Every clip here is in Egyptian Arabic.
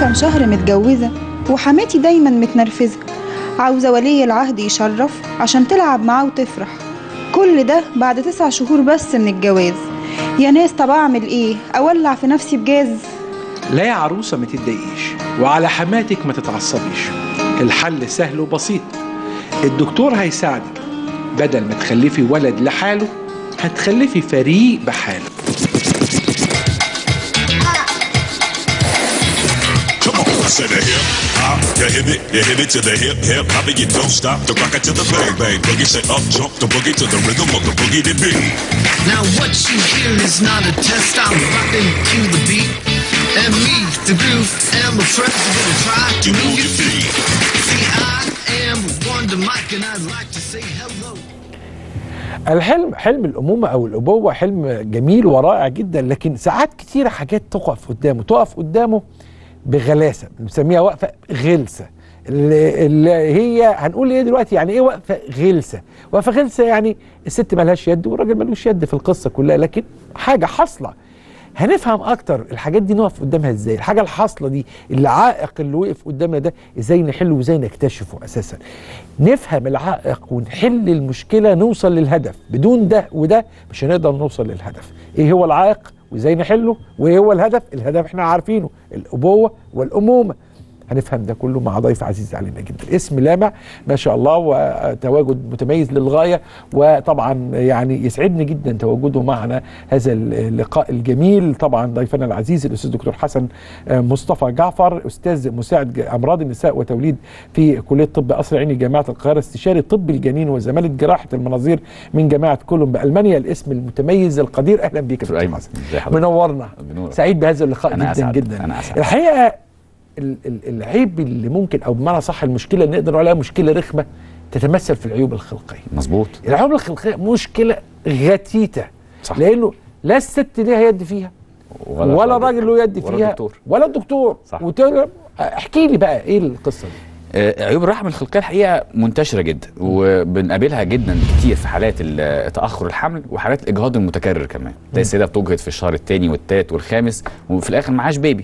كام شهر متجوزة وحماتي دايما متنرفزة عاوزة ولي العهد يشرف عشان تلعب معاه وتفرح كل ده بعد تسع شهور بس من الجواز يا ناس طب أعمل إيه أولع في نفسي بجاز لا يا عروسة ما تتضايقيش وعلى حماتك ما تتعصبيش الحل سهل وبسيط الدكتور هيساعدك بدل ما تخلفي ولد لحاله هتخلفي فريق بحاله Come on, I said the hip hop, the hip it, the hip it to the hip hip hop it, you don't stop, the rock it to the bang bang boogie, say up jump the boogie to the rhythm of the boogie to beat. Now what you hear is not a test. I'm rapping to the beat, and me, the groove, and my friends are gonna try to You move move your your feet. feet. See, I am Wonder Mike, and I'd like to say hello. الحلم حلم الأمومة أو الأبوة حلم جميل ورائع جدا لكن ساعات كتيرة حاجات تقف قدامه تقف قدامه بغلاسة بنسميها وقفة غلسة اللي اللي هي هنقول ايه دلوقتي يعني ايه وقفة غلسة وقفة غلسة يعني الست ملهاش يد والراجل ملوش يد في القصة كلها لكن حاجة حاصلة هنفهم اكتر الحاجات دي نقف قدامها ازاي الحاجه الحاصله دي العائق اللي وقف قدامنا ده ازاي نحله وازاي نكتشفه اساسا نفهم العائق ونحل المشكله نوصل للهدف بدون ده وده مش هنقدر نوصل للهدف ايه هو العائق وازاي نحله وايه هو الهدف الهدف احنا عارفينه الابوه والامومه هنفهم ده كله مع ضيف عزيز علينا جدا اسم لامع ما شاء الله وتواجد متميز للغايه وطبعا يعني يسعدني جدا تواجده معنا هذا اللقاء الجميل طبعا ضيفنا العزيز الاستاذ دكتور حسن مصطفى جعفر استاذ مساعد امراض النساء وتوليد في كليه طب قصر عيني جامعه القاهره استشاري طب الجنين وزماله جراحه المناظير من جامعه كولوم بالمانيا الاسم المتميز القدير اهلا بك يا دكتور أيمن. حسن ازي حضرتك؟ منورنا بنورك. سعيد بهذا اللقاء أنا جدا أسعد. جدا أنا أسعد. الحقيقه ال- ال- العيب اللي ممكن او بمعنى صح المشكله اللي نقدر نقول عليها مشكله رخمه تتمثل في العيوب الخلقيه مظبوط العيوب الخلقيه مشكله غتيته صح. لانه لا الست ليها يد فيها ولا, ولا الراجل له يد ولا فيها الدكتور. ولا الدكتور صح. وتقول احكي لي بقى ايه القصه دي آه، عيوب الرحم الخلقيه الحقيقه منتشره جدا وبنقابلها جدا كتير في حالات ال- تاخر الحمل وحالات الاجهاض المتكرر كمان تلاقي السيده بتجهض في الشهر الثاني والثالث والخامس وفي الاخر معهاش بيبي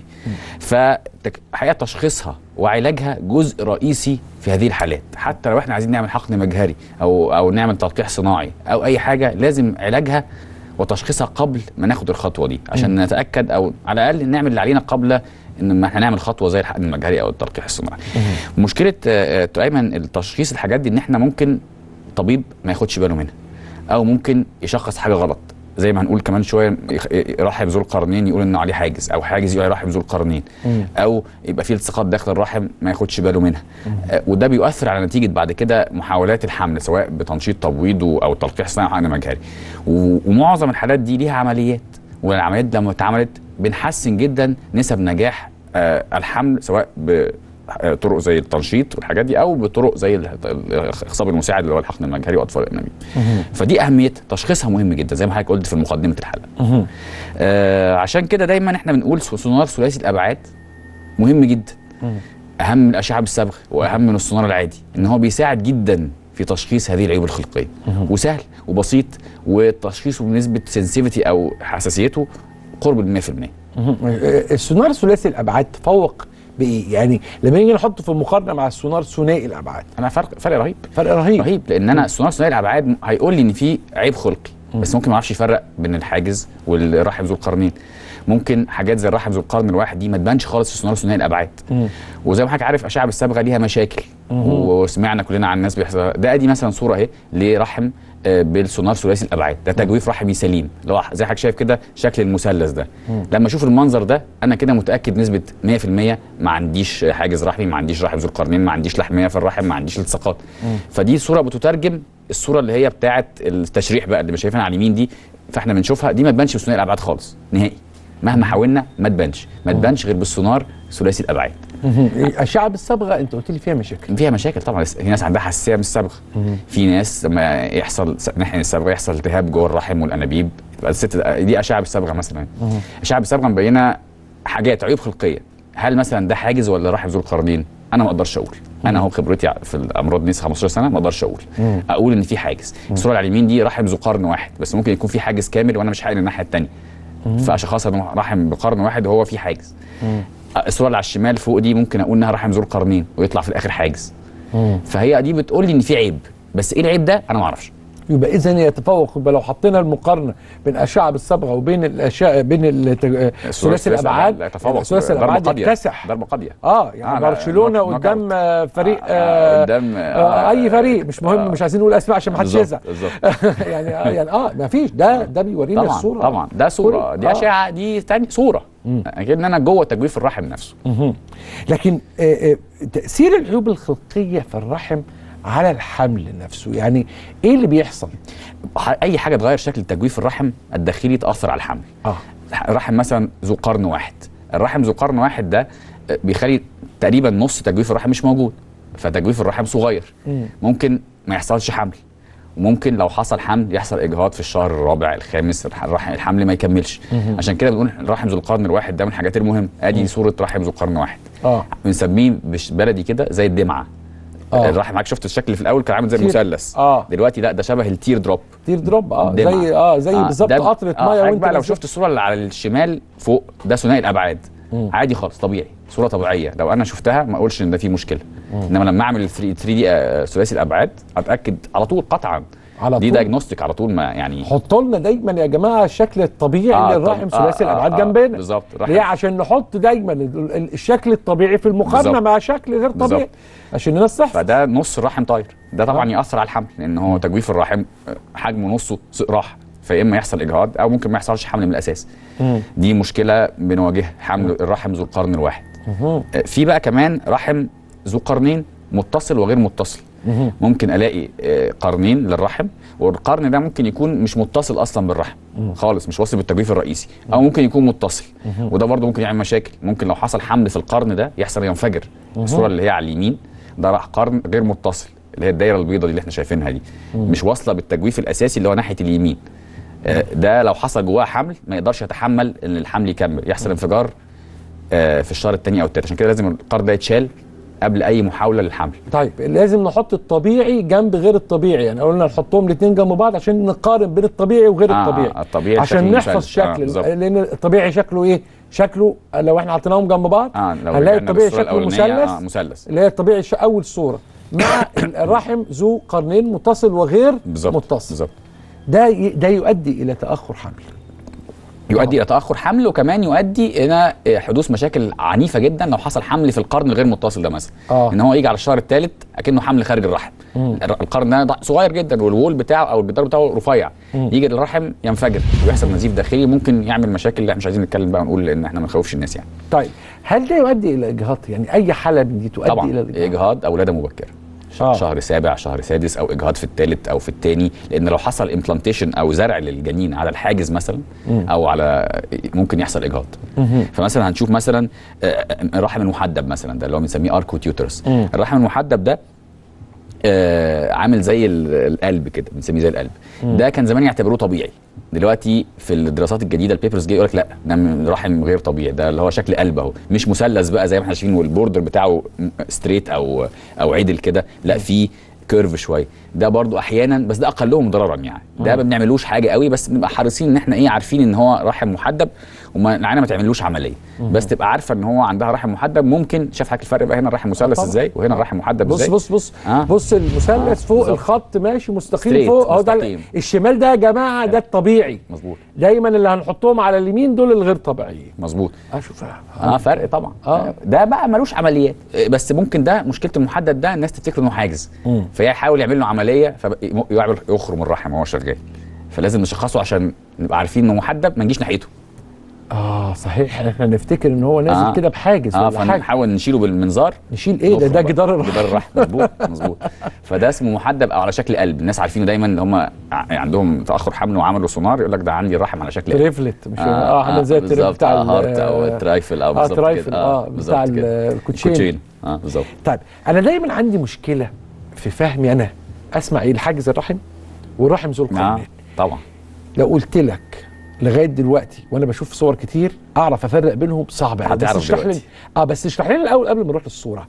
فالحقيقه تشخيصها وعلاجها جزء رئيسي في هذه الحالات حتى لو احنا عايزين نعمل حقن مجهري او او نعمل تلقيح صناعي او اي حاجه لازم علاجها وتشخيصها قبل ما ناخد الخطوه دي عشان نتاكد او على الاقل نعمل اللي علينا قبل ان ما احنا نعمل خطوه زي الحقن المجهري او التلقيح الصناعي. مشكله آه، آه، ايمن التشخيص الحاجات دي ان احنا ممكن طبيب ما ياخدش باله منها او ممكن يشخص حاجه غلط زي ما هنقول كمان شويه يخ- رحم ذو القرنين يقول انه عليه حاجز او حاجز يقول عليه رحم ذو القرنين او يبقى فيه التصاقات داخل الرحم ما ياخدش باله منها آه، وده بيؤثر على نتيجه بعد كده محاولات الحمل سواء بتنشيط تبويض و- او تلقيح صناعي او حقن مجهري و- ومعظم الحالات دي ليها عمليات والعمليات لما اتعملت بنحسن جدا نسب نجاح آه، الحمل سواء بطرق زي التنشيط والحاجات دي او بطرق زي ال- الاخصاب المساعد اللي هو الحقن المجهري واطفال الانابيب فدي اهميتها تشخيصها مهم جدا زي ما حضرتك قلت في مقدمه الحلقه آه عشان كده دايما احنا بنقول سونار ثلاثي الابعاد مهم جدا اهم من الاشعه بالصبغ واهم من السونار العادي ان هو بيساعد جدا في تشخيص هذه العيوب الخلقيه وسهل وبسيط وتشخيصه بنسبه سنسيفيتي او حساسيته قرب ال 100% السونار ثلاثي الابعاد تفوق بايه يعني لما نيجي نحطه في مقارنه مع السونار ثنائي الابعاد انا فرق فرق رهيب فرق رهيب رهيب لان انا السونار ثنائي الابعاد هيقول لي ان في عيب خلقي بس ممكن ما اعرفش يفرق بين الحاجز والرحم ذو القرنين ممكن حاجات زي الرحم ذو القرن الواحد دي ما تبانش خالص في السونار ثنائي الابعاد وزي ما حضرتك عارف اشعه بالصبغه ليها مشاكل وسمعنا كلنا عن الناس بيحصل ده ادي مثلا صوره اهي لرحم آه، بالسونار ثلاثي الابعاد ده تجويف رحمي سليم اللي هو زي حضرتك شايف كده شكل المثلث ده لما اشوف المنظر ده انا كده متاكد نسبه 100% ما عنديش حاجز رحمي ما عنديش رحم ذو القرنين ما عنديش لحميه في الرحم ما عنديش التصاقات فدي صوره بتترجم الصوره اللي هي بتاعه التشريح بقى اللي شايفينها على اليمين دي فاحنا بنشوفها دي ما تبانش في ثنائي الابعاد خالص نهائي مهما حاولنا ما تبانش ما تبانش غير بالسونار ثلاثي الابعاد اشعه بالصبغه انت قلت لي فيها مشاكل فيها مشاكل طبعا في ناس عندها حساسيه من الصبغه في ناس لما يحصل س- ناحيه الصبغه يحصل التهاب جوه الرحم والانابيب تبقى الست دي اشعه بالصبغه مثلا اشعه بالصبغه مبينه حاجات عيوب خلقيه هل مثلا ده حاجز ولا رحم ذو القرنين انا ما اقدرش اقول انا اهو خبرتي في الامراض دي 15 سنه ما اقدرش اقول اقول ان في حاجز الصوره اللي على اليمين دي رحم ذو قرن واحد بس ممكن يكون في حاجز كامل وانا مش حاقل الناحيه الثانيه فاشخاص إنه رحم بقرن واحد وهو في حاجز الصوره اللي على الشمال فوق دي ممكن اقول انها رحم ذو القرنين ويطلع في الاخر حاجز فهي دي بتقول لي ان في عيب بس ايه العيب ده انا ما اعرفش يبقى اذا يتفوق يبقى لو حطينا المقارنه بين اشعه بالصبغه وبين الاشعه بين الت- ثلاثي الابعاد لا يتفوق ثلاثي ضربه الابعاد قاضيه يكتسح ضربه قاضيه اه يعني آه، لا، برشلونه نوك- نوك قدام أوت. آه، فريق آه، آه قدام آه آه، اي فريق مش مهم آه، مش عايزين نقول اسماء عشان ما حدش بالظبط، يزعل بالظبط. يعني اه يعني اه ما فيش ده ده بيورينا طبعا الصوره طبعا ده صوره كل- دي آه. اشعه دي تاني صوره اكن انا جوه تجويف الرحم نفسه لكن آه، آه، تاثير العيوب الخلقيه في الرحم على الحمل نفسه يعني ايه اللي بيحصل ح- اي حاجه تغير شكل تجويف الرحم الداخلي تاثر على الحمل اه الرحم مثلا ذو قرن واحد الرحم ذو قرن واحد ده آه، بيخلي تقريبا نص تجويف الرحم مش موجود فتجويف الرحم صغير ممكن ما يحصلش حمل وممكن لو حصل حمل يحصل اجهاض في الشهر الرابع الخامس الح- الرحم الحمل ما يكملش عشان كده بنقول الرحم ذو القرن الواحد ده من الحاجات المهمه ادي صوره رحم ذو قرن واحد اه بنسميه بش- بلدي كده زي الدمعه آه. الرحم حضرتك شفت الشكل اللي في الاول كان عامل زي تير. المثلث آه. دلوقتي لا ده شبه التير دروب تير دروب اه دمعة. زي اه زي بالظبط ده- قطره آه ميه حضرتك وانت بقى لو نازل. شفت الصوره اللي على الشمال فوق ده ثنائي الابعاد عادي خالص طبيعي صوره طبيعيه لو انا شفتها ما اقولش ان ده فيه مشكله انما لما اعمل 3 دي ثلاثي الابعاد اتاكد على طول قطعا على دي طول. دايجنوستيك على طول ما يعني حطوا لنا دايما يا جماعه الشكل الطبيعي آه، للرحم طب- آه، ثلاثي آه، الابعاد آه، جنبنا بالظبط، الرحم. ليه عشان نحط دايما ال- ال- الشكل الطبيعي في المقارنه بالظبط. مع شكل غير طبيعي بالظبط. عشان الناس تحفظ فده نص الرحم طاير ده طبعا آه. ياثر على الحمل لان هو تجويف الرحم آه، حجمه نصه س- راح فيا اما يحصل اجهاض او ممكن ما يحصلش حمل من الاساس دي مشكله بنواجهها حمل الرحم ذو القرن الواحد آه، في بقى كمان رحم ذو قرنين متصل وغير متصل ممكن الاقي آه، قرنين للرحم والقرن ده ممكن يكون مش متصل اصلا بالرحم خالص مش واصل بالتجويف الرئيسي او ممكن يكون متصل وده برضه ممكن يعمل مشاكل ممكن لو حصل حمل في القرن ده يحصل ينفجر الصوره اللي هي على اليمين ده راح قرن غير متصل اللي هي الدايره البيضاء دي اللي احنا شايفينها دي مش واصله بالتجويف الاساسي اللي هو ناحيه اليمين آه، ده لو حصل جواه حمل ما يقدرش يتحمل ان الحمل يكمل يحصل انفجار آه، في الشهر الثاني او الثالث عشان كده لازم القرن ده يتشال قبل اي محاوله للحمل طيب لازم نحط الطبيعي جنب غير الطبيعي يعني قلنا نحطهم الاثنين جنب بعض عشان نقارن بين الطبيعي وغير آه، الطبيعي الطبيعي عشان شكل نحفظ مثلث. آه، شكل بالظبط. لان الطبيعي شكله ايه شكله لو احنا حطيناهم جنب بعض اه لو هنلاقي رجعنا الطبيعي للصورة شكله الأولانية، مثلث آه مثلث اللي هي الطبيعي ش- اول صوره مع الرحم ذو قرنين متصل وغير بالظبط متصل بالظبط ده ي- ده يؤدي الى تاخر حمل يؤدي الى تاخر حمل وكمان يؤدي الى حدوث مشاكل عنيفه جدا لو حصل حمل في القرن الغير متصل ده مثلا آه. ان هو يجي على الشهر الثالث اكنه حمل خارج الرحم الر- القرن ده ضع- صغير جدا والوول بتاعه او الجدار بتاعه رفيع يجي الرحم ينفجر ويحصل نزيف داخلي ممكن يعمل مشاكل اللي احنا مش عايزين نتكلم بقى ونقول لان احنا ما نخوفش الناس يعني طيب هل ده يؤدي الى اجهاض يعني اي حاله من دي تؤدي طبعا الى الاجهاض اجهاض او ولاده مبكره ش- آه. شهر سابع شهر سادس او اجهاض في الثالث او في الثاني لان لو حصل امبلانتيشن او زرع للجنين على الحاجز مثلا او على ممكن يحصل اجهاض فمثلا هنشوف مثلا آه، الرحم المحدب مثلا ده اللي هو بنسميه اركوت يوترس الرحم المحدب ده آه عامل زي ال- القلب كده بنسميه زي القلب ده كان زمان يعتبروه طبيعي دلوقتي في الدراسات الجديده البيبرز جاي يقول لك لا ده من رحم غير طبيعي ده اللي هو شكل قلب اهو مش مثلث بقى زي ما احنا شايفين والبوردر بتاعه ستريت او او عدل كده لا في كيرف شويه ده برضو احيانا بس ده اقلهم ضررا يعني ده ما بنعملوش حاجه قوي بس بنبقى حريصين ان احنا ايه عارفين ان هو رحم محدب وما العينه ما تعملوش عمليه بس تبقى عارفه ان هو عندها رحم محدب ممكن شاف حضرتك الفرق بقى هنا الرحم مثلث طبعا. ازاي وهنا الرحم محدب بص ازاي بص بص آه. بص المثلث آه، فوق بالظبط. الخط ماشي مستقيم ستريت، فوق اهو ده مستقيم. الشمال ده يا جماعه ده الطبيعي مظبوط دايما اللي هنحطهم على اليمين دول الغير طبيعيين مظبوط اشوف اه فرق طبعا آه. ده بقى ملوش عمليات آه، بس ممكن ده مشكله المحدد ده الناس تفتكر انه حاجز مم. فيحاول يعمل له عمليه فيعمل يخرم الرحم وهو شغال فلازم نشخصه عشان نبقى عارفين انه محدب ما نجيش ناحيته اه صحيح احنا نفتكر ان هو نازل آه. كده بحاجز اه ولا حاجه فنحاول نشيله بالمنظار نشيل ايه ده نخرم ده بقى. جدار الرحم جدار الرحم مظبوط مظبوط فده اسمه محدب او على شكل قلب الناس عارفينه دايما اللي هم ع- عندهم تاخر حمل وعملوا سونار يقول لك ده عندي الرحم على شكل قلب تريفلت مش اه عامل زي التريفلت بالظبط، بتاع آه، ال- هارت او الترايفل او اه بالظبط ترايفل كده. اه بالظبط بتاع كده. ال- الكوتشين الكوتشين اه بالظبط طيب انا دايما عندي مشكله في فهمي انا اسمع ايه الحاجز الرحم والرحم ذو اه القرنين طبعا لو قلت لك لغايه دلوقتي وانا بشوف صور كتير اعرف افرق بينهم صعب قوي بس هتعرف اشرح لي دلوقتي. اه بس اشرح لنا الاول قبل ما نروح للصوره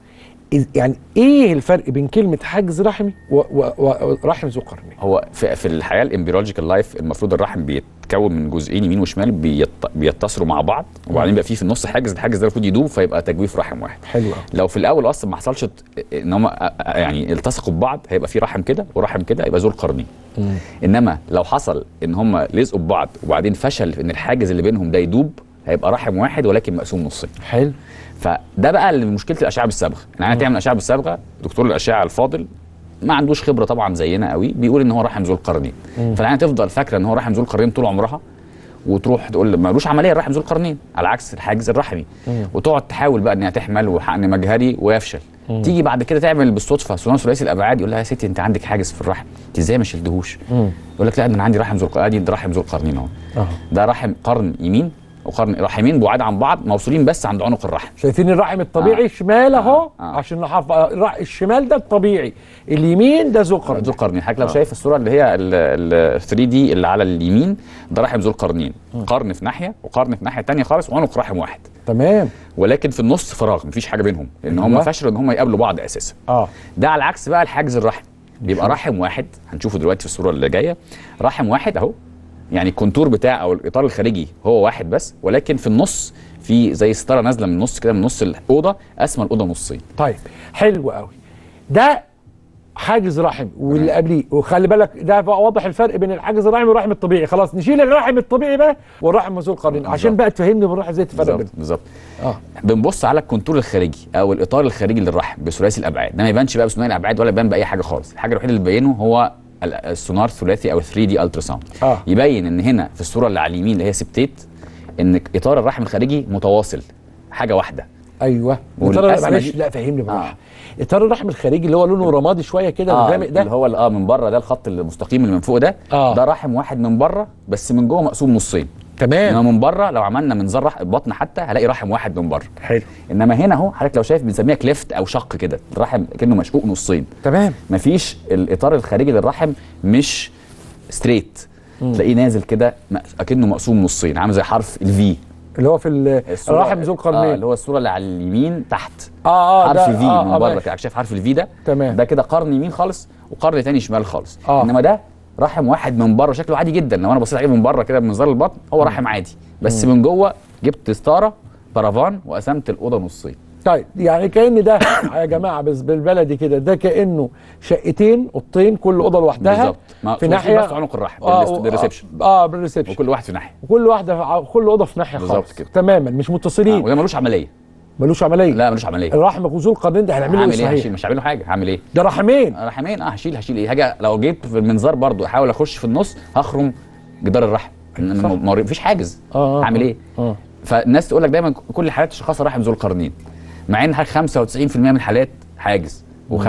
إز- يعني ايه الفرق بين كلمه حاجز رحمي و- و- ورحم ذو قرنين هو في, في الحياه الامبريولوجيكال لايف المفروض الرحم بيتكون من جزئين يمين وشمال بيت بيتصلوا مع بعض وبعدين بيبقى فيه في النص حاجز الحاجز ده المفروض يدوب فيبقى تجويف رحم واحد حلو قوي لو في الاول اصلا ما حصلش ت- ان هم يعني التصقوا ببعض هيبقى في رحم كده ورحم كده يبقى ذو القرنين انما لو حصل ان هم لزقوا ببعض وبعدين فشل في ان الحاجز اللي بينهم ده يدوب هيبقى رحم واحد ولكن مقسوم نصين حلو فده بقى اللي مشكله الاشعه بالصبغه ان انا تعمل اشعه بالصبغه دكتور الاشعه الفاضل ما عندوش خبره طبعا زينا قوي بيقول ان هو رحم ذو القرنين فالعينه تفضل فاكره ان هو رحم ذو القرنين طول عمرها وتروح تقول مالوش عمليه الرحم ذو القرنين على عكس الحاجز الرحمي وتقعد تحاول بقى انها تحمل وحقن مجهري ويفشل تيجي بعد كده تعمل بالصدفه ثنائي ثلاثي الابعاد يقول لها يا ستي انت عندك حاجز في الرحم انت ازاي ما شلتهوش يقول لك لا ده انا عندي رحم ذو القرنين ده رحم ذو القرنين اهو اه ده رحم قرن يمين وقرن رحمين بعاد عن بعض موصولين بس عند عنق الرحم شايفين الرحم الطبيعي آه. شمال اهو آه. آه. عشان نحافظ الرح- الشمال ده الطبيعي اليمين ده ذو قرن ذو القرنين حضرتك لو شايف الصوره اللي هي ال 3 دي اللي على اليمين ده رحم ذو القرنين قرن في ناحيه وقرن في ناحيه ثانيه خالص وعنق رحم واحد تمام ولكن في النص فراغ مفيش حاجه بينهم لان هم أيوة. فشلوا ان هم يقابلوا بعض اساسا اه ده على عكس بقى الحاجز الرحم بيبقى رحم واحد هنشوفه دلوقتي في الصوره اللي جايه رحم واحد اهو يعني الكونتور بتاع او الاطار الخارجي هو واحد بس ولكن في النص في زي ستاره نازله من النص كده من نص الاوضه قسمه الاوضه نصين طيب حلو قوي ده حاجز رحم واللي قبليه وخلي بالك ده بقى واضح الفرق بين الحاجز الرحمي والرحم الطبيعي خلاص نشيل الرحم الطبيعي بقى والرحم ذو القرنين عشان بقى تفهمني بالراحه ازاي تفرق بالظبط بينهم بالظبط اه بنبص على الكونتور الخارجي او الاطار الخارجي للرحم بثلاثي الابعاد ده ما يبانش بقى بثنائي الابعاد ولا يبان باي حاجه خالص الحاجه الوحيده اللي بيبينه هو ال- السونار الثلاثي او 3 دي الترا ساوند آه. يبين ان هنا في الصوره اللي على اليمين اللي هي سبتيت ان اطار الرحم الخارجي متواصل حاجه واحده ايوه والقسمة اطار معلش دي- لا فهمني بالراحه آه. اطار الرحم الخارجي اللي هو لونه رمادي شويه كده اه الغامق ده اللي هو ال- اه من بره ده الخط المستقيم اللي من فوق ده آه. ده رحم واحد من بره بس من جوه مقسوم نصين تمام انما من بره لو عملنا منظار رح- البطن حتى هلاقي رحم واحد من بره حلو انما هنا اهو حضرتك لو شايف بنسميها كليفت او شق كده الرحم كانه مشقوق نصين تمام مفيش الاطار الخارجي للرحم مش ستريت تلاقيه نازل كده م- اكنه مقسوم نصين عامل زي حرف الفي اللي هو في ال- الرحم ذو آه القرنين اللي هو الصوره اللي على اليمين تحت اه اه حرف ده في آه من آه بره ماشي. كده شايف حرف الفي ده تمام. ده كده قرن يمين خالص وقرن تاني شمال خالص آه. انما ده رحم واحد من بره شكله عادي جدا لو انا بصيت عليه من بره كده بمنظار البطن هو رحم عادي بس من جوه جبت ستاره بارافان وقسمت الاوضه نصين طيب يعني كأن ده يا جماعه بس بالبلدي كده ده كأنه شقتين اوضتين كل اوضه لوحدها بالظبط ما- في في ناحيه بس عنق الرحم آه بالريس- بالريسبشن اه بالريسبشن وكل واحد في ناحيه وكل واحده في- كل اوضه في ناحيه بالظبط خالص كده. تماما مش آه متصلين وده ملوش عمليه ملوش عمليه لا ملوش عمليه الرحم ذو القرنين ده هنعمله هعمل ايه ايه صحيح هشيل مش هعمل له حاجه هعمل ايه ده رحمين رحمين اه هشيل هشيل ايه حاجه لو جيت في المنظار برضو احاول اخش في النص هخرم جدار الرحم إن- صح. ما مفيش حاجز آه، آه، هعمل آه. ايه اه فالناس تقول لك دايما كل حالات الشخص رحم ذو القرنين مع ان حاجة 95% من الحالات حاجز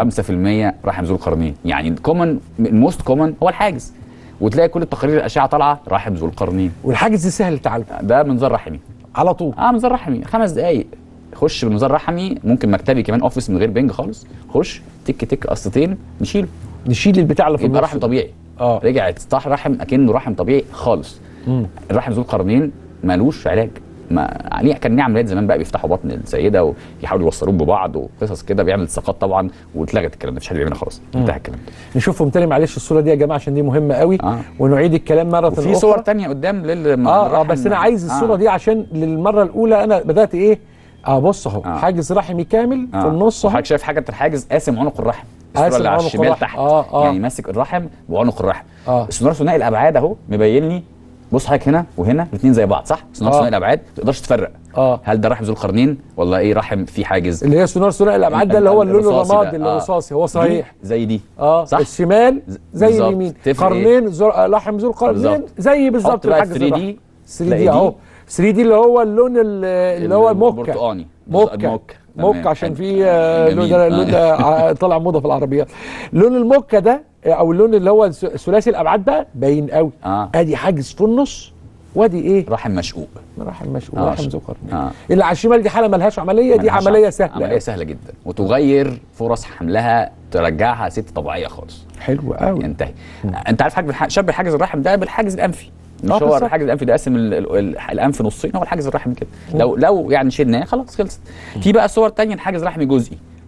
و5% رحم ذو القرنين يعني الكومن الموست كومن هو الحاجز وتلاقي كل التقارير الاشعه طالعه رحم ذو القرنين والحاجز دي سهل تعالجه ده منظار رحمي على طول اه منظار رحمي خمس دقايق خش بمنظار رحمي ممكن مكتبي كمان اوفيس من غير بنج خالص خش تك تك قسطتين نشيله نشيل البتاع اللي في يبقى النص رحم ده. طبيعي اه رجع اتصلاح رحم اكنه رحم طبيعي خالص مم. الرحم ذو القرنين مالوش علاج ما عليه كان ليه عمليات زمان بقى بيفتحوا بطن السيده ويحاولوا يوصلوهم ببعض وقصص كده بيعمل التصاقات طبعا واتلغت الكلام ده مفيش حد بيعملها خلاص انتهى الكلام ده نشوفهم تاني معلش الصوره دي يا جماعه عشان دي مهمه قوي آه. ونعيد الكلام مره وفي اخرى صور تانية قدام لل اه اه بس انا عايز الصوره دي عشان للمره الاولى انا بدات ايه اه بص اهو آه. حاجز رحمي كامل في النص اهو وحضرتك شايف حاجه الحاجز قاسم عنق الرحم الصوره قاسم اللي على عنق الشمال الرحم. تحت آه، آه. يعني ماسك الرحم وعنق الرحم آه. السونار ثنائي الابعاد اهو مبين لي بص حضرتك هنا وهنا الاثنين زي بعض صح سونار آه. ثنائي الابعاد ما تقدرش تفرق اه هل ده رحم ذو القرنين ولا ايه رحم فيه حاجز اللي هي سونار ثنائي الابعاد ده اللي هو اللون الرصاصي الرمادي ده. اللي آه. الرصاصي هو صحيح دي زي دي اه صح الشمال زي بالظبط. اليمين تفرق قرنين زر... لحم ذو القرنين بالظبط. زي بالظبط حط بقى الحاجز 3 الرحم. دي 3 دي اهو 3 دي اللي هو اللون ال- اللي هو الموكا البرتقاني موكا الموكا موكا تمام. عشان حلو. في آه، اللون جميل. ده اللون ده ع- طالع موضه في العربيات لون الموكا ده آه، او اللون اللي هو الس- ثلاثي الابعاد ده باين قوي اه ادي حاجز في النص وادي ايه رحم مشقوق رحم مشقوق آه، رحم ش- ذو قرنين آه. اللي على الشمال دي حاله ملهاش عمليه دي ملهاش عمليه عم- سهله عمليه أوي. سهله جدا وتغير فرص حملها ترجعها ست طبيعيه خالص حلو قوي ينتهي انت عارف حاجه بالح- شبه حاجز الرحم ده بالحاجز الانفي مش آه، هو بالظبط. الحاجز الانفي ده قاسم ال- ال- ال- الانف نصين هو الحاجز الرحمي كده لو لو يعني شلناه خلاص خلصت في بقى صور تانية الحاجز الرحمي جزئي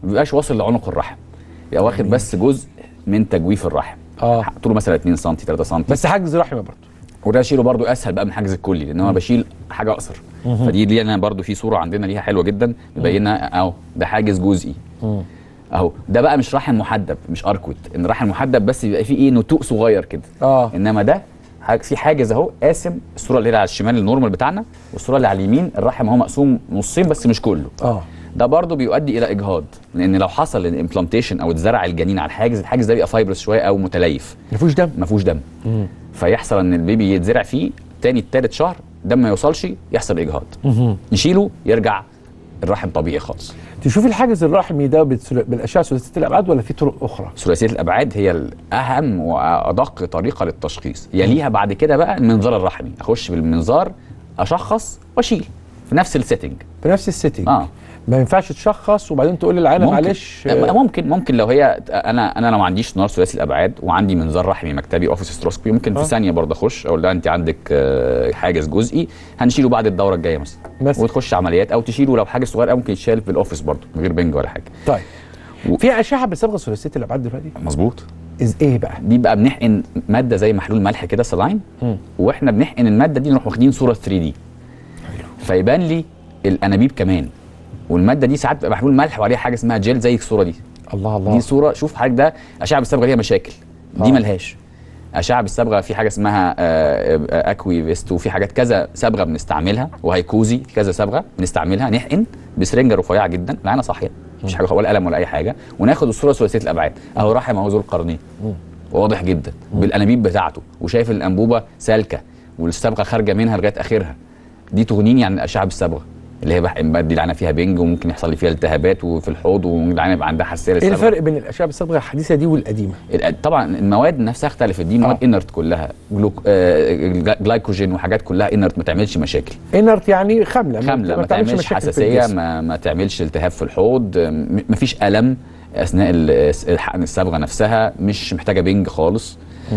ما بيبقاش واصل لعنق الرحم يبقى واخد بس جزء من تجويف الرحم اه طوله مثلا 2 سم 3 سم بس حجز رحمه برضه وده اشيله برضو اسهل بقى من حجز الكلي لان انا بشيل حاجه اقصر فدي لي انا برضو في صوره عندنا ليها حلوه جدا مبينه اهو ده حاجز جزئي اهو ده بقى مش رحم محدب مش اركوت ان الرحم محدب بس بيبقى فيه ايه نتوء صغير كده اه انما ده حاج في حاجز اهو قاسم الصوره اللي هي على الشمال النورمال بتاعنا والصوره اللي على اليمين الرحم هو مقسوم نصين بس مش كله اه ده برضه بيؤدي الى اجهاض لان لو حصل الامبلانتيشن او اتزرع الجنين على الحاجز الحاجز ده بيبقى فايبرس شويه او متليف ما فيهوش دم ما فيهوش دم فيحصل ان البيبي يتزرع فيه تاني التالت شهر دم ما يوصلش يحصل اجهاض نشيله يرجع الرحم طبيعي خالص تشوف الحاجز الرحمي ده بالثل- بالاشعه ثلاثيه الابعاد ولا في طرق اخرى ثلاثيه الابعاد هي الاهم وادق طريقه للتشخيص يليها بعد كده بقى المنظار الرحمي اخش بالمنظار اشخص واشيل في نفس السيتنج في نفس السيتنج اه ما ينفعش تشخص وبعدين تقول للعيله معلش آه، ممكن ممكن لو هي انا انا لو ما عنديش نار ثلاثي الابعاد وعندي منظار رحمي مكتبي اوفيس ستروسكوبي ممكن آه. في ثانيه برضه اخش اقول لها انت عندك آه، حاجز جزئي هنشيله بعد الدوره الجايه مثلا مثلا. وتخش عمليات او تشيله لو حاجه صغيره ممكن يتشال في الاوفيس برضه من غير بنج ولا حاجه طيب و- في اشعه بصبغه ثلاثيه الابعاد دلوقتي مظبوط از ايه بقى دي بقى بنحقن ماده زي محلول ملح كده سلاين مم. واحنا بنحقن الماده دي نروح واخدين صوره 3 دي فيبان لي الانابيب كمان والماده دي ساعات بتبقى محلول ملح وعليها حاجه اسمها جيل زي الصوره دي الله الله دي صوره شوف حضرتك ده اشعه بالصبغه ليها مشاكل دي آه. ملهاش اشعه بالصبغه في حاجه اسمها آه، آه، اكوي فيست وفي حاجات كذا صبغه بنستعملها وهيكوزي في كذا صبغه بنستعملها نحقن بسرنجه رفيعه جدا العينه صاحيه مفيش حاجه ولا قلم ولا اي حاجه وناخد الصوره ثلاثيه الابعاد اهو رحم اهو ذو القرنين واضح جدا بالانابيب بتاعته وشايف الانبوبه سالكه والصبغه خارجه منها لغايه اخرها دي تغنيني عن الاشعه بالصبغه اللي هي بحقن بدي العينه فيها بنج وممكن يحصل لي فيها التهابات وفي الحوض والعينه يبقى عندها حساسيه ايه للصبغة. الفرق بين الاشعه بالصبغه الحديثه دي والقديمه ال- طبعا المواد نفسها اختلفت دي مواد آه. انرت كلها جلوك آه جلا- جلايكوجين وحاجات كلها انرت ما تعملش مشاكل انرت يعني خامله خامله ما بتعملش تعملش مشاكل في حساسيه الجسم. ما, ما تعملش التهاب في الحوض ما فيش الم اثناء ال- الحقن الصبغه نفسها مش محتاجه بنج خالص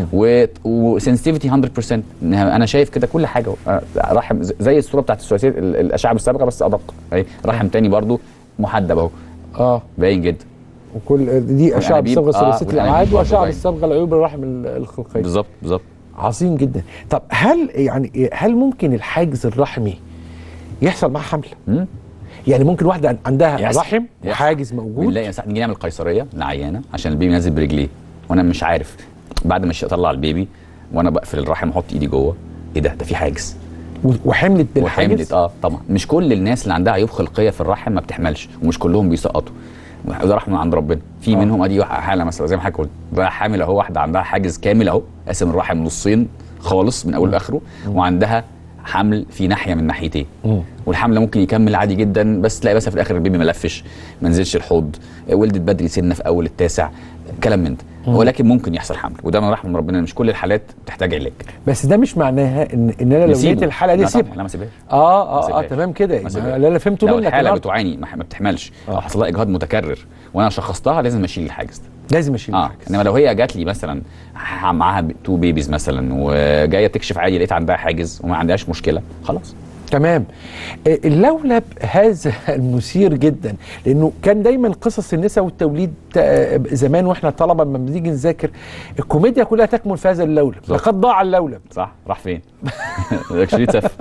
وسنسيتيفيتي 100% إنها انا شايف كده كل حاجه آه، رحم ز- زي الصوره بتاعت الثلاثيه ال- الاشعه بالصبغه بس ادق اهي رحم تاني برضو محدب اهو اه باين جدا وكل دي اشعه والأنابيب- بالصبغه آه، ثلاثيه والأنابيب الابعاد برضه واشعه باين. بالصبغه العيوب الرحم ال- الخلقيه بالظبط بالظبط عظيم جدا طب هل يعني هل ممكن الحاجز الرحمي يحصل معاه حمل مم. يعني ممكن واحده عندها يحصل. رحم يحصل. وحاجز موجود بنلاقي ساعات نيجي نعمل قيصريه لعيانه عشان البيبي نازل برجليه وانا مش عارف بعد ما اطلع البيبي وانا بقفل الرحم واحط ايدي جوه ايه ده ده في حاجز و- وحملت بالحاجز وحملت اه طبعا مش كل الناس اللي عندها عيوب خلقيه في الرحم ما بتحملش ومش كلهم بيسقطوا وده رحمه من عند ربنا في آه. منهم ادي حاله مثلا زي ما حضرتك قلت ده حامل اهو واحده عندها حاجز كامل اهو قاسم الرحم نصين خالص من اوله لاخره وعندها حمل في ناحيه من ناحيتين مم. والحمل ممكن يكمل عادي جدا بس تلاقي بس في الاخر البيبي ملفش ما نزلش الحوض ولدت بدري سنه في اول التاسع كلام من ده ولكن ممكن يحصل حمل وده من رحمه ربنا إن مش كل الحالات بتحتاج علاج بس ده مش معناها ان ان انا لو نسيبه. لقيت الحاله دي لا طبعاً، سيبها لا ما سيبهاش اه اه اه سيبهاش. تمام كده ما سيبهاش. اللي انا فهمته لو منك الحاله النهاردة. بتعاني ما ما بتحملش آه. او حصل لها اجهاض متكرر وانا شخصتها لازم اشيل الحاجز ده لازم اشيل اه الحاجز. انما لو هي جات لي مثلا ح- معاها تو بيبيز مثلا وجايه تكشف عادي لقيت عندها حاجز وما عندهاش مشكله خلاص تمام آه، اللولب هذا المثير جدا لانه كان دايما قصص النساء والتوليد آه، زمان واحنا طلبه لما بنيجي نذاكر الكوميديا كلها تكمن في هذا اللولب بالظبط. لقد ضاع اللولب صح راح فين؟ شريط سف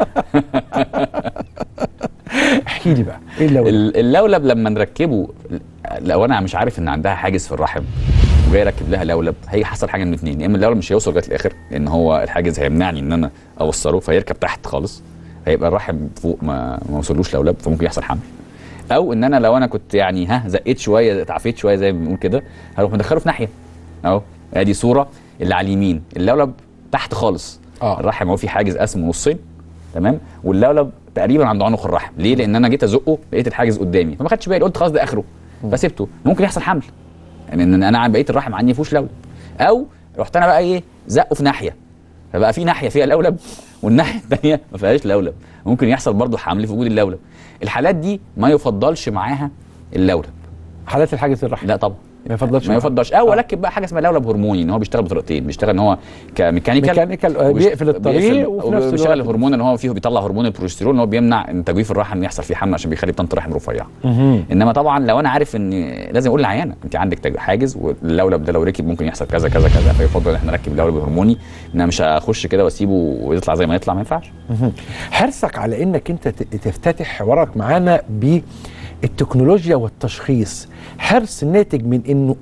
احكي لي بقى ايه اللولب ال- اللولب لما نركبه لو انا مش عارف ان عندها حاجز في الرحم وجاي اركب لها لولب هيحصل حاجه من الاثنين يا اما اللولب مش هيوصل لغايه الاخر لان هو الحاجز هيمنعني ان انا اوصله فيركب تحت خالص هيبقى الرحم فوق ما ما وصلوش لولب فممكن يحصل حمل او ان انا لو انا كنت يعني ها زقيت شويه اتعافيت شويه زي ما بنقول كده هروح مدخله في ناحيه اهو ادي صوره اللي على اليمين اللولب تحت خالص آه. الرحم هو في حاجز قسمه نصين تمام واللولب تقريبا عند عنق الرحم ليه لان انا جيت ازقه لقيت الحاجز قدامي فما خدتش بالي قلت خلاص ده اخره فسبته ممكن يحصل حمل يعني ان انا عن بقيه الرحم عندي ما فيهوش لولب او رحت انا بقى ايه زقه في ناحيه فبقى في ناحيه فيها لولب والناحيه الثانيه ما فيهاش لولب ممكن يحصل برضه حمل في وجود اللولب الحالات دي ما يفضلش معاها اللولب حالات الحاجز الرحمي لا طبعا ما يفضلش ما يفضلش او آه. اركب بقى حاجه اسمها لولب هرموني ان هو بيشتغل بطريقتين بيشتغل ان هو كميكانيكال ميكانيكال، آه، وبيش- بيقفل الطريق بيقفل- وفي نفس وبيشتغل الوقت- الهرمون ان هو فيه بيطلع هرمون البروجستيرون اللي هو بيمنع ان تجويف الرحم يحصل فيه حمل عشان بيخلي بطانه الرحم رفيعه انما طبعا لو انا عارف ان لازم اقول للعيانه انت عندك تج- حاجز واللولب ده لو ركب ممكن يحصل كذا كذا كذا فيفضل ان احنا نركب اللولب الهرموني ان انا مش هخش كده واسيبه ويطلع زي ما يطلع ما ينفعش حرصك على انك انت ت- تفتتح حوارك معانا بالتكنولوجيا والتشخيص حرص ناتج من انه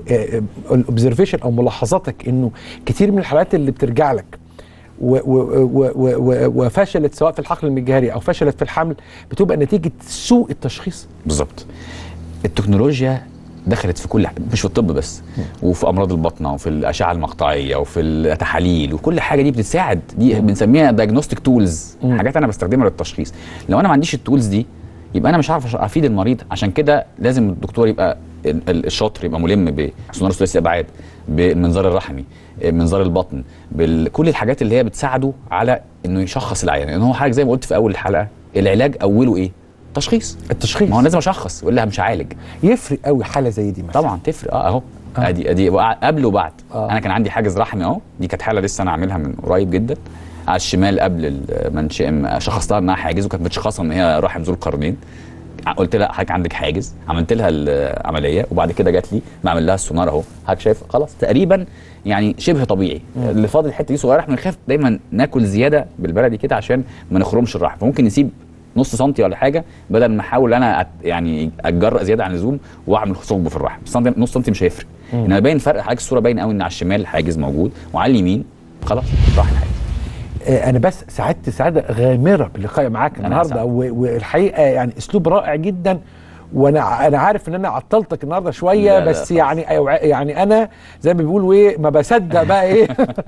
الاوبزرفيشن او ملاحظاتك انه كتير من الحالات اللي بترجع لك و- و- و- و- و- وفشلت سواء في الحقل المجهري او فشلت في الحمل بتبقى نتيجه سوء التشخيص بالظبط التكنولوجيا دخلت في كل ح- مش في الطب بس وفي امراض البطنه وفي الاشعه المقطعيه وفي التحاليل وكل حاجه دي بتساعد دي بنسميها دايجنوستيك تولز حاجات انا بستخدمها للتشخيص لو انا ما عنديش التولز دي يبقى انا مش عارف أش- افيد المريض عشان كده لازم الدكتور يبقى ال- ال- الشاطر يبقى ملم بسونار ثلاثي ابعاد بالمنظار الرحمي منظار البطن بكل الحاجات اللي هي بتساعده على انه يشخص العيان لان هو حاجه زي ما قلت في اول الحلقه العلاج اوله ايه تشخيص التشخيص ما هو لازم اشخص والا مش هعالج يفرق قوي حاله زي دي مثلا طبعا تفرق اه اهو ادي ادي وقع- قبل وبعد آه. انا كان عندي حاجز رحمي اهو دي كانت حاله لسه انا عاملها من قريب جدا على الشمال قبل ال- ما نش- شخصتها انها حاجز وكانت متشخصه ان هي رحم ذو القرنين قلت لها حضرتك عندك حاجز عملت لها العمليه وبعد كده جات لي بعمل لها السونار اهو حضرتك شايف خلاص تقريبا يعني شبه طبيعي اللي فاضل الحته دي صغيره احنا بنخاف دايما ناكل زياده بالبلدي كده عشان ما نخرمش الرحم فممكن نسيب نص سنتي ولا حاجه بدل ما احاول انا أت يعني اتجرأ زياده عن اللزوم واعمل ثقب في الرحم سنتي نص سنتي مش هيفرق انما باين فرق حاجه الصوره باين قوي ان على الشمال حاجز موجود وعلى اليمين خلاص راح الحاجز آه، انا بس سعدت سعاده غامره باللقاء معاك أنا النهارده أسعد. و- والحقيقه يعني اسلوب رائع جدا وانا انا عارف ان انا عطلتك النهارده شويه لا، لا، بس خلاص. يعني أيوة- يعني انا زي ما بيقولوا ايه ما بصدق بقى ايه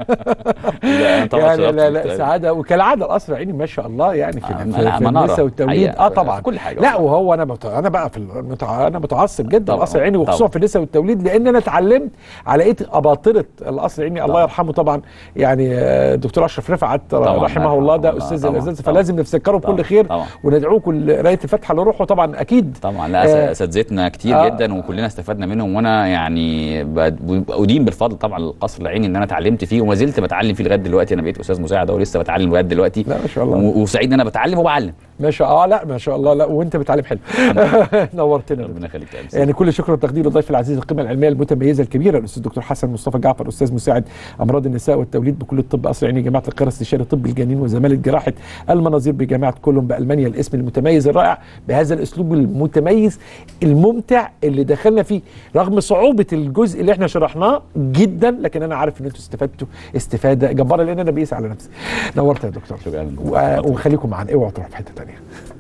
لا، أنا طبعاً يعني شرفت لا لا بالكلام. سعاده وكالعاده القصر عيني ما شاء الله يعني في, آه، في, لا، في منارة. النساء والتوليد حقيقة اه في- طبعا في كل حاجة لا والله. وهو انا بت... انا بقى في المتع... انا متعصب جدا طبعاً، القصر العيني وخصوصا طبعاً. في النساء والتوليد لان انا اتعلمت على ايه اباطره القصر العيني الله طبعاً. يرحمه طبعا يعني آه، الدكتور اشرف رفعت طبعاً، رحمه الله ده الله، استاذ طبعاً، الازاز طبعاً. فلازم نفتكره طبعاً، بكل خير طبعاً. وندعوكم لقرايه الفاتحه لروحه طبعا اكيد طبعا لا آه، آه اساتذتنا كتير آه. آه جدا وكلنا استفدنا منهم وانا يعني ب- ادين بالفضل طبعا القصر العيني ان انا اتعلمت فيه وما زلت بتعلم فيه لغايه دلوقتي انا بقيت استاذ مساعد أهو ولسه بتعلم لغايه دلوقتي لا، ما شاء الله. و- وسعيد ان انا بتعلم وبعلم ما شاء الله لا ما شاء الله لا وانت بتعلم حلو نورتنا ربنا يخليك يا أمس. يعني كل شكر وتقدير للضيف العزيز القيمه العلميه المتميزه الكبيره الاستاذ دكتور حسن مصطفى جعفر استاذ مساعد امراض النساء والتوليد بكليه الطب قصر عيني جامعه القاهره استشاري طب الجنين وزماله جراحه المناظير بجامعه كولوم بالمانيا الاسم المتميز الرائع بهذا الاسلوب المتميز الممتع اللي دخلنا فيه رغم صعوبه الجزء اللي احنا شرحناه جدا لكن انا عارف ان انتوا استفدتوا استفاده جباره لان انا بقيس على نفسي نورت يا دكتور شكراً. و- وخليكم معانا اوعوا تروحوا في حته ثانيه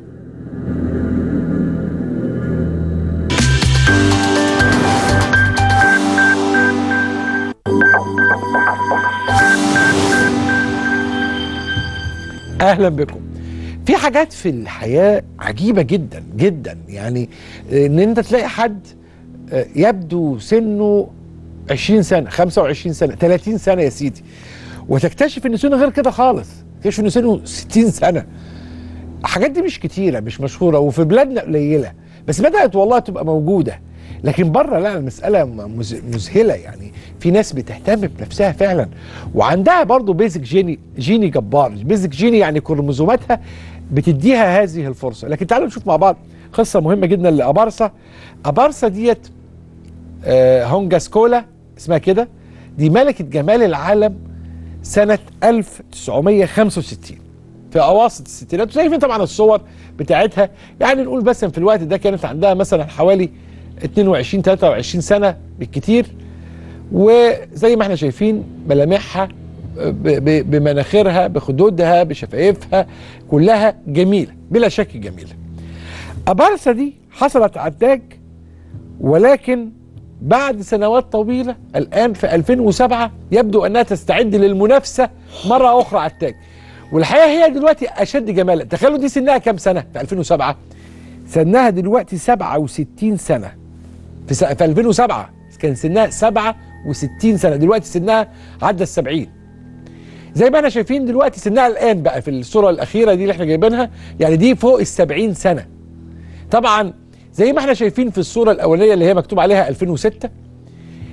اهلا بكم في حاجات في الحياه عجيبه جدا جدا يعني ان انت تلاقي حد آه، يبدو سنه 20 سنه 25 سنه 30 سنه يا سيدي وتكتشف ان سنه غير كده خالص تكتشف ان سنه 60 سنه الحاجات دي مش كتيره مش مشهوره وفي بلادنا قليله بس بدات والله تبقى موجوده لكن بره لا المساله م- مز- مذهله يعني في ناس بتهتم بنفسها فعلا وعندها برضو بيزك جيني جيني جبار بيزك جيني يعني كروموزوماتها بتديها هذه الفرصه لكن تعالوا نشوف مع بعض قصه مهمه جدا لابارسا ابارسا ديت آه، هونجا سكولا اسمها كده دي ملكه جمال العالم سنه 1965 في اواسط الستينات وشايفين طبعا الصور بتاعتها يعني نقول مثلا في الوقت ده كانت عندها مثلا حوالي 22 23 سنه بالكتير وزي ما احنا شايفين ملامحها ب- ب- بمناخيرها بخدودها بشفايفها كلها جميله بلا شك جميله ابارسا دي حصلت على التاج ولكن بعد سنوات طويلة الآن في 2007 يبدو أنها تستعد للمنافسة مرة أخرى على التاج والحقيقة هي دلوقتي أشد جمالا تخيلوا دي سنها كام سنة في 2007 سنها دلوقتي 67 سنة في, س... في 2007 كان سنها 67 سنة دلوقتي سنها عدى السبعين زي ما احنا شايفين دلوقتي سنها الآن بقى في الصورة الأخيرة دي اللي احنا جايبينها يعني دي فوق السبعين سنة طبعا زي ما احنا شايفين في الصورة الأولية اللي هي مكتوب عليها 2006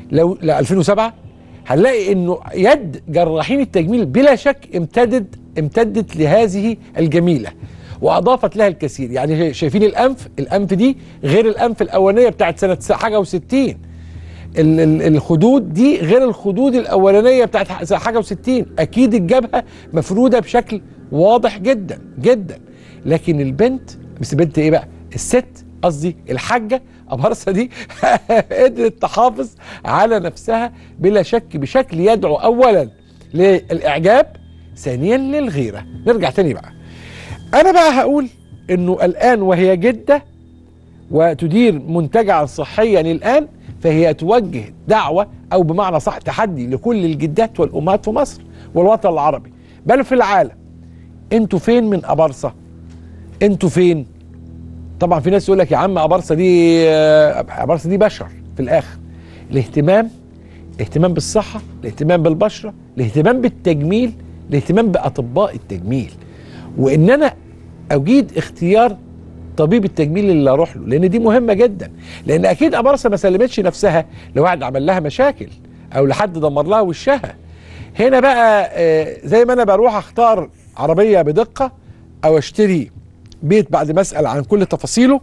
لو ل 2007 هنلاقي انه يد جراحين التجميل بلا شك امتدت امتدت لهذه الجميله واضافت لها الكثير يعني شا- شايفين الانف الانف دي غير الانف الاولانيه بتاعت سنه س- حاجه و60 ال- ال- الخدود دي غير الخدود الاولانيه بتاعت ح- حاجه و60 اكيد الجبهه مفروده بشكل واضح جدا جدا لكن البنت بس البنت ايه بقى الست قصدي الحاجه ابرصه دي قدرت تحافظ على نفسها بلا شك بشكل يدعو اولا للاعجاب ثانيا للغيره نرجع تاني بقى انا بقى هقول انه الان وهي جده وتدير منتجعا صحيا الان فهي توجه دعوه او بمعنى صح تحدي لكل الجدات والامهات في مصر والوطن العربي بل في العالم انتوا فين من ابرصه انتوا فين طبعا في ناس يقول لك يا عم ابرصه دي آه، ابرصه دي بشر في الاخر الاهتمام الاهتمام بالصحه الاهتمام بالبشره الاهتمام بالتجميل الاهتمام باطباء التجميل وان انا اجيد اختيار طبيب التجميل اللي اروح له لان دي مهمه جدا لان اكيد ابرصه ما سلمتش نفسها لواحد عمل لها مشاكل او لحد دمر لها وشها هنا بقى آه، زي ما انا بروح اختار عربيه بدقه او اشتري بيت بعد ما اسال عن كل تفاصيله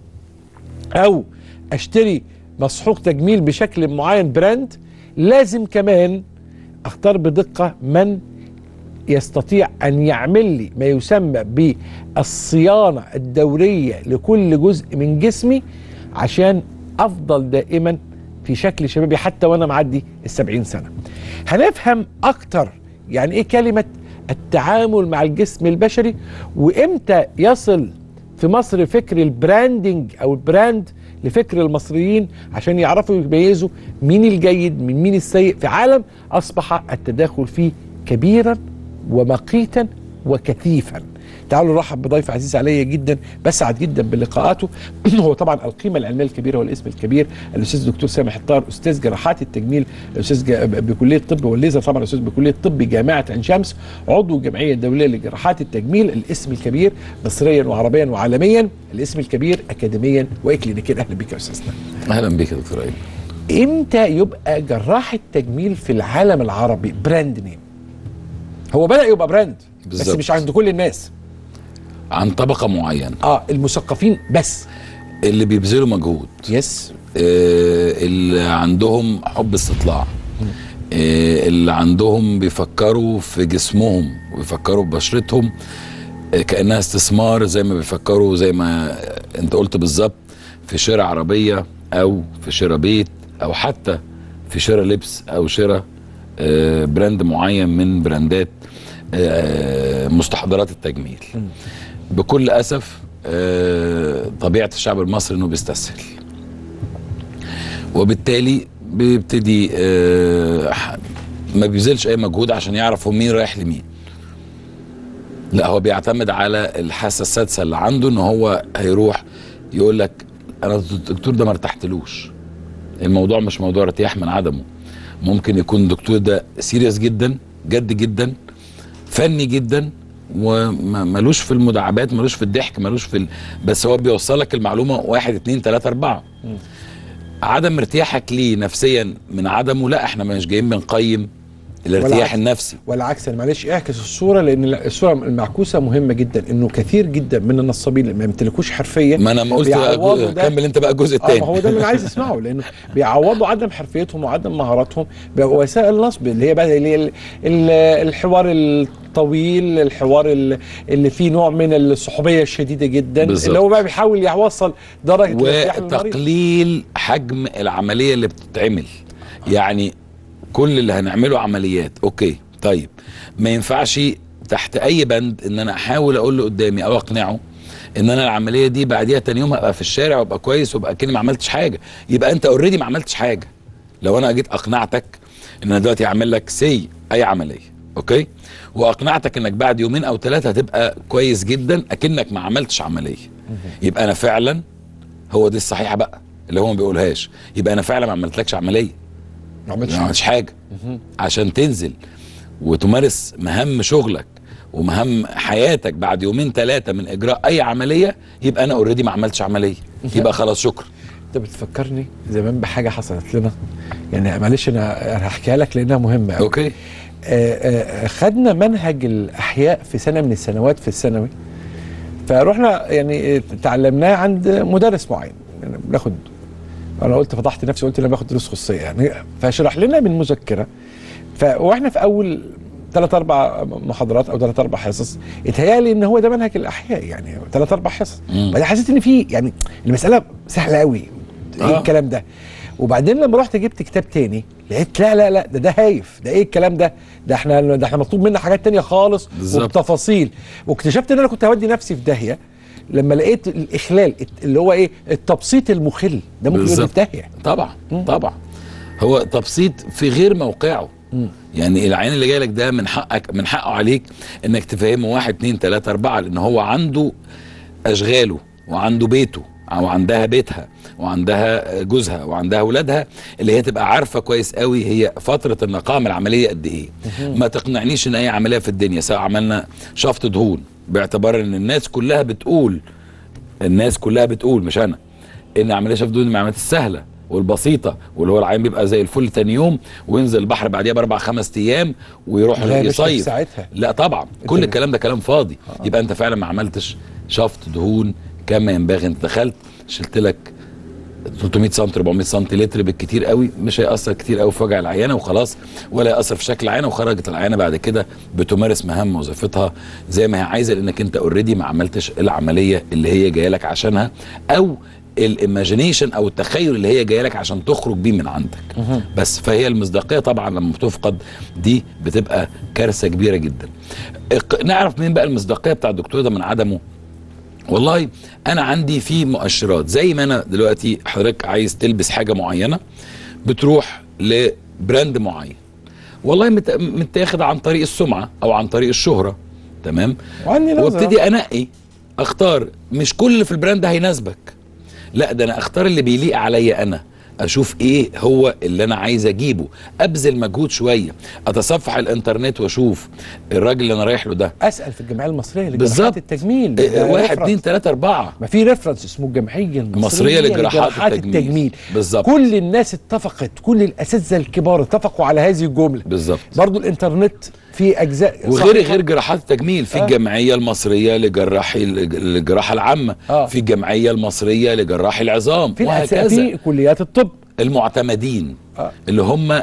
او اشتري مسحوق تجميل بشكل معين براند لازم كمان اختار بدقه من يستطيع ان يعمل لي ما يسمى بالصيانه الدوريه لكل جزء من جسمي عشان افضل دائما في شكل شبابي حتى وانا معدي السبعين سنه هنفهم اكتر يعني ايه كلمه التعامل مع الجسم البشري وامتى يصل في مصر فكر البراندنج او البراند لفكر المصريين عشان يعرفوا يميزوا مين الجيد من مين السيء في عالم اصبح التداخل فيه كبيرا ومقيتا وكثيفا تعالوا نرحب بضيف عزيز عليا جدا بسعد جدا بلقاءاته هو طبعا القيمه العلميه الكبيره والاسم الكبير الاستاذ الدكتور سامح الطاهر استاذ جراحات التجميل الاستاذ جا- بكليه الطب والليزر طبعا استاذ بكليه الطب جامعه عين شمس عضو الجمعيه الدوليه لجراحات التجميل الاسم الكبير مصريا وعربيا وعالميا الاسم الكبير اكاديميا واكلينيكيا اهلا بك يا استاذنا اهلا بيك يا دكتور ايمن امتى يبقى جراح التجميل في العالم العربي براند نيم هو بدا يبقى براند بس بالظبط. مش عند كل الناس عن طبقه معينه اه المثقفين بس اللي بيبذلوا مجهود يس آه، اللي عندهم حب استطلاع آه، اللي عندهم بيفكروا في جسمهم وبيفكروا ببشرتهم آه، كانها استثمار زي ما بيفكروا زي ما انت قلت بالظبط في شراء عربيه او في شراء بيت او حتى في شراء لبس او شراء آه، براند معين من براندات آه، مستحضرات التجميل بكل اسف آه، طبيعه الشعب المصري انه بيستسهل وبالتالي بيبتدي آه، ح- ما بيبذلش اي مجهود عشان يعرف هو مين رايح لمين لا هو بيعتمد على الحاسه السادسه اللي عنده ان هو هيروح يقول لك انا الدكتور ده ما ارتحتلوش الموضوع مش موضوع ارتياح من عدمه ممكن يكون الدكتور ده سيريس جدا جد جدا فني جدا وملوش في المداعبات ملوش في الضحك ملوش في ال... بس هو بيوصلك المعلومه واحد اتنين تلاته اربعه عدم ارتياحك ليه نفسيا من عدمه لا احنا مش جايين بنقيم الارتياح والعكس. النفسي والعكس أنا معلش اعكس الصوره لان الصوره المعكوسه مهمه جدا انه كثير جدا من النصابين اللي ما يمتلكوش حرفيه ما انا ما قلت بيعوضوا ده. كمل انت بقى الجزء اه ما الثاني هو ده اللي انا عايز اسمعه لانه بيعوضوا عدم حرفيتهم وعدم مهاراتهم بوسائل نصب اللي هي بقى اللي هي ال- ال- الحوار الطويل الحوار ال- اللي فيه نوع من الصحوبيه الشديده جدا بالظبط. اللي هو بقى بيحاول يوصل درجه الارتياح للمريض وتقليل حجم العمليه اللي بتتعمل يعني كل اللي هنعمله عمليات اوكي طيب ما ينفعش تحت اي بند ان انا احاول اقول اللي قدامي او اقنعه ان انا العمليه دي بعديها تاني يوم هبقى في الشارع وابقى كويس وابقى كاني ما عملتش حاجه يبقى انت اوريدي ما عملتش حاجه لو انا جيت اقنعتك ان انا دلوقتي هعمل لك سي اي عمليه اوكي واقنعتك انك بعد يومين او ثلاثه هتبقى كويس جدا اكنك ما عملتش عمليه يبقى انا فعلا هو دي الصحيحه بقى اللي هو ما بيقولهاش يبقى انا فعلا ما عملتلكش عمليه ما عملتش ما عملتش حاجه عشان تنزل وتمارس مهام شغلك ومهام حياتك بعد يومين ثلاثه من اجراء اي عمليه يبقى انا اوريدي ما عملتش عمليه يبقى خلاص شكرا انت بتفكرني زمان بحاجه حصلت لنا يعني معلش انا أنا هحكيها لك لانها مهمه أوي. اوكي آه، آه، خدنا منهج الاحياء في سنه من السنوات في الثانوي فرحنا يعني آه، تعلمناه عند مدرس معين يعني بناخد انا قلت فضحت نفسي قلت انا باخد دروس خصوصيه يعني فشرح لنا من مذكره ف واحنا في اول ثلاث اربع محاضرات او ثلاث اربع حصص اتهيألي ان هو ده منهج الاحياء يعني ثلاث اربع حصص مم. بعدين حسيت ان في يعني المساله سهله قوي ايه آه. الكلام ده وبعدين لما رحت جبت كتاب تاني لقيت لا لا لا ده ده هايف ده ايه الكلام ده ده احنا ده احنا مطلوب منا حاجات تانية خالص بالظبط. وبتفاصيل واكتشفت ان انا كنت هودي نفسي في داهيه لما لقيت الاخلال اللي هو ايه التبسيط المخل ده ممكن يودي في بالظبط. داهيه طبعا طبعا هو تبسيط في غير موقعه يعني العين اللي جاي لك ده من حقك من حقه عليك انك تفهمه واحد اتنين تلاته اربعه لان هو عنده اشغاله وعنده بيته وعندها بيتها وعندها جوزها وعندها اولادها اللي هي تبقى عارفه كويس قوي هي فتره النقاهه العمليه قد ايه ما تقنعنيش ان اي عمليه في الدنيا سواء عملنا شفط دهون باعتبار ان الناس كلها بتقول الناس كلها بتقول مش انا ان عمليه شفط دهون من العمليات السهله والبسيطه واللي هو العين بيبقى زي الفل تاني يوم وينزل البحر بعديها باربع خمس ايام ويروح لا يا باشا في يصيف ساعتها. لا طبعا كل الكلام ده كلام فاضي يبقى انت فعلا ما عملتش شفط دهون كما ينبغي انت دخلت شلت لك 300 سم 400 سم لتر بالكتير قوي مش هيأثر كتير قوي في وجع العيانه وخلاص ولا يأثر في شكل العيانه وخرجت العيانه بعد كده بتمارس مهام وظيفتها زي ما هي عايزه لانك انت اوريدي ما عملتش العمليه اللي هي جايه لك عشانها او الايماجينيشن او التخيل اللي هي جايه لك عشان تخرج بيه من عندك بس فهي المصداقيه طبعا لما بتفقد دي بتبقى كارثه كبيره جدا اق- نعرف مين بقى المصداقيه بتاع الدكتور ده من عدمه والله انا عندي في مؤشرات زي ما انا دلوقتي حضرتك عايز تلبس حاجه معينه بتروح لبراند معين والله مت- متاخد عن طريق السمعه او عن طريق الشهره تمام وعندي نظرة. وابتدي انقي اختار مش كل اللي في البراند ده هيناسبك لا ده انا اختار اللي بيليق عليا انا اشوف ايه هو اللي انا عايز اجيبه ابذل مجهود شويه اتصفح الانترنت واشوف الراجل اللي انا رايح له ده اسال في الجمعيه المصريه لجراحات بالظبط. التجميل إيه، ده واحد reference. اتنين تلاته اربعه ما في ريفرنس اسمه الجمعيه المصريه مصرية لجراحات التجميل. التجميل بالظبط. كل الناس اتفقت كل الاساتذه الكبار اتفقوا على هذه الجمله بالظبط برضو الانترنت في اجزاء وغير صحيحة. غير جراحات التجميل في آه. الجمعيه المصريه لجراحي الجراحه العامه آه. في الجمعيه المصريه لجراحي العظام في الأس- وهكذا في كليات الطب المعتمدين آه. اللي هم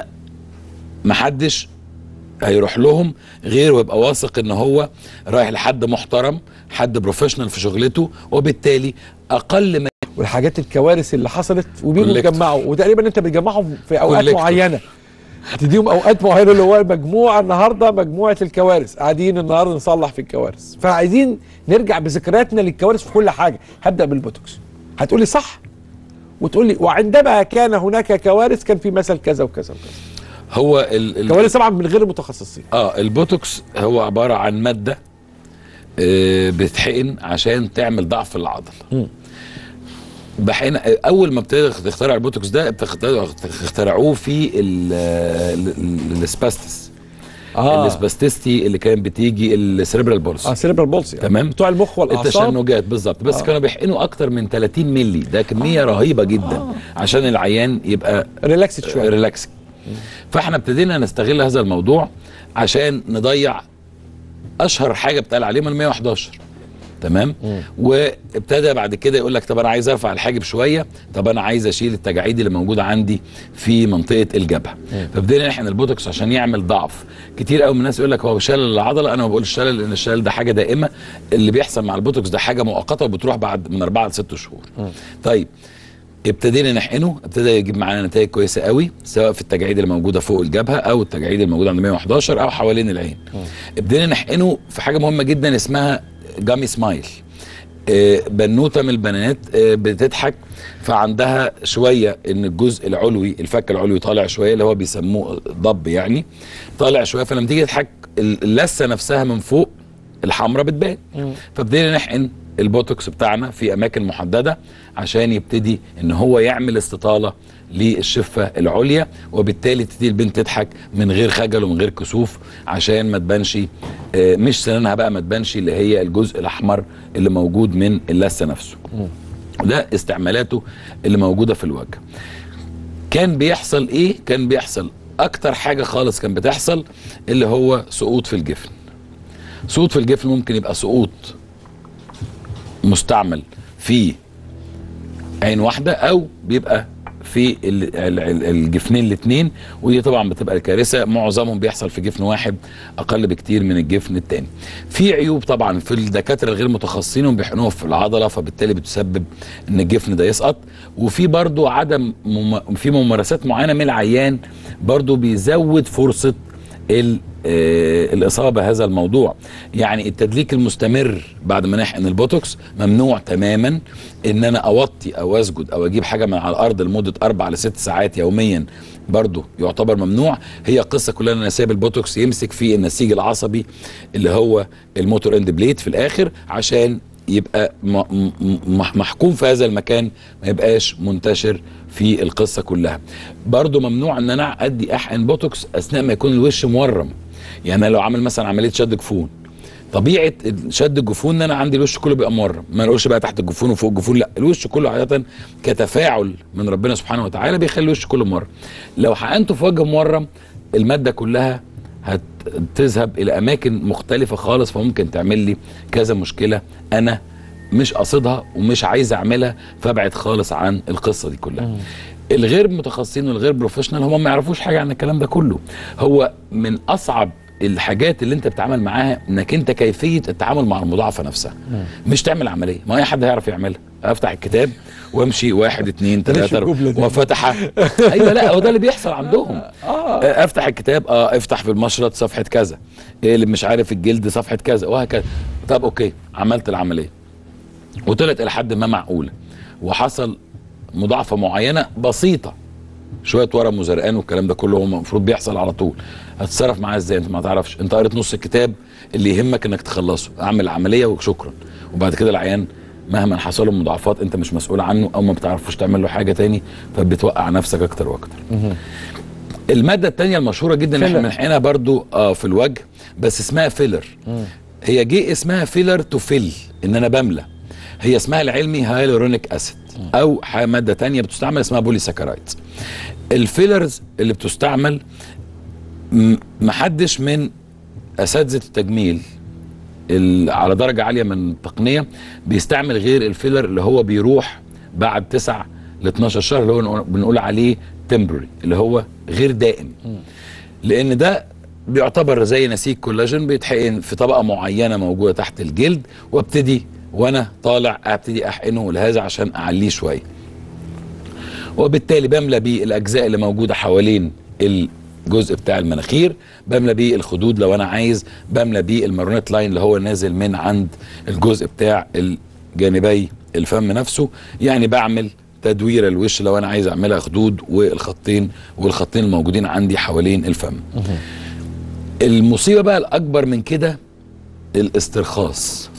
محدش هيروح لهم غير ويبقى واثق ان هو رايح لحد محترم حد بروفيشنال في شغلته وبالتالي اقل ما والحاجات الكوارث اللي حصلت وبيجوا كوليكتور. يجمعوا وتقريبا انت بتجمعهم في اوقات كوليكتور. معينه تديهم اوقات معينه اللي هو مجموعه النهارده مجموعه الكوارث قاعدين النهارده نصلح في الكوارث فعايزين نرجع بذكرياتنا للكوارث في كل حاجه هبدا بالبوتوكس هتقولي صح وتقولي وعندما كان هناك كوارث كان في مثل كذا وكذا وكذا هو ال ال كوارث طبعا من غير المتخصصين اه البوتوكس هو عباره عن ماده آه بتحقن عشان تعمل ضعف العضله بحين اول ما ابتدى تخترع البوتوكس ده ابتدوا اخترعوه في ال- ال- الاسباستس اه الاسباستيستي اللي كانت بتيجي السريبرال بولس اه سيريبرال بولسي تمام. بتوع المخ والاعصاب التشنجات بالظبط بس آه. آه. كانوا بيحقنوا اكتر من 30 مللي ده كميه آه. رهيبه جدا آه. عشان العيان يبقى ريلاكسد شويه ريلاكس فاحنا ابتدينا نستغل هذا الموضوع عشان نضيع اشهر حاجه بتقال عليهم ال 111 تمام وابتدى بعد كده يقول لك طب انا عايز ارفع الحاجب شويه طب انا عايز اشيل التجاعيد اللي موجوده عندي في منطقه الجبهه فابتدينا نحقن البوتوكس عشان يعمل ضعف كتير قوي من الناس يقول لك هو شلل العضله انا ما بقولش شلل لان الشلل ده حاجه دائمه اللي بيحصل مع البوتوكس ده حاجه مؤقته وبتروح بعد من اربعه لست شهور طيب ابتدينا نحقنه ابتدى يجيب معانا نتائج كويسه قوي سواء في التجاعيد اللي موجوده فوق الجبهه او التجاعيد اللي موجوده عند 111 او حوالين العين ابتدينا نحقنه في حاجه مهمه جدا اسمها جامي سمايل آه، بنوته من البنات آه، بتضحك فعندها شويه ان الجزء العلوي الفك العلوي طالع شويه اللي هو بيسموه ضب يعني طالع شويه فلما تيجي تضحك اللثه نفسها من فوق الحمراء بتبان فابتدينا نحقن البوتوكس بتاعنا في اماكن محدده عشان يبتدي ان هو يعمل استطاله للشفه العليا وبالتالي تبتدي البنت تضحك من غير خجل ومن غير كسوف عشان ما تبانش آه، مش سنانها بقى ما تبانش اللي هي الجزء الاحمر اللي موجود من اللثه نفسه ده استعمالاته اللي موجوده في الوجه كان بيحصل ايه كان بيحصل اكتر حاجه خالص كان بتحصل اللي هو سقوط في الجفن سقوط في الجفن ممكن يبقى سقوط مستعمل في عين واحده او بيبقى في ال- ال- ال- الجفنين الاثنين ودي طبعا بتبقى كارثه معظمهم بيحصل في جفن واحد اقل بكتير من الجفن الثاني في عيوب طبعا في الدكاتره الغير متخصصين وبيحقنوها في العضله فبالتالي بتسبب ان الجفن ده يسقط وفي برضو عدم مم... في ممارسات معينه من العيان برضو بيزود فرصه ال- آه، الاصابه بهذا الموضوع يعني التدليك المستمر بعد ما نحقن البوتوكس ممنوع تماما ان انا اوطي او اسجد او اجيب حاجه من على الارض لمده اربع لست ساعات يوميا برضه يعتبر ممنوع هي قصه كلها ان انا سايب البوتوكس يمسك في النسيج العصبي اللي هو الموتور اند بليد في الاخر عشان يبقى م- م- م- محكوم في هذا المكان ما يبقاش منتشر في القصه كلها برضو ممنوع ان انا ادي احقن بوتوكس اثناء ما يكون الوش مورم يعني أنا لو عامل مثلا عمليه شد جفون طبيعه شد الجفون ان انا عندي الوش كله بيبقى مورم ما نقولش بقى تحت الجفون وفوق الجفون لا الوش كله عاده كتفاعل من ربنا سبحانه وتعالى بيخلي الوش كله مورم لو حقنته في وجه مورم الماده كلها هتذهب الى اماكن مختلفه خالص فممكن تعمل لي كذا مشكله انا مش قاصدها ومش عايز اعملها فابعد خالص عن القصه دي كلها الغير متخصصين والغير بروفيشنال هم ما يعرفوش حاجه عن الكلام ده كله هو من اصعب الحاجات اللي انت بتتعامل معاها انك انت كيفيه التعامل مع المضاعفه نفسها مش تعمل عمليه ما اي حد هيعرف يعملها افتح الكتاب وامشي واحد اتنين تلاته الجملة دي. وفتح ايوه لا هو ده اللي بيحصل عندهم آه. افتح الكتاب اه افتح في المشرط صفحه كذا إيه اللي مش عارف الجلد صفحه كذا وهكذا طب اوكي عملت العمليه وطلعت الى حد ما معقوله وحصل مضاعفه معينه بسيطه شويه ورم وزرقان والكلام ده كله هو المفروض بيحصل على طول هتتصرف معاه ازاي انت ما تعرفش انت قريت نص الكتاب اللي يهمك انك تخلصه اعمل العمليه وشكرا وبعد كده العيان مهما حصل له مضاعفات انت مش مسؤول عنه او ما بتعرفش تعمل له حاجه تاني فبتوقع نفسك اكتر واكتر الماده التانية المشهوره جدا اللي احنا فيلر. بنحقنها برضو اه في الوجه بس اسمها فيلر هي جه اسمها فيلر تو فيل ان انا بملى هي اسمها العلمي هايلورونيك اسيد او ح- ماده تانية بتستعمل اسمها بولي ساكرايدز الفيلرز اللي بتستعمل م- محدش من اساتذه التجميل ال- على درجه عاليه من التقنيه بيستعمل غير الفيلر اللي هو بيروح بعد 9 ل 12 شهر اللي هو نقول- بنقول عليه تمبرري اللي هو غير دائم لان ده بيعتبر زي نسيج كولاجين بيتحقن في طبقه معينه موجوده تحت الجلد وابتدي وانا طالع ابتدي احقنه لهذا عشان اعليه شويه وبالتالي بملى بيه الاجزاء اللي موجوده حوالين الجزء بتاع المناخير بملى بيه الخدود لو انا عايز بملى بيه المارونيت لاين اللي هو نازل من عند الجزء بتاع الجانبي الفم نفسه يعني بعمل تدوير الوش لو انا عايز اعملها خدود والخطين والخطين الموجودين عندي حوالين الفم المصيبه بقى الاكبر من كده الاسترخاص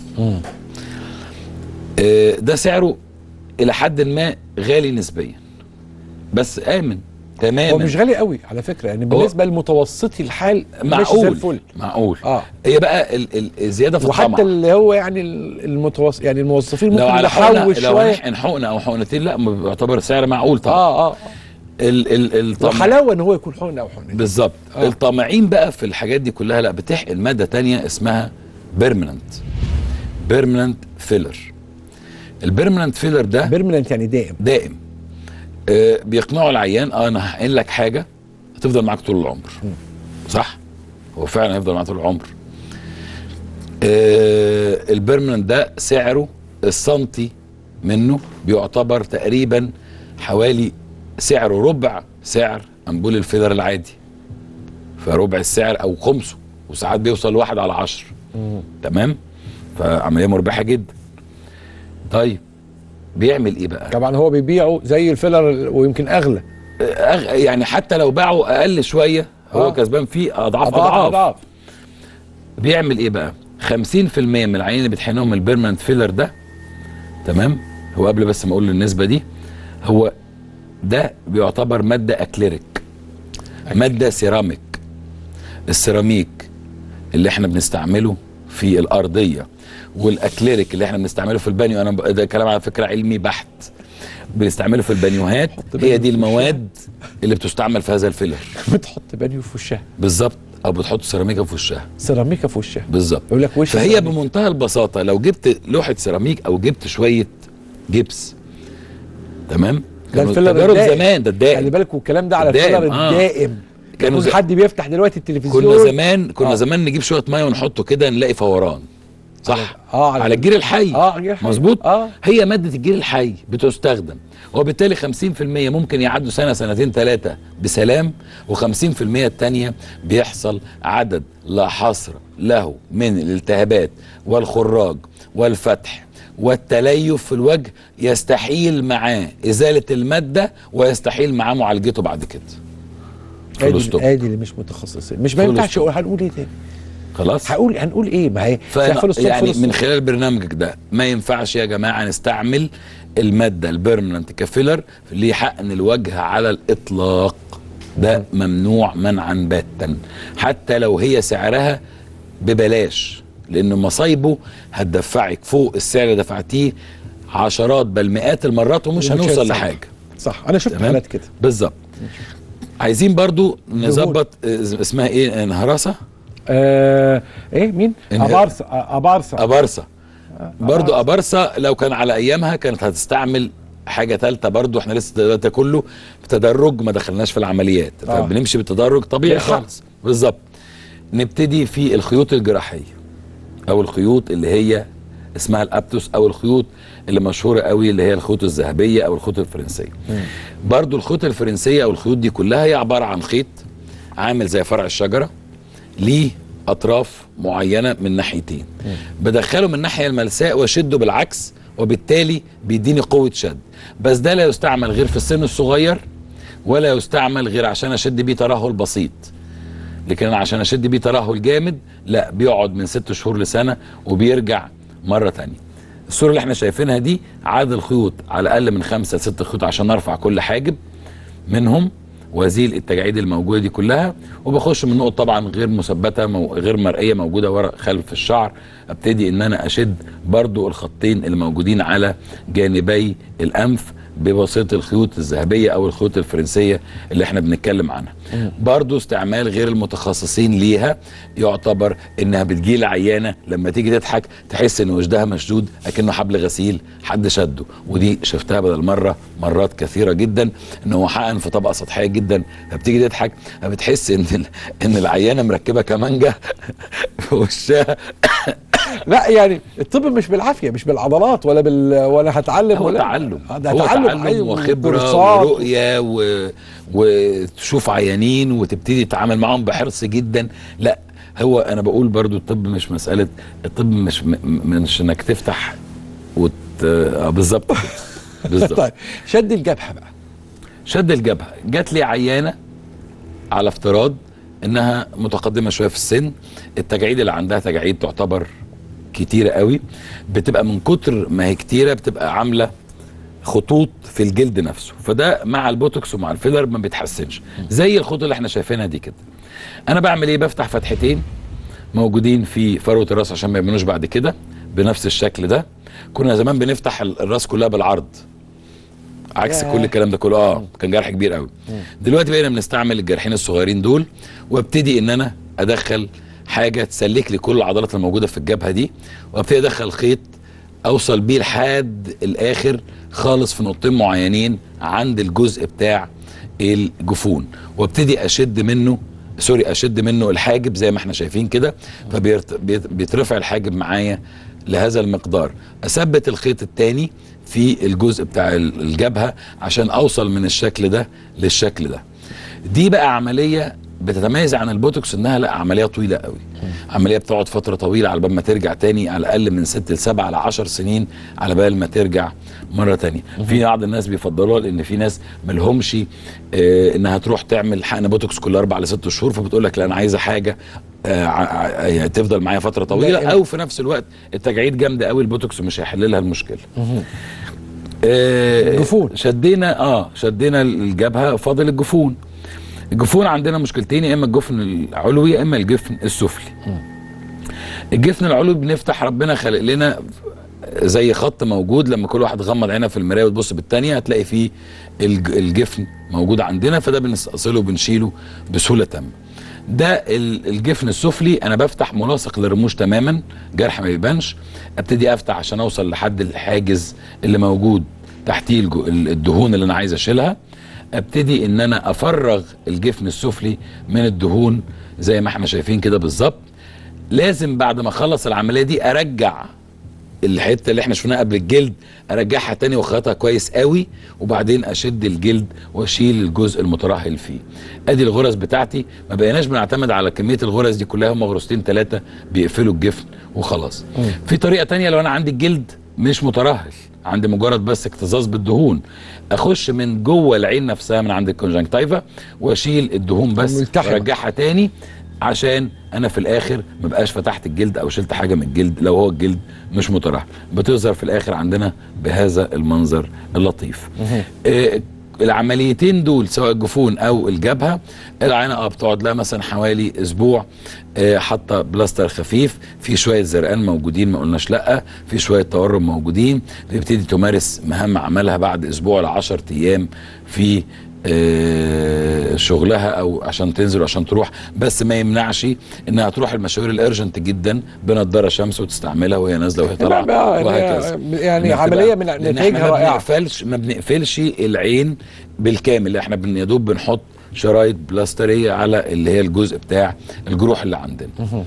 آه، ده سعره الى حد ما غالي نسبيا بس امن تماما هو مش غالي قوي على فكره يعني بالنسبه لمتوسطي الحال ماشي زي معقول الفل معقول اه هي بقى ال- ال- الزياده في وحتى الطمع اللي هو يعني ال- المتوسط يعني الموظفين ممكن لو على حقنه يحوش لو شويه نحقن حقنه او حقنتين لا ما بيعتبر سعر معقول طبعا اه اه ال ال الطمع وحلاوه ان هو يكون حقنه او حقنتين بالظبط آه. الطامعين بقى في الحاجات دي كلها لا بتحقن ماده تانية اسمها بيرمننت بيرمننت فيلر البيرمننت فيلر ده بيرمننت يعني دائم دائم آه بيقنعوا العيان اه انا هحقن لك حاجه هتفضل معاك طول العمر صح هو فعلا هيفضل معاك طول العمر آه البيرمننت ده سعره السنتي منه بيعتبر تقريبا حوالي سعره ربع سعر امبول الفيلر العادي فربع السعر او خمسه وساعات بيوصل واحد على عشر تمام فعمليه مربحه جدا طيب بيعمل ايه بقى طبعا هو بيبيعه زي الفيلر ويمكن اغلى أغ... يعني حتى لو باعوا اقل شويه هو آه. كسبان فيه اضعاف اضعاف اضعاف اضعاف بيعمل ايه بقى 50% من العيانين اللي بيتحقنهم البيرمننت فيلر ده تمام هو قبل بس ما اقول النسبه دي هو ده بيعتبر ماده اكليريك ماده سيراميك السيراميك اللي احنا بنستعمله في الارضيه والاكليريك اللي احنا بنستعمله في البانيو انا ب- ده كلام على فكره علمي بحت بنستعمله في البانيوهات هي دي المواد اللي بتستعمل في هذا الفيلر بتحط بانيو في وشها بالظبط او بتحط سيراميكا في وشها سيراميكا في وشها بالظبط يقول لك وش فهي سيراميكا. بمنتهى البساطه لو جبت لوحه سيراميك او جبت شويه جبس تمام ده كانوا الفيلر التجارب الدائم. زمان ده خلي الدائم بالك والكلام ده على الدائم، الفيلر آه. الدائم كانوا كان ز- حد بيفتح دلوقتي التلفزيون كنا زمان كنا آه. زمان نجيب شويه ميه ونحطه كده نلاقي فوران صح آه، على- على الجير الحي آه، على الجير الحي. مظبوط آه. هي ماده الجير الحي بتستخدم وبالتالي 50% ممكن يعدوا سنه سنتين ثلاثه بسلام و50% الثانيه بيحصل عدد لا حصر له من الالتهابات والخراج والفتح والتليف في الوجه يستحيل معاه ازاله الماده ويستحيل معاه معالجته بعد كده فول ادي ستوب. ادي اللي مش متخصصين مش ما فول ينفعش ستوب. اقول هنقول ايه تاني خلاص هقول هنقول ايه ما هي فأنا فول ستوب، يعني فول ستوب. من خلال برنامجك ده ما ينفعش يا جماعه نستعمل الماده البيرمننت كفيلر لحقن الوجه على الاطلاق ده ممنوع منعا باتا حتى لو هي سعرها ببلاش لان مصايبه هتدفعك فوق السعر اللي دفعتيه عشرات بل مئات المرات ومش ومش هنوصل هيتصرف. لحاجه صح انا شفت تمام حالات كده بالظبط عايزين برضو نظبط اسمها ايه انهراسه آه ايه مين إنه- ابارسا آه، ابارسا ابارسا برضو ابارسا لو كان على ايامها كانت هتستعمل حاجه ثالثه برضو احنا لسه ده كله بتدرج ما دخلناش في العمليات آه. فبنمشي بالتدرج طبيعي بالحق. خالص بالظبط نبتدي في الخيوط الجراحيه او الخيوط اللي هي اسمها الابتوس او الخيوط اللي مشهوره قوي اللي هي الخيوط الذهبيه او الخيوط الفرنسيه برضو الخيوط الفرنسيه او الخيوط دي كلها هي عباره عن خيط عامل زي فرع الشجره ليه اطراف معينه من ناحيتين بدخله من الناحيه الملساء واشده بالعكس وبالتالي بيديني قوه شد بس ده لا يستعمل غير في السن الصغير ولا يستعمل غير عشان اشد بيه ترهل بسيط لكن انا عشان اشد بيه ترهل جامد لا بيقعد من ست شهور لسنه وبيرجع مره تانية الصوره اللي احنا شايفينها دي عدد الخيوط على الاقل من خمسه ست خيوط عشان نرفع كل حاجب منهم وازيل التجاعيد الموجوده دي كلها وبخش من نقط طبعا غير مثبته مو غير مرئيه موجوده ورا خلف الشعر ابتدي ان انا اشد برضو الخطين اللي موجودين على جانبي الانف بواسطه الخيوط الذهبيه او الخيوط الفرنسيه اللي احنا بنتكلم عنها برضو استعمال غير المتخصصين ليها يعتبر انها بتجيل عيانه لما تيجي تضحك تحس ان وجدها مشدود اكنه حبل غسيل حد شده ودي شفتها بدل مره مرات كثيره جدا ان هو حقن في طبقه سطحيه جدا فبتيجي تضحك بتحس ان ال- ان العيانه مركبه كمانجه في وشها لا يعني الطب مش بالعافيه مش بالعضلات ولا بال ولا هتعلم هو ولا تعلم آه، ده هو تعلم, تعلم أيوة، وخبره وكورسات. ورؤيه و... وتشوف عيانين وتبتدي تتعامل معاهم بحرص جدا لا هو انا بقول برضو الطب مش مساله الطب مش م... مش انك تفتح وت... آه بالظبط كده. بالظبط طيب شد الجبهه بقى شد الجبهه جات لي عيانه على افتراض انها متقدمه شويه في السن التجاعيد اللي عندها تجاعيد تعتبر كتيره قوي بتبقى من كتر ما هي كتيره بتبقى عامله خطوط في الجلد نفسه فده مع البوتوكس ومع الفيلر ما بيتحسنش زي الخطوط اللي احنا شايفينها دي كده انا بعمل ايه بفتح فتحتين موجودين في فروه الراس عشان ما يبانوش بعد كده بنفس الشكل ده كنا زمان بنفتح ال- الراس كلها بالعرض عكس ياه. كل الكلام ده كله اه كان جرح كبير قوي دلوقتي بقينا بنستعمل الجرحين الصغيرين دول وابتدي ان انا ادخل حاجه تسلك لي كل العضلات الموجوده في الجبهه دي وابتدي ادخل خيط اوصل بيه لحد الاخر خالص في نقطتين معينين عند الجزء بتاع الجفون وابتدي اشد منه سوري اشد منه الحاجب زي ما احنا شايفين كده فبيترفع الحاجب معايا لهذا المقدار اثبت الخيط التاني في الجزء بتاع ال- الجبهه عشان اوصل من الشكل ده للشكل ده دي بقى عمليه بتتميز عن البوتوكس انها لا عمليه طويله قوي عمليه بتقعد فتره طويله على بال ما ترجع تاني على الاقل من ست لسبع ل 10 سنين على بال ما ترجع مره تانية في بعض الناس بيفضلوها لان في ناس ملهمش آه انها تروح تعمل حقن بوتوكس كل اربع لست شهور فبتقول لك لا انا عايزه حاجه آه ع- ع- يعني تفضل معايا فتره طويله لا، او في نفس الوقت التجاعيد جامده قوي البوتوكس مش هيحل لها المشكله آه، الجفون. شدينا اه شدينا الجبهه فاضل الجفون الجفون عندنا مشكلتين يا اما الجفن العلوي يا اما الجفن السفلي الجفن العلوي بنفتح ربنا خلق لنا زي خط موجود لما كل واحد غمض عينه في المرايه وتبص بالتانيه هتلاقي فيه الج- الجفن موجود عندنا فده بنستأصله وبنشيله بسهوله تامه. ده ال- الجفن السفلي انا بفتح ملاصق للرموش تماما جرح ما يبانش ابتدي افتح عشان اوصل لحد الحاجز اللي موجود تحتيه الجو- ال- الدهون اللي انا عايز اشيلها ابتدي ان انا افرغ الجفن السفلي من الدهون زي ما احنا شايفين كده بالظبط لازم بعد ما اخلص العمليه دي ارجع الحته اللي احنا شفناها قبل الجلد ارجعها تاني واخيطها كويس قوي وبعدين اشد الجلد واشيل الجزء المترهل فيه ادي الغرز بتاعتي ما بقيناش بنعتمد على كميه الغرز دي كلها هم غرزتين ثلاثه بيقفلوا الجفن وخلاص في طريقه تانية لو انا عندي الجلد مش مترهل عندي مجرد بس اكتظاظ بالدهون اخش من جوه العين نفسها من عند الكونجنكتيفا واشيل الدهون بس الملتحمة. وارجعها تاني عشان انا في الاخر ما بقاش فتحت الجلد او شلت حاجه من الجلد لو هو الجلد مش مترهل بتظهر في الاخر عندنا بهذا المنظر اللطيف آه العمليتين دول سواء الجفون او الجبهه العينه اه بتقعد لها مثلا حوالي اسبوع آه حاطه بلاستر خفيف في شويه زرقان موجودين ما قلناش لا في شويه تورم موجودين بتبتدي تمارس مهام عملها بعد اسبوع ل 10 ايام في آه، شغلها او عشان تنزل وعشان تروح بس ما يمنعش انها تروح المشاوير الارجنت جدا بنضاره شمس وتستعملها وهي نازله وهي طالعه بقى وهكذا يعني, يعني إنها عمليه تبقى- من لأن نتائجها احنا ما رائعه بنقفلش ما بنقفلش العين بالكامل احنا بن- يا دوب بنحط شرايط بلاستريه على اللي هي الجزء بتاع الجروح اللي عندنا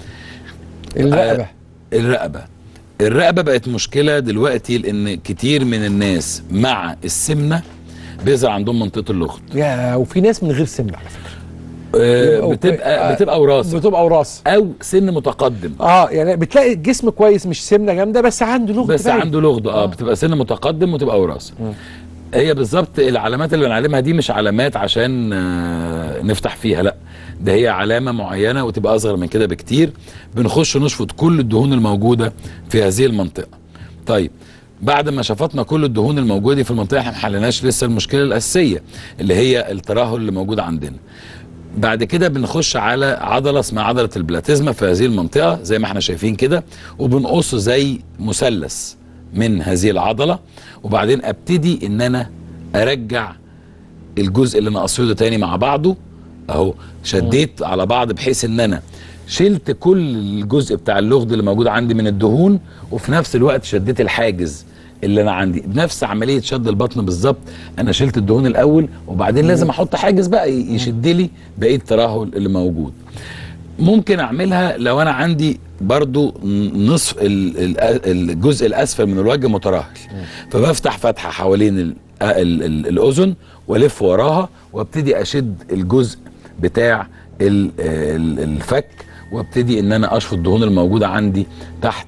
الرقبه الرقبه الرقبه بقت مشكله دلوقتي لان كتير من الناس مع السمنه بيظهر عندهم منطقه اللغط يا وفي ناس من غير سمنه على فكره آه، يبقوا- بتبقى آه، بتبقى وراثه بتبقى وراثه او سن متقدم اه يعني بتلاقي الجسم كويس مش سمنه جامده بس عنده لغط بس باين. عنده لغد اه بتبقى سن متقدم وتبقى وراثه هي بالظبط العلامات اللي بنعلمها دي مش علامات عشان آه، نفتح فيها لا ده هي علامه معينه وتبقى اصغر من كده بكتير بنخش نشفط كل الدهون الموجوده في هذه المنطقه طيب بعد ما شفطنا كل الدهون الموجوده دي في المنطقه احنا ما حليناش لسه المشكله الاساسيه اللي هي الترهل اللي موجود عندنا بعد كده بنخش على عضله اسمها عضله البلاتيزما في هذه المنطقه زي ما احنا شايفين كده وبنقص زي مثلث من هذه العضله وبعدين ابتدي ان انا ارجع الجزء اللي انا قصيده تاني مع بعضه اهو شديت على بعض بحيث ان انا شلت كل الجزء بتاع اللغد اللي موجود عندي من الدهون وفي نفس الوقت شديت الحاجز اللي انا عندي بنفس عمليه شد البطن بالظبط انا شلت الدهون الاول وبعدين لازم احط حاجز بقى ي- يشد لي بقيه الترهل اللي موجود ممكن اعملها لو انا عندي برضو نصف ال- ال- الجزء الاسفل من الوجه مترهل فبفتح فتحه حوالين ال- ال- ال- الاذن والف وراها وابتدي اشد الجزء بتاع ال- ال- الفك وابتدي ان انا اشفط الدهون الموجوده عندي تحت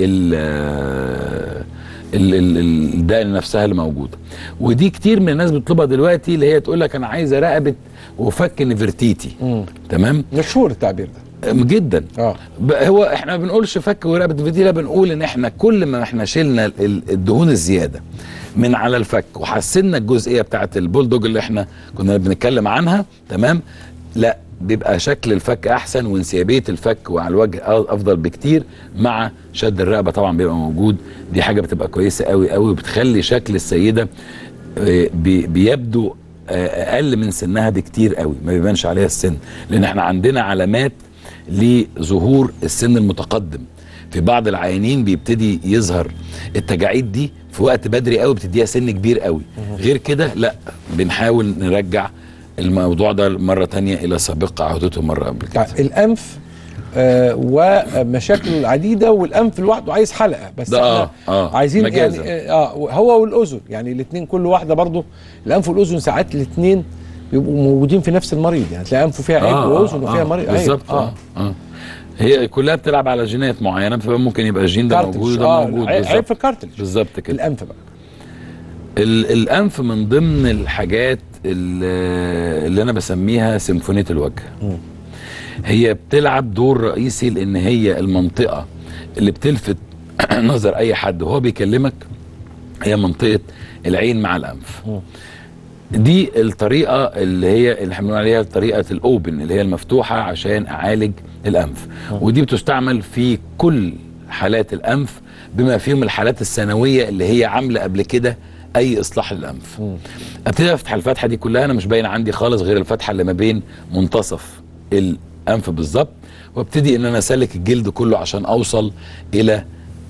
ال ال- ال- ال- الدقن نفسها اللي موجوده ودي كتير من الناس بتطلبها دلوقتي اللي هي تقول لك انا عايزه رقبه وفك نفرتيتي تمام مشهور التعبير ده جدا اه ب- هو احنا ما بنقولش فك ورقبه فيديلا بنقول ان احنا كل ما احنا شلنا ال- الدهون الزياده من على الفك وحسنا الجزئيه بتاعت البولدوج اللي احنا كنا بنتكلم عنها تمام لا بيبقى شكل الفك احسن وانسيابيه الفك وعلى الوجه أ- افضل بكتير مع شد الرقبه طبعا بيبقى موجود دي حاجه بتبقى كويسه قوي قوي وبتخلي شكل السيده آه، بي- بيبدو آه، اقل من سنها بكتير قوي ما بيبانش عليها السن لان احنا عندنا علامات لظهور السن المتقدم في بعض العيانين بيبتدي يظهر التجاعيد دي في وقت بدري قوي بتديها سن كبير قوي غير كده لا بنحاول نرجع الموضوع ده مرة تانية إلى سابق عهدته مرة قبل كده طيب الانف آه ومشاكله العديده والانف لوحده عايز حلقه بس ده احنا آه، آه، عايزين مجازا. يعني اه هو والاذن يعني الاثنين كل واحده برضو الانف والاذن ساعات الاثنين بيبقوا موجودين في نفس المريض يعني تلاقي انفه فيها عيب واذنه فيها مريض عيب. بالظبط آه. آه. هي كلها بتلعب على جينات معينة فممكن يبقى الجين ده كارتلج. موجود وده آه، موجود عيب- عيب بالظبط في الكارتلج بالظبط كده الانف بقى ال- الانف من ضمن الحاجات ال- اللي انا بسميها سيمفونيه الوجه هي بتلعب دور رئيسي لان هي المنطقه اللي بتلفت نظر اي حد وهو بيكلمك هي منطقه العين مع الانف دي الطريقه اللي هي اللي احنا بنقول عليها طريقه الاوبن اللي هي المفتوحه عشان اعالج الانف ودي بتستعمل في كل حالات الانف بما فيهم الحالات الثانويه اللي هي عامله قبل كده اي اصلاح للانف ابتدي افتح الفتحه دي كلها انا مش باين عندي خالص غير الفتحه اللي ما بين منتصف الانف بالظبط وابتدي ان انا اسلك الجلد كله عشان اوصل الى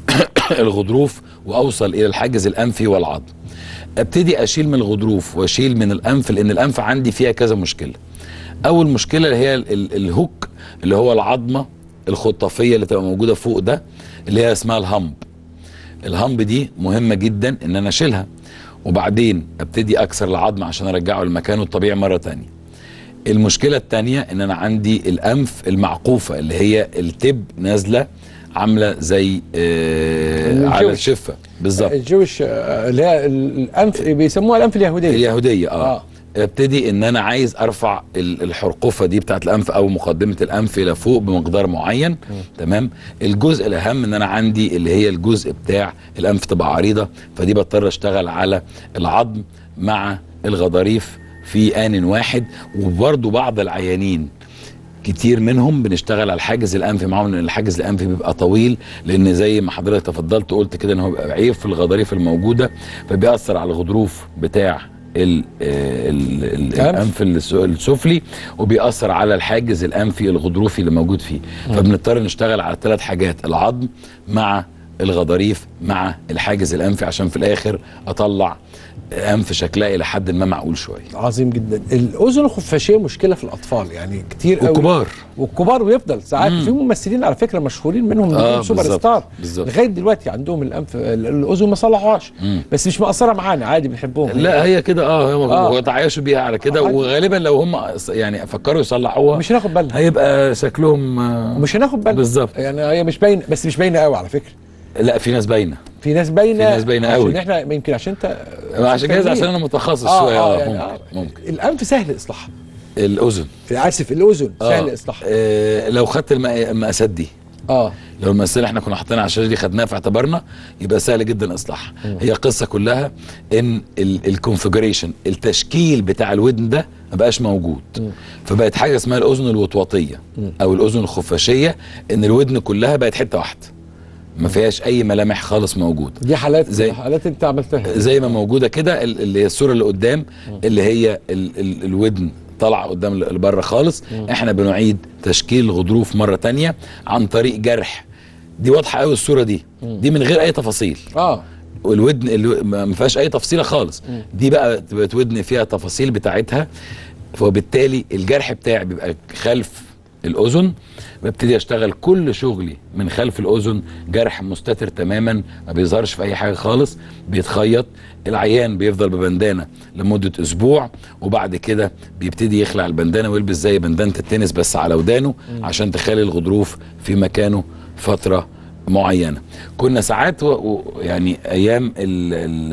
الغضروف واوصل الى الحاجز الانفي والعظم ابتدي اشيل من الغضروف واشيل من الانف لان الانف عندي فيها كذا مشكله اول مشكله اللي هي ال- ال- الهوك اللي هو العظمه الخطافيه اللي تبقى موجوده فوق ده اللي هي اسمها الهمب الهمب دي مهمه جدا ان انا اشيلها وبعدين ابتدي اكسر العظم عشان ارجعه لمكانه الطبيعي مره تانية المشكله التانية ان انا عندي الانف المعقوفه اللي هي التب نازله عامله زي آه على الجوش. الشفه بالظبط الجوش آه، اللي هي ال- الانف بيسموها الانف اليهوديه اليهوديه اه, آه. آه. ابتدي ان انا عايز ارفع ال- الحرقفه دي بتاعت الانف او مقدمه الانف الى فوق بمقدار معين تمام الجزء الاهم ان انا عندي اللي هي الجزء بتاع الانف تبقى عريضه فدي بضطر اشتغل على العظم مع الغضاريف في ان واحد وبرضو بعض العيانين كتير منهم بنشتغل على الحاجز الانفي معاهم لان الحاجز الانفي بيبقى طويل لان زي ما حضرتك تفضلت قلت كده ان هو بيبقى عيب في الغضاريف الموجوده فبيأثر على الغضروف بتاع ال ال ال الانف الس- السفلي وبيأثر على الحاجز الانفي الغضروفي اللي موجود فيه فبنضطر نشتغل على ثلاث حاجات العظم مع الغضاريف مع الحاجز الانفي عشان في الاخر اطلع انف شكلها الى حد ما معقول شويه عظيم جدا الاذن الخفاشيه مشكله في الاطفال يعني كتير قوي والكبار والكبار بيفضل ساعات في ممثلين على فكره مشهورين منهم آه، آه سوبر بالظبط، ستار بالظبط. لغايه دلوقتي عندهم الانف ال- الاذن ما صلحوهاش بس مش مقصره معانا عادي بنحبهم لا هي كده اه هم آه. آه. تعايشوا بيها على كده عادي. وغالبا لو هم يعني فكروا يصلحوها مش هناخد بالنا هيبقى شكلهم آه مش هناخد بالنا بالظبط. يعني هي مش باينه بس مش باينه قوي على فكره لا في ناس باينه في ناس باينه في ناس باينة عشان قوي. احنا يمكن عشان انت عشان كده فاهمين. عشان انا متخصص آه شويه آه اه, يعني ممكن, آه. ممكن الانف سهل اصلاحها الاذن اسف الاذن آه. سهل اصلاحها آه لو خدت الم- المقاسات دي اه لو المسألة احنا كنا حاطينها على الشاشه دي خدناها في اعتبارنا يبقى سهل جدا اصلاحها هي قصه كلها ان الكونفجريشن التشكيل بتاع الودن ده ما بقاش موجود فبقت حاجه اسمها الاذن الوطواطيه او الاذن الخفاشيه ان الودن كلها بقت حته واحده ما فيهاش اي ملامح خالص موجوده دي حالات زي- حالات انت عملتها زي ما موجوده كده ال- اللي هي الصوره اللي قدام اللي هي ال ال الودن طالعه قدام ل- لبره خالص احنا بنعيد تشكيل الغضروف مره تانية عن طريق جرح دي واضحه قوي الصوره دي دي من غير اي تفاصيل اه والودن اللي ما ما فيهاش اي تفصيله خالص دي بقى تبقى ودن فيها تفاصيل بتاعتها فبالتالي الجرح بتاعي بيبقى خلف الاذن ببتدي اشتغل كل شغلي من خلف الاذن جرح مستتر تماما ما بيظهرش في اي حاجه خالص بيتخيط العيان بيفضل ببندانه لمده اسبوع وبعد كده بيبتدي يخلع البندانه ويلبس زي بندانه التنس بس على ودانه عشان تخلي الغضروف في مكانه فتره معينه كنا ساعات و... و... يعني ايام ال... ال...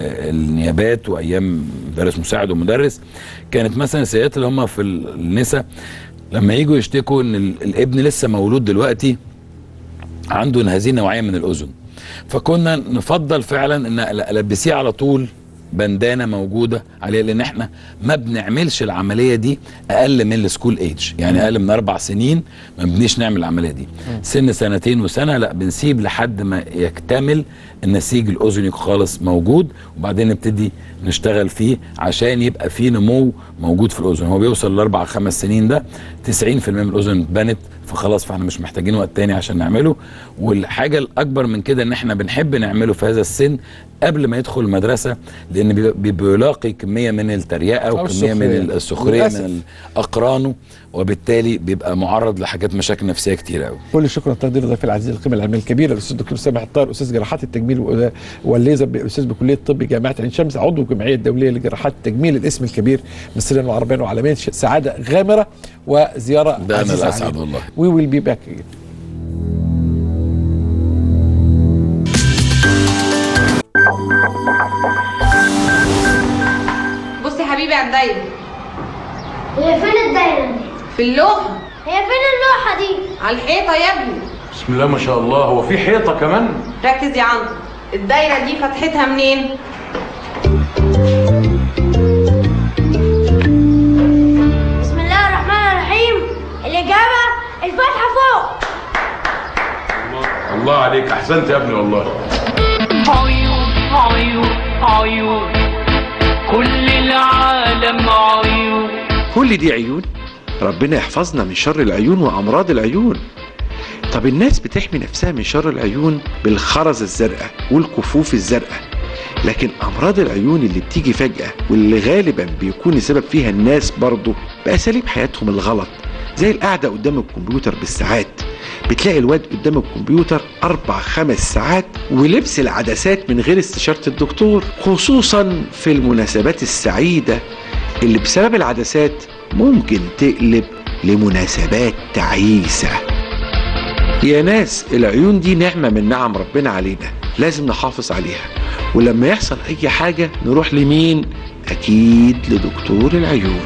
النيابات وايام مدرس مساعد ومدرس كانت مثلا السيدات اللي هم في ال- النساء لما يجوا يشتكوا ان ال... الابن لسه مولود دلوقتي عنده هذه النوعيه من الاذن فكنا نفضل فعلا ان أل- البسيه على طول بندانه موجوده عليها لان احنا ما بنعملش العمليه دي اقل من السكول ايج يعني اقل من اربع سنين ما بنبنيش نعمل العمليه دي سن سنتين وسنه لا بنسيب لحد ما يكتمل النسيج الاذني خالص موجود وبعدين نبتدي نشتغل فيه عشان يبقى فيه نمو موجود في الاذن هو بيوصل لاربع خمس سنين ده 90% من الاذن اتبنت فخلاص فاحنا مش محتاجين وقت تاني عشان نعمله والحاجه الاكبر من كده ان احنا بنحب نعمله في هذا السن قبل ما يدخل المدرسه لان بي- بي- بيلاقي كميه من التريقه وكميه السخرية. من السخريه للأسف. من اقرانه وبالتالي بيبقى معرض لحاجات مشاكل نفسيه كتير قوي كل الشكر والتقدير لضيفي العزيز القيمه العلميه الكبيره الاستاذ الدكتور سامح الطاهر استاذ جراحات التجميل و- والليزر استاذ بكليه الطب جامعه عين شمس عضو الجمعيه الدوليه لجراحات التجميل الاسم الكبير مصريا وعربيا وعالميا ش- سعاده غامره وزياره ده أنا عزيزة الأسعد علينا. والله. وي ويل بي باك بص يا حبيبي على الدايره هي فين الدايرة دي؟ في اللوحه هي فين اللوحة دي؟ على الحيطه يا ابني بسم الله ما شاء الله هو في حيطه كمان ركز يا عنتر الدايره دي فتحتها منين عليك احسنت يا ابني والله عيون عيون عيون كل العالم عيون كل دي عيون ربنا يحفظنا من شر العيون وامراض العيون طب الناس بتحمي نفسها من شر العيون بالخرز الزرقاء والكفوف الزرقاء لكن امراض العيون اللي بتيجي فجأة واللي غالبا بيكون السبب فيها الناس برضه باساليب حياتهم الغلط زي القعدة قدام الكمبيوتر بالساعات بتلاقي الواد قدام الكمبيوتر أربع خمس ساعات ولبس العدسات من غير استشارة الدكتور خصوصا في المناسبات السعيدة اللي بسبب العدسات ممكن تقلب لمناسبات تعيسة يا ناس العيون دي نعمة من نعم ربنا علينا لازم نحافظ عليها ولما يحصل أي حاجة نروح لمين؟ أكيد لدكتور العيون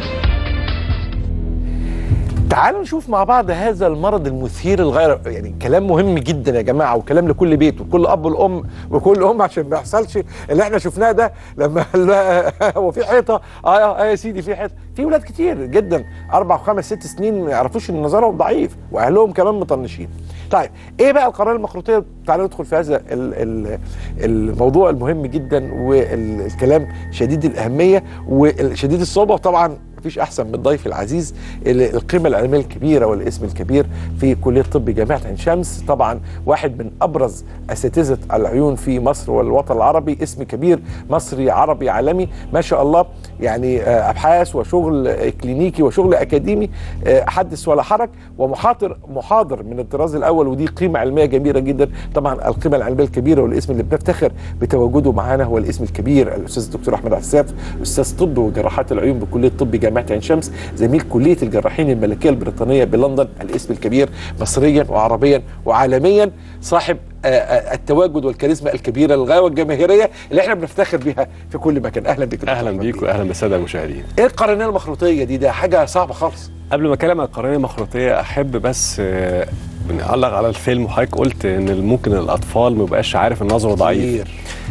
تعالوا نشوف مع بعض هذا المرض المثير للغايه يعني كلام مهم جدا يا جماعه وكلام لكل بيت وكل اب والام وكل ام عشان ما يحصلش اللي احنا شفناه ده لما لا هو في حيطه اه اه يا سيدي في حيطه في ولاد كتير جدا اربع وخمس ست سنين ما يعرفوش ان نظرهم ضعيف واهلهم كمان مطنشين. طيب ايه بقى القرار المخروطيه؟ تعالوا ندخل في هذا ال- ال- الموضوع المهم جدا والكلام شديد الاهميه وشديد الصعوبه وطبعا مفيش احسن من ضيفي العزيز ال- القيمه العلميه الكبيره والاسم الكبير في كليه طب جامعه عين شمس طبعا واحد من ابرز اساتذه العيون في مصر والوطن العربي اسم كبير مصري عربي عالمي ما شاء الله يعني آه، ابحاث وشغل آه، كلينيكي وشغل اكاديمي آه، حدث ولا حرج ومحاضر محاضر من الطراز الاول ودي قيمه علميه كبيره جدا طبعا القيمه العلميه الكبيره والاسم اللي بنفتخر بتواجده معانا هو الاسم الكبير الاستاذ الدكتور احمد عساف استاذ طب وجراحات العيون بكليه طب جامعه عين شمس زميل كليه الجراحين الملكيه البريطانيه بلندن الاسم الكبير مصريا وعربيا وعالميا صاحب آه، آه، التواجد والكاريزما الكبيره للغايه والجماهيريه اللي احنا بنفتخر بيها في كل مكان اهلا بك اهلا بيك واهلا بالساده المشاهدين ايه القرنيه المخروطيه دي ده حاجه صعبه خالص قبل ما اتكلم عن القرنيه المخروطيه احب بس آه، بنعلق على الفيلم وحضرتك قلت ان ممكن الاطفال ما يبقاش عارف ان نظره ضعيف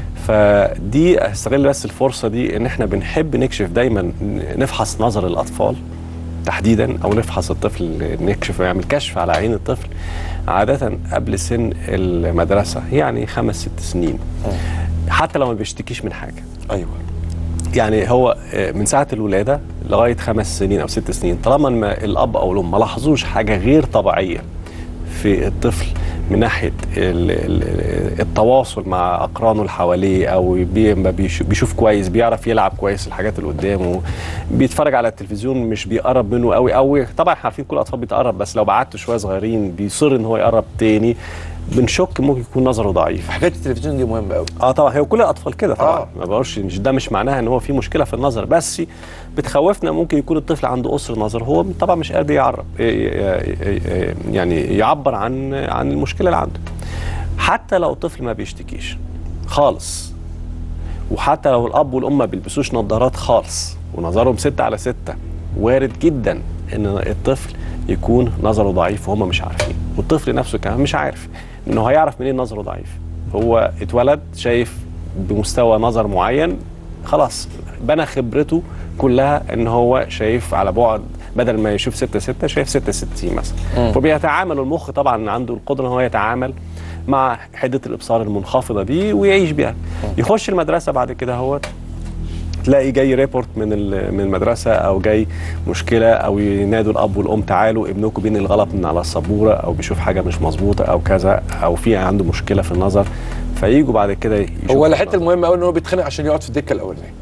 فدي استغل بس الفرصه دي ان احنا بنحب نكشف دايما نفحص نظر الاطفال تحديدا او نفحص الطفل نكشف نعمل كشف على عين الطفل عاده قبل سن المدرسه يعني خمس ست سنين حتى لو ما بيشتكيش من حاجه ايوه يعني هو آه، من ساعه الولاده لغايه خمس سنين او ست سنين طالما ما الاب او الام ما لاحظوش حاجه غير طبيعيه في الطفل من ناحيه ال- ال- التواصل مع اقرانه اللي حواليه او بي ما بيش- بيشوف كويس بيعرف يلعب كويس الحاجات اللي قدامه بيتفرج على التلفزيون مش بيقرب منه قوي قوي طبعا احنا عارفين كل الاطفال بيتقرب بس لو بعته شويه صغيرين بيصر ان هو يقرب تاني بنشك ممكن يكون نظره ضعيف حكايه التلفزيون دي مهمه قوي اه طبعا هي كل الاطفال كده طبعا آه. ما بقولش مش ده مش معناها ان هو في مشكله في النظر بس بتخوفنا ممكن يكون الطفل عنده قصر نظر هو طبعا مش قادر يعرب ي- ي- ي- يعني يعبر عن عن المشكله اللي عنده حتى لو الطفل ما بيشتكيش خالص وحتى لو الاب والام ما بيلبسوش نظارات خالص ونظرهم ستة على ستة وارد جدا ان الطفل يكون نظره ضعيف وهم مش عارفين والطفل نفسه كمان مش عارف انه هيعرف منين نظره ضعيف هو اتولد شايف بمستوى نظر معين خلاص بنى خبرته كلها ان هو شايف على بعد بدل ما يشوف 6 6 شايف 6 60 مثلا مم. فبيتعامل المخ طبعا عنده القدره ان هو يتعامل مع حده الابصار المنخفضه دي ويعيش بيها يخش المدرسه بعد كده هو تلاقي جاي ريبورت من ال- من المدرسه او جاي مشكله او ينادوا الاب والام تعالوا ابنكم بينقل غلط من على السبوره او بيشوف حاجه مش مظبوطه او كذا او في عنده مشكله في النظر فييجوا بعد كده يشوفوا هو الحته المهمه قوي ان هو بيتخانق عشان يقعد في الدكه الاولانيه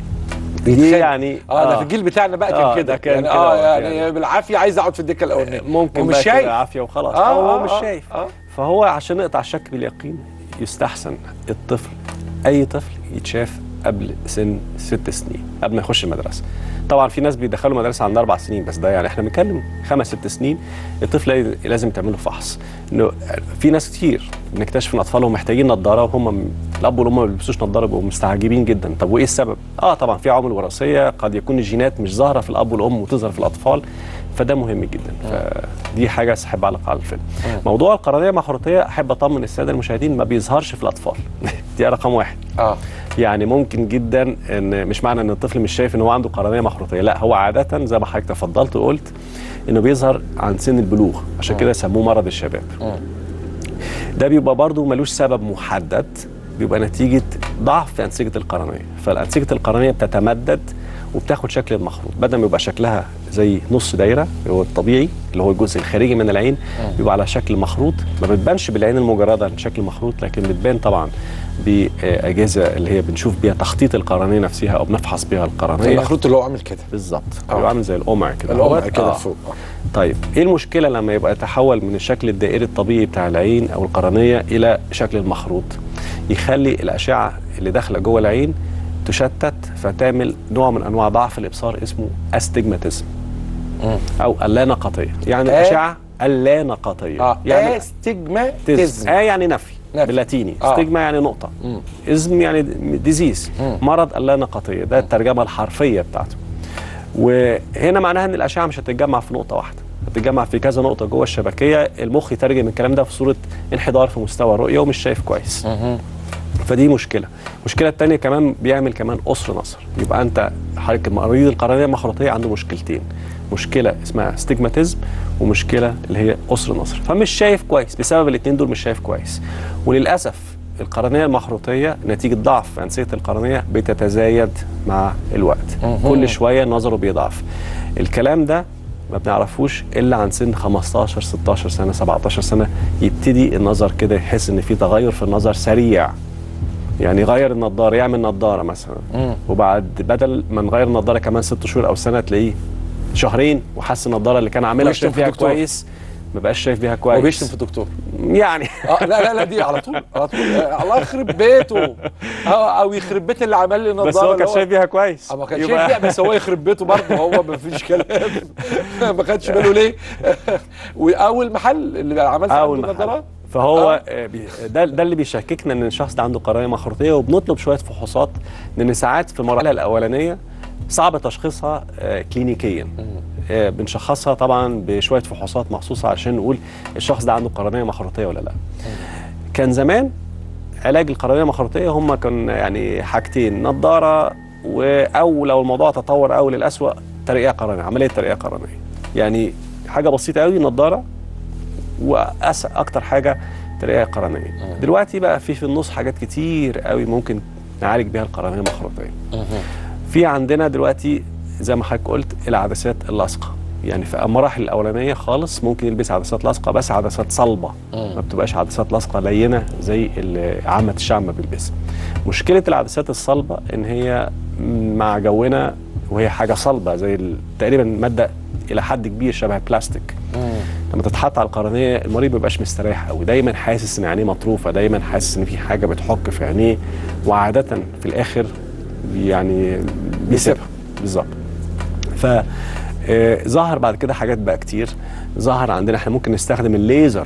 دي يعني اه ده في الجيل بتاعنا بقى كان آه، كده ده كان يعني كده اه وقت يعني, يعني. بالعافيه عايز اقعد في الدكه الاولانيه ممكن ومش بقى شايف كده عافيه وخلاص آه، هو آه، مش آه، شايف فهو عشان نقطع الشك باليقين يستحسن الطفل اي طفل يتشاف قبل سن ست سنين قبل ما يخش المدرسه طبعا في ناس بيدخلوا مدرسه عند اربع سنين بس ده يعني احنا بنتكلم خمس ست سنين الطفل لازم تعمل له فحص انه في ناس كتير بنكتشف ان اطفالهم محتاجين نظاره وهم م- الاب والام ما بيلبسوش نظاره بيبقوا مستعجبين جدا طب وايه السبب؟ اه طبعا في عوامل وراثيه قد يكون الجينات مش ظاهره في الاب والام وتظهر في الاطفال فده مهم جدا فدي حاجه احب اعلق على الفيلم موضوع القرنيه المخروطيه احب اطمن الساده المشاهدين ما بيظهرش في الاطفال دي رقم واحد اه يعني ممكن جدا ان مش معنى ان الطفل مش شايف ان هو عنده قرنيه مخروطيه لا هو عاده زي ما حضرتك تفضلت وقلت انه بيظهر عن سن البلوغ عشان كده سموه مرض الشباب ده بيبقى برضو ملوش سبب محدد بيبقى نتيجه ضعف في انسجه القرنيه فالانسجه القرنيه بتتمدد وبتاخد شكل المخروط بدل ما يبقى شكلها زي نص دايره اللي هو الطبيعي اللي هو الجزء الخارجي من العين بيبقى على شكل مخروط ما بتبانش بالعين المجرده على شكل مخروط لكن بتبان طبعا باجهزه اللي هي بنشوف بيها تخطيط القرنيه نفسها او بنفحص بيها القرنيه المخروط اللي هو عامل كده بالظبط بيبقى عامل زي القمع كده القمع اهوت. كده آه. فوق. طيب ايه المشكله لما يبقى يتحول من الشكل الدائري الطبيعي بتاع العين او القرنيه الى شكل المخروط يخلي الاشعه اللي داخله جوه العين تشتت فتعمل نوع من انواع ضعف الابصار اسمه استجماتيزم او اللانقطيه يعني آه. الاشعه اللانقطيه اه يعني استجماتيزم اه يعني نفي نفي. باللاتيني آه. استجما يعني نقطه ازم يعني ديزيز مرض اللانقطيه ده الترجمه الحرفيه بتاعته وهنا معناها ان الاشعه مش هتتجمع في نقطه واحده هتتجمع في كذا نقطه جوه الشبكيه المخ يترجم الكلام ده في صوره انحدار في مستوى الرؤيه ومش شايف كويس فدي مشكله المشكله الثانيه كمان بيعمل كمان قصر نظر يبقى انت حضرتك مريض القرنيه المخروطيه عنده مشكلتين مشكله اسمها ستيجماتيزم ومشكله اللي هي قصر نظر فمش شايف كويس بسبب الاثنين دول مش شايف كويس وللاسف القرنيه المخروطيه نتيجه ضعف انسيه القرنيه بتتزايد مع الوقت كل شويه نظره بيضعف الكلام ده ما بنعرفوش الا عن سن 15 16 سنه 17 سنه يبتدي النظر كده يحس ان في تغير في النظر سريع يعني يغير النضاره يعمل نضاره مثلا وبعد بدل ما نغير النضاره كمان ست شهور او سنه تلاقيه شهرين وحس النضاره اللي كان عاملها ويشتم شايف في بيها الدكتور. كويس ما بقاش شايف بيها كويس وبيشتم في الدكتور يعني اه لا لا لا دي على طول على طول آه الله يخرب بيته اه او يخرب بيت اللي عمل لي نظاره بس هو اللي كان شايف بيها كويس آه، ما كانش يبقى- شايف بيها بس هو يخرب بيته برضه هو ما فيش كلام ما خدش باله ليه واول محل اللي عملت اول عنده محل نظارات فهو آه. بي- ده ده اللي بيشككنا ان الشخص ده عنده قرنيه مخروطيه وبنطلب شويه فحوصات لان ساعات في المرحله الاولانيه صعب تشخيصها آه، كلينيكيا آه، بنشخصها طبعا بشويه فحوصات مخصوصه عشان نقول الشخص ده عنده قرنيه مخروطيه ولا لا كان زمان علاج القرنيه المخروطيه هم كان يعني حاجتين نظاره و او لو الموضوع تطور قوي للاسوء ترقيع قرنيه عمليه ترقيع قرنيه يعني حاجه بسيطه قوي نظاره وأس اكتر حاجه ترقيع قرنيه دلوقتي بقى في في النص حاجات كتير قوي ممكن نعالج بيها القرنيه المخروطيه في عندنا دلوقتي زي ما حضرتك قلت العدسات اللاصقه يعني في المراحل الاولانيه خالص ممكن يلبس عدسات لاصقه بس عدسات صلبه ما بتبقاش عدسات لاصقه لينه زي اللي عامه الشعب ما بيلبسها مشكله العدسات الصلبه ان هي مع جونا وهي حاجه صلبه زي ال- تقريبا ماده الى حد كبير شبه البلاستيك لما تتحط على القرنيه المريض ما بيبقاش مستريح قوي دايما حاسس ان عينيه مطروفه دايما حاسس ان في حاجه بتحك في عينيه وعاده في الاخر يعني بيسيبها بالظبط ف آه، ظهر بعد كده حاجات بقى كتير ظهر عندنا احنا ممكن نستخدم الليزر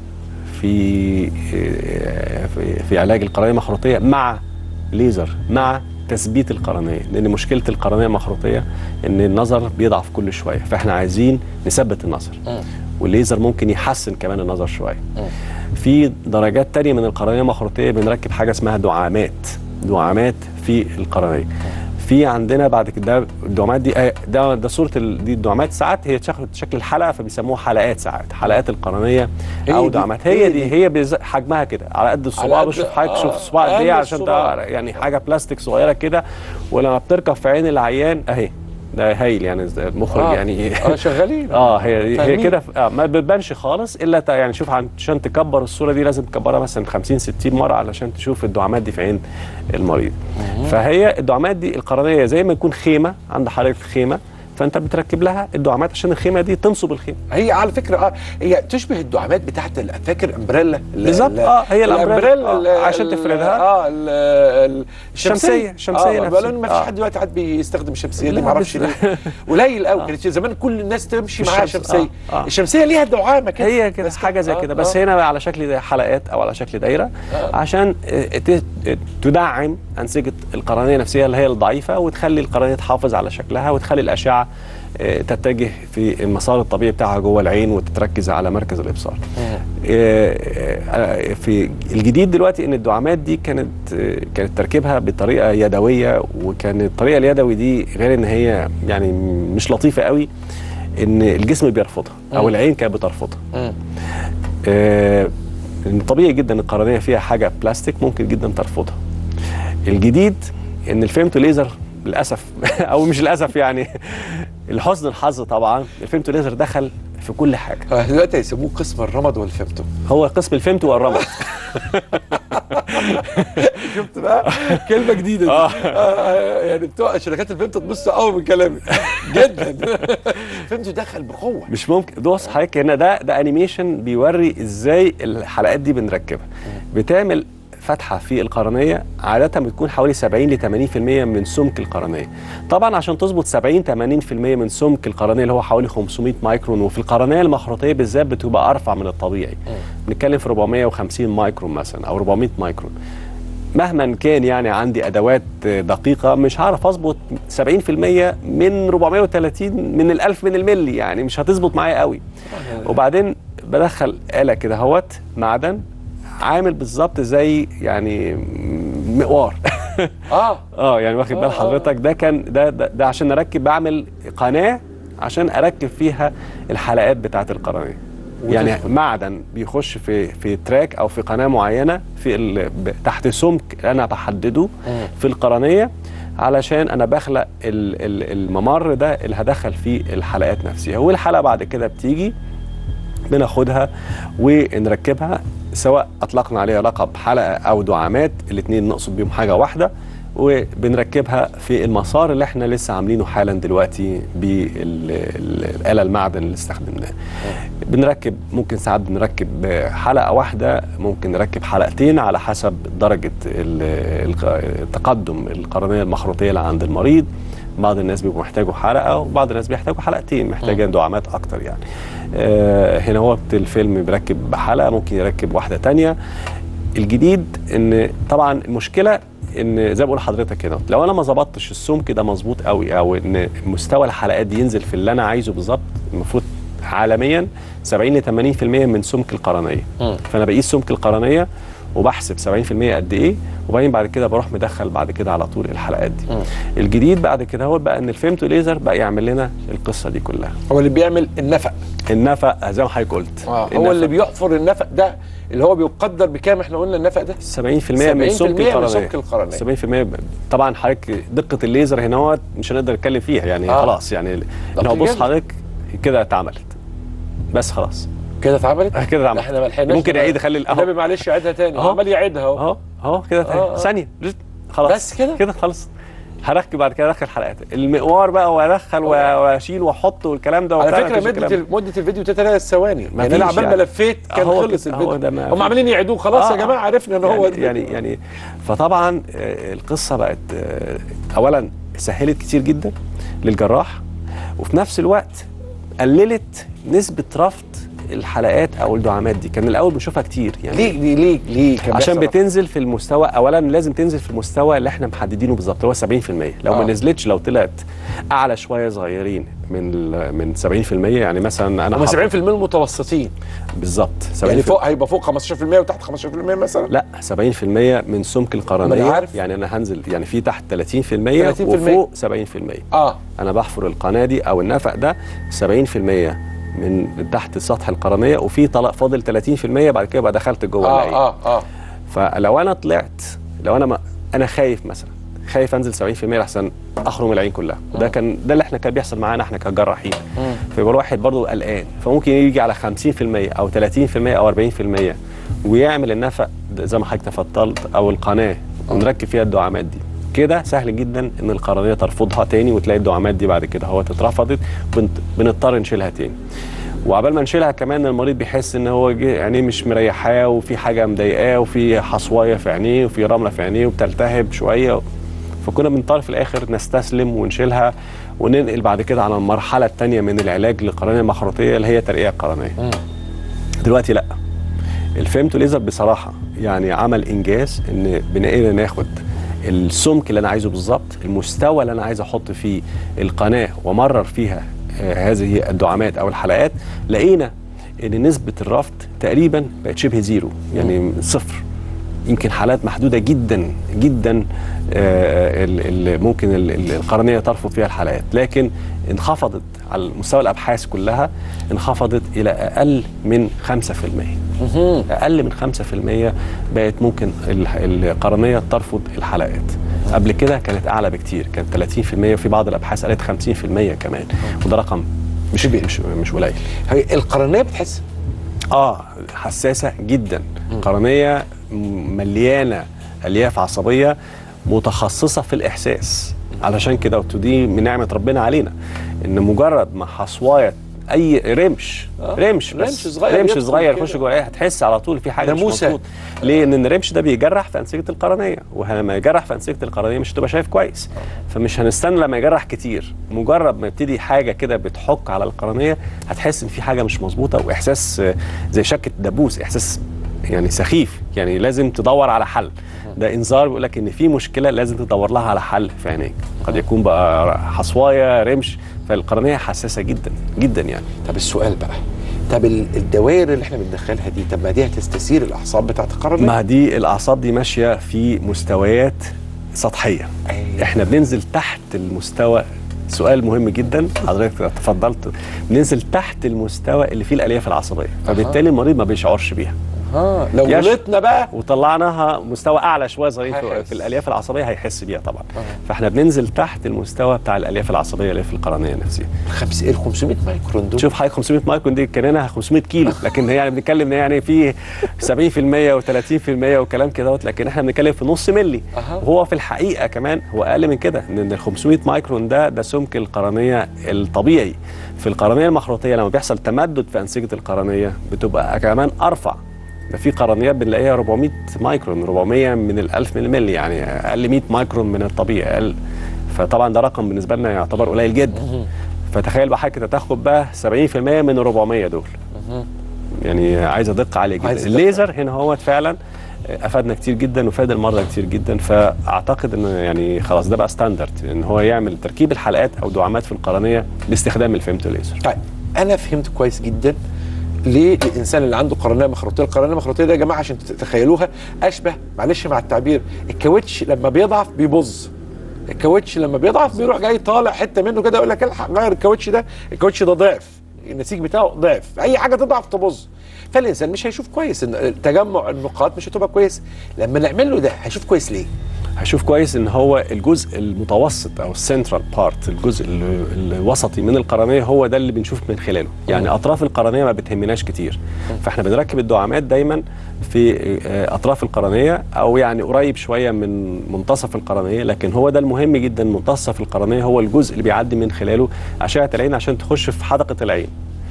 في آه، في- في علاج القرنيه المخروطيه مع ليزر مع تثبيت القرنيه لان مشكله القرنيه المخروطيه ان النظر بيضعف كل شويه فاحنا عايزين نثبت النظر والليزر ممكن يحسن كمان النظر شويه في درجات تانية من القرنيه المخروطيه بنركب حاجه اسمها دعامات دعامات في القرنيه في عندنا بعد كده الدعامات دي آه، ده ده صوره ال- دي الدعامات ساعات هي شكل شكل الحلقه فبيسموها حلقات ساعات حلقات القرنيه هي او دي- دعامات هي هي دي. دي هي بز- حجمها كده على قد الصباع قد- بشوف حضرتك آه، شوف الصباع قد أقل ايه عشان الصباع. تع- يعني حاجه بلاستيك صغيره كده ولما بتركب في عين العيان اهي ده هايل يعني المخرج آه. يعني اه شغالين اه هي هي فاهمين. كده آه ما بتبانش خالص الا تا- يعني شوف عن- عشان تكبر الصوره دي لازم تكبرها مثلا 50 60 مره علشان تشوف الدعامات دي في عين المريض فهي الدعامات دي القرنيه زي ما يكون خيمه عند حضرتك خيمه فانت بتركب لها الدعامات عشان الخيمه دي تنصب الخيمه هي على فكره اه هي تشبه الدعامات بتاعت ال- فاكر امبريلا ال- بالظبط، ال- آه، هي الأمبريلا، ال- آه، عشان ال- تفردها. اه ال- ال- الشمسية، الشمسية اه نفسها. بقول ما فيش آه. حد دلوقتي حد بيستخدم الشمسيه دي لا، ما اعرفش بس- ليه قليل قوي كانت زمان كل الناس تمشي معاها الشمس- شمسيه آه، آه. الشمسيه ليها دعامه كده هي كده بس حاجه زي آه، كده بس آه. هنا بقى على شكل ده حلقات او على شكل دايره عشان آه، ت- تدعم انسجه القرنيه نفسها اللي هي الضعيفه وتخلي القرنيه تحافظ على شكلها وتخلي الاشعه آه، تتجه في المسار الطبيعي بتاعها جوه العين وتتركز على مركز الابصار. آه، آه، في الجديد دلوقتي ان الدعامات دي كانت آه، كانت تركيبها بطريقه يدويه وكان الطريقه اليدوي دي غير ان هي يعني مش لطيفه قوي ان الجسم بيرفضها او مم. العين كانت بترفضها. مم. آه، لان طبيعي جدا القرنيه فيها حاجه بلاستيك ممكن جدا ترفضها الجديد ان الفيمتو ليزر للاسف او مش للاسف يعني لحسن الحظ طبعا الفيمتو ليزر دخل في كل حاجه آه، دلوقتي هيسموه قسم الرمد والفيمتو هو قسم الفيمتو والرمد شفت بقى كلمه جديده دي آه. آه يعني بتوع شركات الفيمتو تبص قوي من كلامي جدا فيمتو دخل بقوه مش ممكن بص حضرتك هنا ده ده انيميشن بيوري ازاي الحلقات دي بنركبها بتعمل فتحه في القرنيه عاده بتكون حوالي 70 ل 80% من سمك القرنيه طبعا عشان تظبط 70 80% من سمك القرنيه اللي هو حوالي 500 مايكرون وفي القرنيه المخروطيه بالذات بتبقى ارفع من الطبيعي بنتكلم في 450 مايكرون مثلا او 400 مايكرون مهما كان يعني عندي ادوات دقيقه مش هعرف اظبط 70% من 430 من الالف من الملي يعني مش هتظبط معايا قوي وبعدين بدخل آلة كده اهوت معدن عامل بالظبط زي يعني مقوار اه اه يعني واخد بال حضرتك ده كان ده, ده ده عشان اركب بعمل قناه عشان اركب فيها الحلقات بتاعه القرنيه يعني وتدخل. معدن بيخش في في تراك او في قناه معينه في ال- ب- تحت سمك انا بحدده في القرنيه علشان انا بخلق ال- ال- الممر ده اللي هدخل فيه الحلقات نفسها والحلقه بعد كده بتيجي بناخدها ونركبها سواء اطلقنا عليها لقب حلقه او دعامات الاثنين نقصد بيهم حاجه واحده وبنركبها في المسار اللي احنا لسه عاملينه حالا دلوقتي بالاله المعدن اللي استخدمناه بنركب ممكن ساعات بنركب حلقه واحده ممكن نركب حلقتين على حسب درجه ال- الق- تقدم القرنيه المخروطيه اللي عند المريض بعض الناس بيبقوا محتاجوا حلقه وبعض الناس بيحتاجوا حلقتين محتاجه دعامات اكتر يعني آه هنا وقت الفيلم بيركب حلقه ممكن يركب واحده تانية الجديد ان طبعا المشكله ان زي ما بقول لحضرتك كده لو انا ما ظبطتش السمك ده مظبوط قوي او ان مستوى الحلقات دي ينزل في اللي انا عايزه بالظبط المفروض عالميا 70 ل 80% من سمك القرنيه فانا بقيس سمك القرنيه وبحسب 70% قد ايه وبعدين بعد كده بروح مدخل بعد كده على طول الحلقات دي الجديد بعد كده هو بقى ان الفيمتو ليزر بقى يعمل لنا القصه دي كلها هو اللي بيعمل النفق النفق زي ما حضرتك قلت آه هو اللي بيحفر النفق ده اللي هو بيقدر بكام احنا قلنا النفق ده 70% من 70% سمك من القرنيه سمك القرنيه 70% ب- طبعا حضرتك دقه الليزر هنا هو مش هنقدر نتكلم فيها يعني آه. آه. خلاص يعني دقيق هو بص جدا. حضرتك كده اتعملت بس خلاص كده اتعملت كده اتعملت احنا ما لحقناش ممكن بقى. يعيد خلي النبي اهو معلش يعيدها تاني أهو. عمال يعيدها اهو اهو اهو كده آه، آه. تاني ثانيه جت. خلاص بس كده؟ كده خلاص هركب بعد كده ادخل حلقات المقوار بقى وادخل و- واشيل واحط والكلام ده على وبتاع، فكره مفيش مده الكلام ال- مده الفيديو ده ثلاث ثواني يعني مفيش انا عبال ما يعني. لفيت كان أهو خلص كده، أهو ده الفيديو ما هم فيش. عاملين يعيدوه خلاص يا آه. جماعه عرفنا ان هو يعني يعني, يعني فطبعا آه، القصه بقت آه، اولا سهلت كتير جدا للجراح وفي نفس الوقت قللت نسبه رفض الحلقات او الدعامات دي كان الاول بنشوفها كتير يعني ليه ليه ليه ليه كان عشان بيحصل؟ بتنزل في المستوى اولا لازم تنزل في المستوى اللي احنا محددينه بالظبط هو 70% لو آه. ما نزلتش لو طلعت اعلى شويه صغيرين من ال- من 70% يعني مثلا انا هم حاطط- 70% المتوسطين بالظبط 70% يعني فوق هيبقى فوق 15% وتحت 15% مثلا لا 70% من سمك ما القرنيه أنا عارف. يعني انا هنزل يعني في تحت 30%, 30% وفوق 70% اه انا بحفر القناه دي او النفق ده 70% من تحت سطح القرنيه وفي طلق فاضل 30% بعد كده بقى دخلت جوه اه العين اه اه فلو انا طلعت لو انا ما انا خايف مثلا خايف انزل 70% لحسن اخرم العين كلها وده كان ده اللي احنا كان بيحصل معانا احنا كجراحين فيبقى الواحد برضه قلقان فممكن يجي على 50% او 30% او 40% ويعمل النفق ده زي ما حضرتك تفضلت او القناه ونركب فيها الدعامات دي كده سهل جدا ان القرنيه ترفضها تاني وتلاقي الدعامات دي بعد كده هو اترفضت بنت- بنضطر نشيلها تاني وعبال ما نشيلها كمان المريض بيحس ان هو جه- عينيه مش مريحاه وفي حاجه مضايقاه وفي حصوايه في عينيه وفي رمله في عينيه وبتلتهب شويه فكنا بنضطر في الاخر نستسلم ونشيلها وننقل بعد كده على المرحله الثانيه من العلاج للقرنيه المخروطيه اللي هي ترقيع القرنيه. دلوقتي لا الفيمتو ليزر بصراحه يعني عمل انجاز ان بنقدر ناخد السمك اللي انا عايزه بالظبط المستوى اللي انا عايز احط فيه القناه وامرر فيها آه، هذه الدعامات او الحلقات لقينا ان نسبه الرفض تقريبا بقت شبه زيرو يعني صفر يمكن حالات محدوده جدا جدا آه، ال- ال- ممكن ال- ال- القرنيه ترفض فيها الحلقات لكن انخفضت على مستوى الابحاث كلها انخفضت الى اقل من 5% اقل من 5% بقت ممكن ال- القرنيه ترفض الحلقات قبل كده كانت اعلى بكتير كانت 30% وفي بعض الابحاث قالت 50% كمان وده رقم مش مش مش قليل هي القرنيه بتحس اه حساسه جدا قرنيه م- مليانه الياف عصبيه متخصصه في الاحساس علشان كده ودي من نعمه ربنا علينا ان مجرد ما حصوايه اي رمش آه، رمش بس رمش صغير رمش يدخل صغير كده. يخش جوه إيه، هتحس على طول في حاجه مش ناموسة. مظبوط ليه ان الرمش ده بيجرح في انسجه القرنيه ولما يجرح في انسجه القرنيه مش هتبقى شايف كويس فمش هنستنى لما يجرح كتير مجرد ما يبتدي حاجه كده بتحك على القرنيه هتحس ان في حاجه مش مظبوطه واحساس آه، زي شكه دبوس احساس يعني سخيف يعني لازم تدور على حل ده انذار بيقول لك ان في مشكله لازم تدور لها على حل في عينيك قد يكون بقى حصوايه رمش فالقرنيه حساسه جدا جدا يعني طب السؤال بقى طب ال- الدوائر اللي احنا بندخلها دي طب ما دي هتستثير الاعصاب بتاعت القرنيه ما دي الاعصاب دي ماشيه في مستويات سطحيه احنا بننزل تحت المستوى سؤال مهم جدا حضرتك تفضلت بننزل تحت المستوى اللي فيه الالياف العصبيه فبالتالي المريض ما بيشعرش بيها اه لو يش- غلطنا بقى وطلعناها مستوى اعلى شويه صغير في, هيحس. في الالياف العصبيه هيحس بيها طبعا فاحنا بننزل تحت المستوى بتاع الالياف العصبيه اللي في القرنيه نفسها خمس ال 500 مايكرون دول شوف حضرتك 500 مايكرون دي كانها 500 كيلو لكن هي يعني بنتكلم يعني في 70% و30% وكلام كده لكن احنا بنتكلم في نص ملي أها. وهو في الحقيقه كمان هو اقل من كده ان ال 500 مايكرون ده ده سمك القرنيه الطبيعي في القرنيه المخروطيه لما بيحصل تمدد في انسجه القرنيه بتبقى كمان ارفع ده في قرنيات بنلاقيها 400 مايكرون 400 من ال 1000 ملي يعني اقل 100 مايكرون من الطبيعي اقل فطبعا ده رقم بالنسبه لنا يعتبر قليل جدا فتخيل بقى حضرتك تاخد بقى 70% من ال 400 دول يعني عايزه دقه عاليه جدا عايزة دقة. الليزر هنا هو فعلا افادنا كتير جدا وفاد المرضى كتير جدا فاعتقد ان يعني خلاص ده بقى ستاندرد ان هو يعمل تركيب الحلقات او دعامات في القرنيه باستخدام الفيمتو ليزر طيب انا فهمت كويس جدا ليه الانسان اللي عنده قرنيه مخروطيه القرنيه المخروطيه ده يا جماعه عشان تتخيلوها اشبه معلش مع التعبير الكاوتش لما بيضعف بيبظ الكاوتش لما بيضعف بيروح جاي طالع حته منه كده يقول لك الحق غير الكاوتش ده الكاوتش ده ضعف النسيج بتاعه ضعف اي حاجه تضعف تبظ فالانسان مش هيشوف كويس إن تجمع النقاط مش هتبقى كويس لما نعمل له ده هيشوف كويس ليه هشوف كويس ان هو الجزء المتوسط او السنترال بارت الجزء ال- الوسطي من القرنيه هو ده اللي بنشوف من خلاله يعني اطراف القرنيه ما بتهمناش كتير فاحنا بنركب الدعامات دايما في آه، اطراف القرنيه او يعني قريب شويه من منتصف القرنيه لكن هو ده المهم جدا منتصف القرنيه هو الجزء اللي بيعدي من خلاله اشعه العين عشان تخش في حدقه العين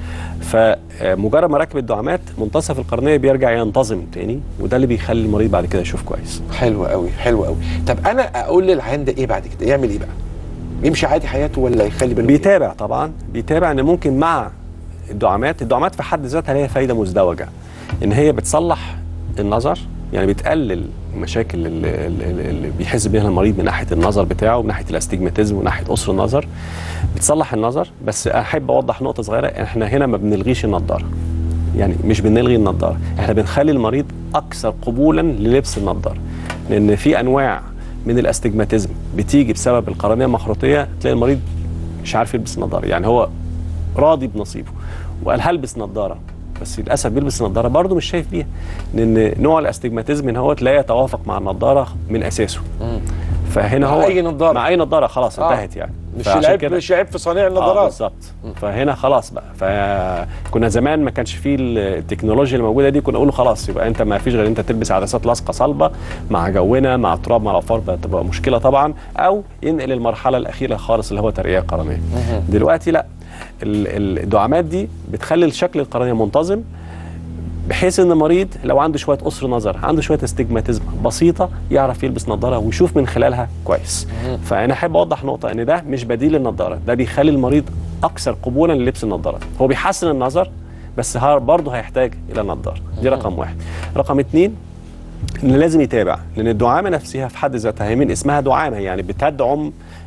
فمجرد ما ركب الدعامات منتصف القرنيه بيرجع ينتظم تاني وده اللي بيخلي المريض بعد كده يشوف كويس حلو قوي حلو قوي طب انا اقول للعيان ده ايه بعد كده يعمل ايه بقى يمشي عادي حياته ولا يخلي باله بيتابع طبعا بيتابع ان ممكن مع الدعامات الدعامات في حد ذاتها ليها فايده مزدوجه ان هي بتصلح النظر يعني بتقلل المشاكل اللي, اللي اللي بيحس بيها المريض من ناحيه النظر بتاعه من ناحيه الاستجماتيزم ومن ناحيه قصر النظر بتصلح النظر بس احب اوضح نقطه صغيره احنا هنا ما بنلغيش النضاره يعني مش بنلغي النضاره احنا بنخلي المريض اكثر قبولا للبس النضاره لان في انواع من الاستجماتيزم بتيجي بسبب القرنيه المخروطيه تلاقي المريض مش عارف يلبس نظاره يعني هو راضي بنصيبه وقال هلبس نظاره بس للاسف بيلبس نظاره برضه مش شايف بيها لان نوع الاستجماتيزم ان هو لا يتوافق مع النظاره من اساسه فهنا مع هو أي نظارة. مع اي نظاره خلاص آه. انتهت يعني مش فعشان العيب كده- مش عيب في صانع اه النظارات بالظبط فهنا خلاص بقى فكنا زمان ما كانش فيه التكنولوجيا اللي موجوده دي كنا نقول خلاص يبقى انت ما فيش غير انت تلبس عدسات لاصقه صلبه مع جونا مع التراب مع العفار بتبقى مشكله طبعا او ينقل المرحله الاخيره خالص اللي هو ترقيه قرنيه دلوقتي لا ال- ال- الدعامات دي بتخلي الشكل القرنيه منتظم بحيث ان المريض لو عنده شويه قصر نظر عنده شويه استجماتيزم بسيطه يعرف يلبس نظاره ويشوف من خلالها كويس فانا احب اوضح نقطه ان ده مش بديل للنظاره ده بيخلي المريض اكثر قبولا للبس النظاره هو بيحسن النظر بس ها- برضه هيحتاج الى نظاره دي رقم واحد رقم اتنين ان لازم يتابع لان الدعامه نفسها في حد ذاتها هي من اسمها دعامه يعني بتدعم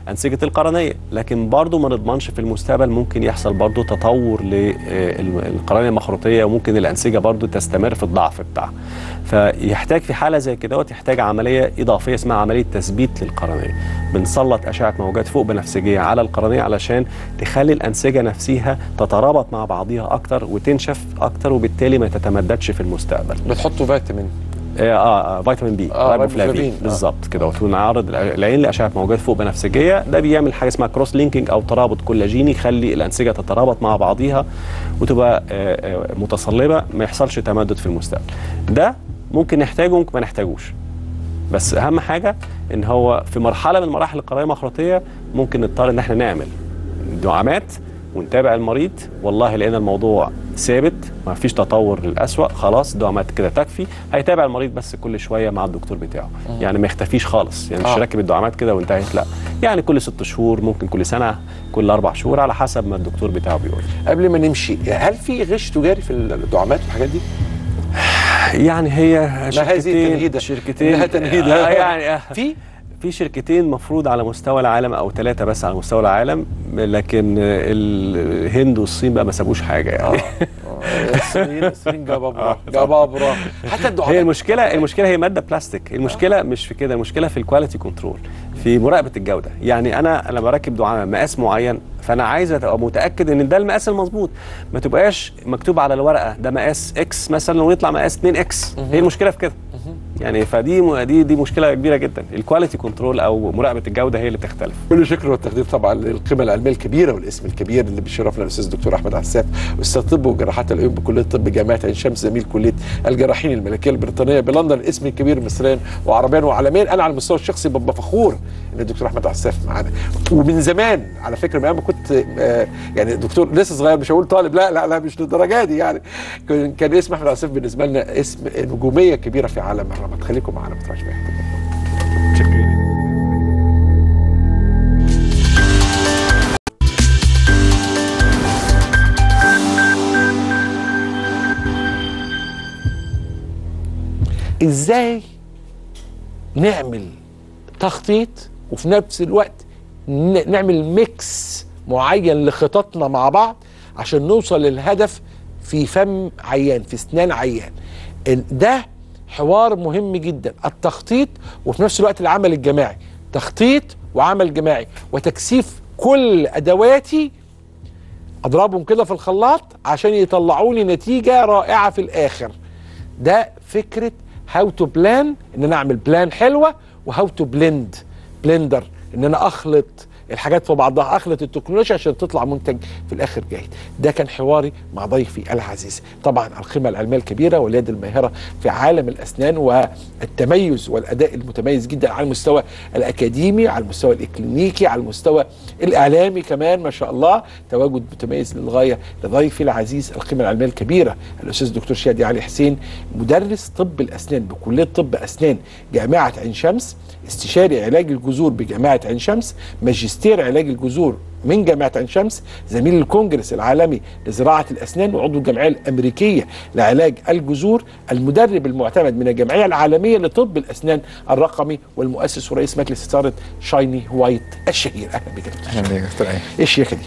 انسجه القرنيه لكن برضو ما نضمنش في المستقبل ممكن يحصل برضو تطور للقرنيه المخروطيه وممكن الانسجه برضو تستمر في الضعف بتاعها فيحتاج في حاله زي كده يحتاج عمليه اضافيه اسمها عمليه تثبيت للقرنيه بنسلط اشعه موجات فوق بنفسجيه على القرنيه علشان تخلي الانسجه نفسها تترابط مع بعضيها اكتر وتنشف اكتر وبالتالي ما تتمددش في المستقبل بتحطوا فيتامين اه, آه فيتامين بي آه، رايبوفلافين رايبوفلافين، آه. بالظبط كده ونعرض العين لاشعه موجات فوق بنفسجيه ده بيعمل حاجه اسمها كروس لينكينج او ترابط كولاجيني يخلي الانسجه تترابط مع بعضيها وتبقى آه، آه، متصلبه ما يحصلش تمدد في المستقبل ده ممكن نحتاجه ممكن ما نحتاجوش بس اهم حاجه ان هو في مرحله من مراحل القرنيه المخروطيه ممكن نضطر ان احنا نعمل دعامات ونتابع المريض والله لقينا الموضوع ثابت ما فيش تطور للأسوأ خلاص دعامات كده تكفي هيتابع المريض بس كل شويه مع الدكتور بتاعه مم. يعني ما يختفيش خالص يعني مش آه. راكب الدعامات كده وانتهت لا يعني كل ست شهور ممكن كل سنه كل اربع شهور على حسب ما الدكتور بتاعه بيقول قبل ما نمشي هل في غش تجاري في الدعامات والحاجات دي؟ يعني هي ما هذه شركتين تنهيدة شركتين إنها تنهيدة آه يعني آه. في في شركتين مفروض على مستوى العالم او ثلاثه بس على مستوى العالم لكن الهند والصين بقى ما سابوش حاجه يعني الصين الصين جبابرة جبابرة حتى هي الدعامات المشكله المشكله هي ماده بلاستيك المشكله مش في كده المشكله في الكواليتي كنترول في مراقبه الجوده يعني انا لما بركب دعامه مقاس معين فانا عايز ابقى متاكد ان ده المقاس المظبوط ما تبقاش مكتوب على الورقه ده مقاس اكس مثلا ويطلع مقاس 2 اكس هي المشكله في كده يعني فدي م- دي دي مشكله كبيره جدا الكواليتي كنترول او مراقبه الجوده هي اللي بتختلف كل شكر والتقدير طبعا للقيمه العلميه الكبيره والاسم الكبير اللي بيشرفنا الاستاذ الدكتور احمد عساف استاذ طب وجراحات العيون بكليه الطب جامعه عين شمس زميل كليه الجراحين الملكيه البريطانيه بلندن الاسم الكبير مصريا وعربيا وعالميا انا على المستوى الشخصي ببقى فخور ان الدكتور احمد عساف معانا ومن زمان على فكره من أيام ما كنت آه، يعني دكتور لسه صغير مش هقول طالب لا لا لا مش للدرجه دي يعني كان كان اسم احمد عساف بالنسبه لنا اسم نجوميه كبيره في عالم الرمد خليكم معانا ما تروحش في حته شكرا ازاي نعمل تخطيط وفي نفس الوقت ن- نعمل ميكس معين لخططنا مع بعض عشان نوصل للهدف في فم عيان في اسنان عيان ال- ده حوار مهم جدا التخطيط وفي نفس الوقت العمل الجماعي تخطيط وعمل جماعي وتكثيف كل ادواتي اضربهم كده في الخلاط عشان يطلعوا لي نتيجه رائعه في الاخر ده فكره هاو تو بلان ان انا اعمل بلان حلوه وهاو تو بلند بلندر ان انا اخلط الحاجات في بعضها اخلط التكنولوجيا عشان تطلع منتج في الاخر جيد ده كان حواري مع ضيفي العزيز طبعا القيمه العلميه الكبيره واليد الماهره في عالم الاسنان والتميز والاداء المتميز جدا على المستوى الاكاديمي على المستوى الاكلينيكي على المستوى الاعلامي كمان ما شاء الله تواجد متميز للغايه لضيفي العزيز القيمه العلميه الكبيره الاستاذ الدكتور شادي علي حسين مدرس طب الاسنان بكليه طب اسنان جامعه عين شمس استشاري علاج الجذور بجامعه عين شمس ماجستير علاج الجذور من جامعه عين شمس زميل الكونجرس العالمي لزراعه الاسنان وعضو الجمعيه الامريكيه لعلاج الجذور المدرب المعتمد من الجمعيه العالميه لطب الاسنان الرقمي والمؤسس ورئيس مجلس اداره شايني وايت الشهير اهلا بك يا دكتور اهلا بيك يا دكتور ايه ايه الشيخه دي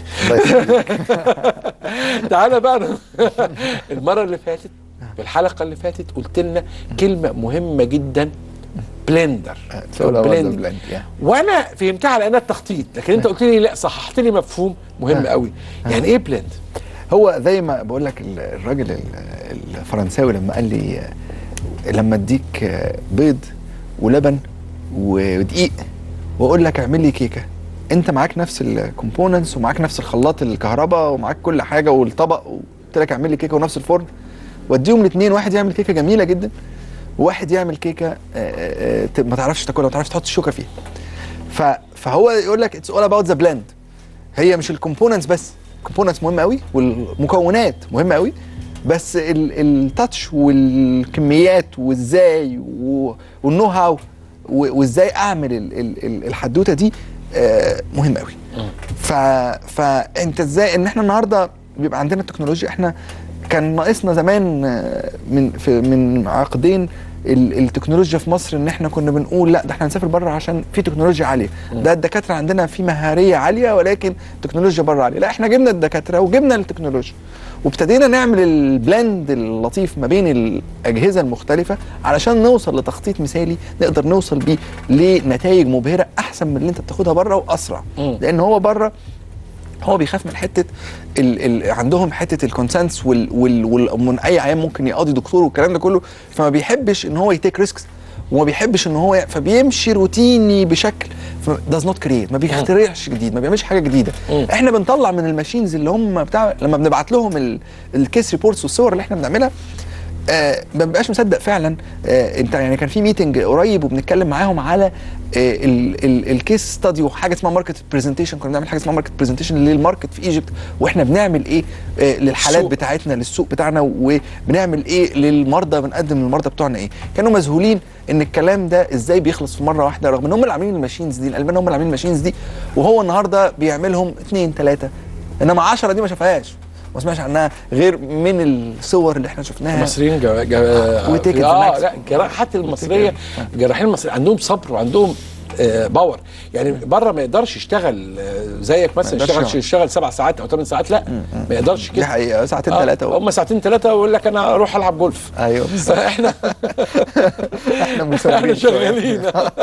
تعالى بقى المره اللي فاتت في الحلقه اللي فاتت قلت لنا كلمه مهمه جدا بلندر تقول blending. بلند وانا فهمتها على انها التخطيط لكن انت قلت لي لا صححت لي مفهوم مهم قوي يعني ايه بلند هو زي ما بقول لك ال- الراجل ال- الفرنساوي لما قال لي آه، لما اديك آه، بيض ولبن ودقيق واقول لك اعمل لي كيكه انت معاك نفس الكومبوننتس ومعاك نفس الخلاط الكهرباء ومعاك كل حاجه والطبق وقلت لك اعمل لي كيكه ونفس الفرن واديهم الاثنين واحد يعمل كيكه جميله جدا وواحد يعمل كيكه آه، آه، آه، ما تعرفش تاكلها ما تعرفش تحط الشوكه فيها ف- فهو يقول لك اتس اول اباوت ذا بلند هي مش الكومبوننتس بس الكومبوننتس مهمه قوي والمكونات مهمه قوي بس التاتش والكميات وازاي و- والنو هاو و- وازاي اعمل ال- ال- ال- الحدوته دي آه، مهم قوي ف... فانت ازاي ان احنا النهارده بيبقى عندنا التكنولوجيا احنا كان ناقصنا زمان آه، من في من عقدين ال- التكنولوجيا في مصر ان احنا كنا بنقول لا ده احنا هنسافر بره عشان في تكنولوجيا عاليه ده الدكاتره عندنا في مهاريه عاليه ولكن التكنولوجيا بره عاليه لا احنا جبنا الدكاتره وجبنا التكنولوجيا وابتدينا نعمل البلند اللطيف ما بين الاجهزه المختلفه علشان نوصل لتخطيط مثالي نقدر نوصل بيه لنتائج مبهره احسن من اللي انت بتاخدها بره واسرع لان هو بره هو بيخاف من حته ال ال عندهم حته الكونسنس وال وال وال من اي عيان ممكن يقاضي دكتور والكلام ده كله فما بيحبش ان هو يتيك ريسكس وما بيحبش ان هو ي- فبيمشي روتيني بشكل داز نوت كرييت ما بيخترعش جديد ما بيعملش حاجه جديده احنا بنطلع من الماشينز اللي هم بتاع لما بنبعت لهم ال- الكيس ريبورتس والصور اللي احنا بنعملها آه ما ببقاش مصدق فعلا آه انت يعني كان في ميتنج قريب وبنتكلم معاهم على آه ال- ال- الكيس ستادي وحاجه اسمها ماركت برزنتيشن كنا بنعمل حاجه اسمها ماركت برزنتيشن للماركت في ايجيبت واحنا بنعمل ايه آه للحالات السوق. بتاعتنا للسوق بتاعنا وبنعمل ايه للمرضى بنقدم للمرضى بتوعنا ايه كانوا مذهولين ان الكلام ده ازاي بيخلص في مره واحده رغم ان هم اللي عاملين الماشينز دي الالمان هم اللي عاملين الماشينز دي وهو النهارده بيعملهم اثنين ثلاثه انما 10 دي ما شافهاش ما سمعش عنها غير من الصور اللي احنا شفناها المصريين جا جا وتيكت اه ماكس. لا الجراحات المصريه الجراحين المصريين عندهم صبر وعندهم آه باور يعني بره ما يقدرش يشتغل آه، زيك مثلا يقدرش يشتغل يقعد. يشتغل سبع ساعات او ثمان ساعات لا ما يقدرش كده دي حقيقه ساعتين آه، ثلاثه هم ساعتين ثلاثه ويقول لك انا اروح العب جولف ايوه بالظبط احنا احنا احنا مسافرين شغالين آه،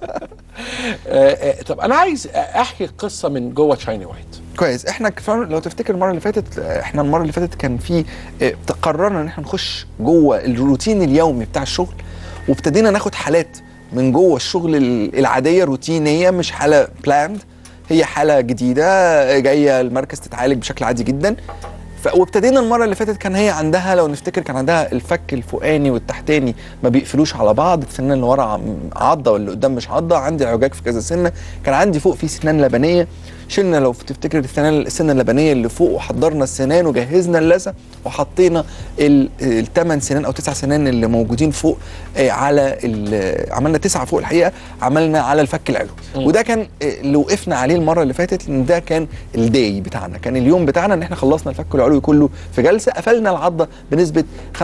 آه، طب انا عايز احكي قصه من جوه تشايني وايت كويس احنا كفار لو تفتكر المره اللي فاتت آه، احنا المره اللي فاتت كان في آه، قررنا ان احنا نخش جوه الروتين اليومي بتاع الشغل وابتدينا ناخد حالات من جوه الشغل ال- العاديه روتينيه مش حاله بلاند هي حاله جديده جايه المركز تتعالج بشكل عادي جدا ف... وابتدينا المره اللي فاتت كان هي عندها لو نفتكر كان عندها الفك الفوقاني والتحتاني ما بيقفلوش على بعض السنان اللي ورا عم- عضه واللي قدام مش عضه عندي عجاج في كذا سنه كان عندي فوق في سنان لبنيه شلنا لو تفتكر السنان السنه اللبنيه اللي فوق وحضرنا السنان وجهزنا اللثه وحطينا الثمان سنان او تسع سنان اللي موجودين فوق آه، على ال- عملنا تسعه فوق الحقيقه عملنا على الفك العلوي وده كان آه، اللي وقفنا عليه المره اللي فاتت ان ده كان الداي بتاعنا كان اليوم بتاعنا ان احنا خلصنا الفك العلوي كله في جلسه قفلنا العضه بنسبه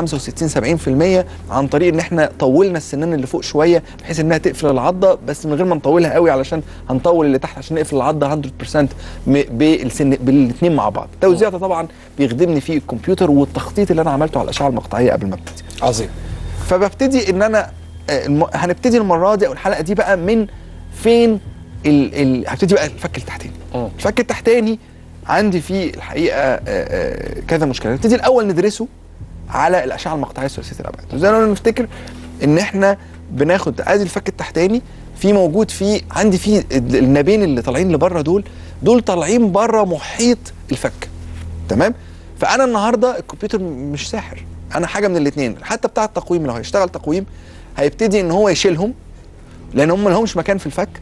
65 70% عن طريق ان احنا طولنا السنان اللي فوق شويه بحيث انها تقفل العضه بس من غير ما نطولها قوي علشان هنطول اللي تحت عشان نقفل العضه 100% م- بالسن بالاثنين مع بعض التوزيع ده طبعا بيخدمني فيه الكمبيوتر والتخطيط اللي انا عملته على الاشعه المقطعيه قبل ما ابتدي عظيم فببتدي ان انا آه، الم... هنبتدي المره دي او الحلقه دي بقى من فين ال... ال... هبتدي بقى الفك التحتاني الفك التحتاني عندي فيه الحقيقه آه، آه، كذا مشكله نبتدي الاول ندرسه على الاشعه المقطعيه ثلاثيه الابعاد زي ما نفتكر ان احنا بناخد ادي الفك التحتاني في موجود فيه عندي فيه ال- النابين اللي طالعين لبره دول دول طالعين بره محيط الفك تمام فانا النهارده الكمبيوتر م- مش ساحر انا حاجه من الاثنين حتى بتاع التقويم لو هيشتغل تقويم هيبتدي ان هو يشيلهم لان هم لهمش مكان في الفك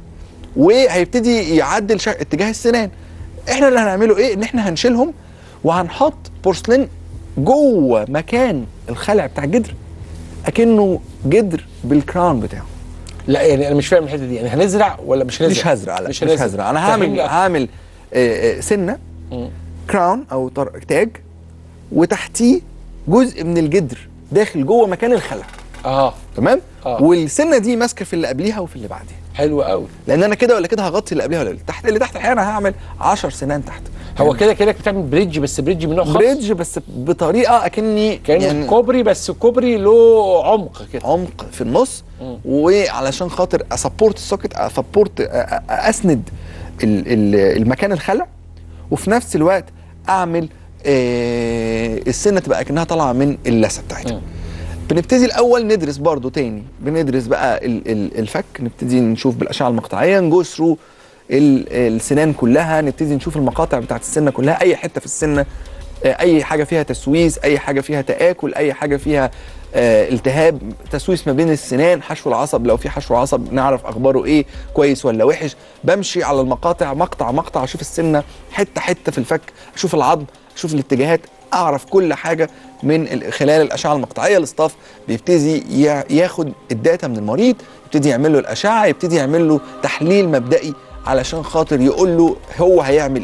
وهيبتدي يعدل شا... اتجاه السنان احنا اللي هنعمله ايه ان احنا هنشيلهم وهنحط بورسلين جوه مكان الخلع بتاع الجدر اكنه جدر بالكراون بتاعه لا يعني انا مش فاهم الحته دي يعني هنزرع ولا مش هنزرع مش هزرع لا مش, مش, هزرع انا هعمل فهمني أكتر. هعمل آه، آه، سنه مم. كراون او طر- تاج وتحتيه جزء من الجدر داخل جوه مكان الخلع اه تمام آه. والسنه دي ماسكه في اللي قبليها وفي اللي بعديها حلو قوي لان انا كده ولا كده هغطي اللي قبليها ولا اللي تحت اللي تحت الحقيقه انا هعمل 10 سنان تحت هو كده كده بتعمل بريدج بس بريدج من نوع خاص بريدج بس بطريقه اكني كانه يعني كوبري بس كوبري له عمق كده عمق في النص وعلشان خاطر اسبورت السوكت اسبورت اسند ال- ال- المكان الخلع وفي نفس الوقت اعمل آه، السنه تبقى كانها طالعه من اللثه بتاعتها بنبتدي الاول ندرس برضو تاني بندرس بقى ال- ال- الفك نبتدي نشوف بالاشعه المقطعيه نجو ثرو السنان كلها نبتدي نشوف المقاطع بتاعت السنه كلها اي حته في السنه آه، اي حاجه فيها تسويس اي حاجه فيها تاكل اي حاجه فيها آه، التهاب تسويس ما بين السنان حشو العصب لو في حشو عصب نعرف اخباره ايه كويس ولا وحش بمشي على المقاطع مقطع مقطع اشوف السنه حته حته في الفك اشوف العظم اشوف الاتجاهات اعرف كل حاجه من ال- خلال الاشعه المقطعيه الاستاف بيبتدي يا- ياخد الداتا من المريض يبتدي يعمل له الاشعه يبتدي يعمل له تحليل مبدئي علشان خاطر يقول له هو هيعمل ايه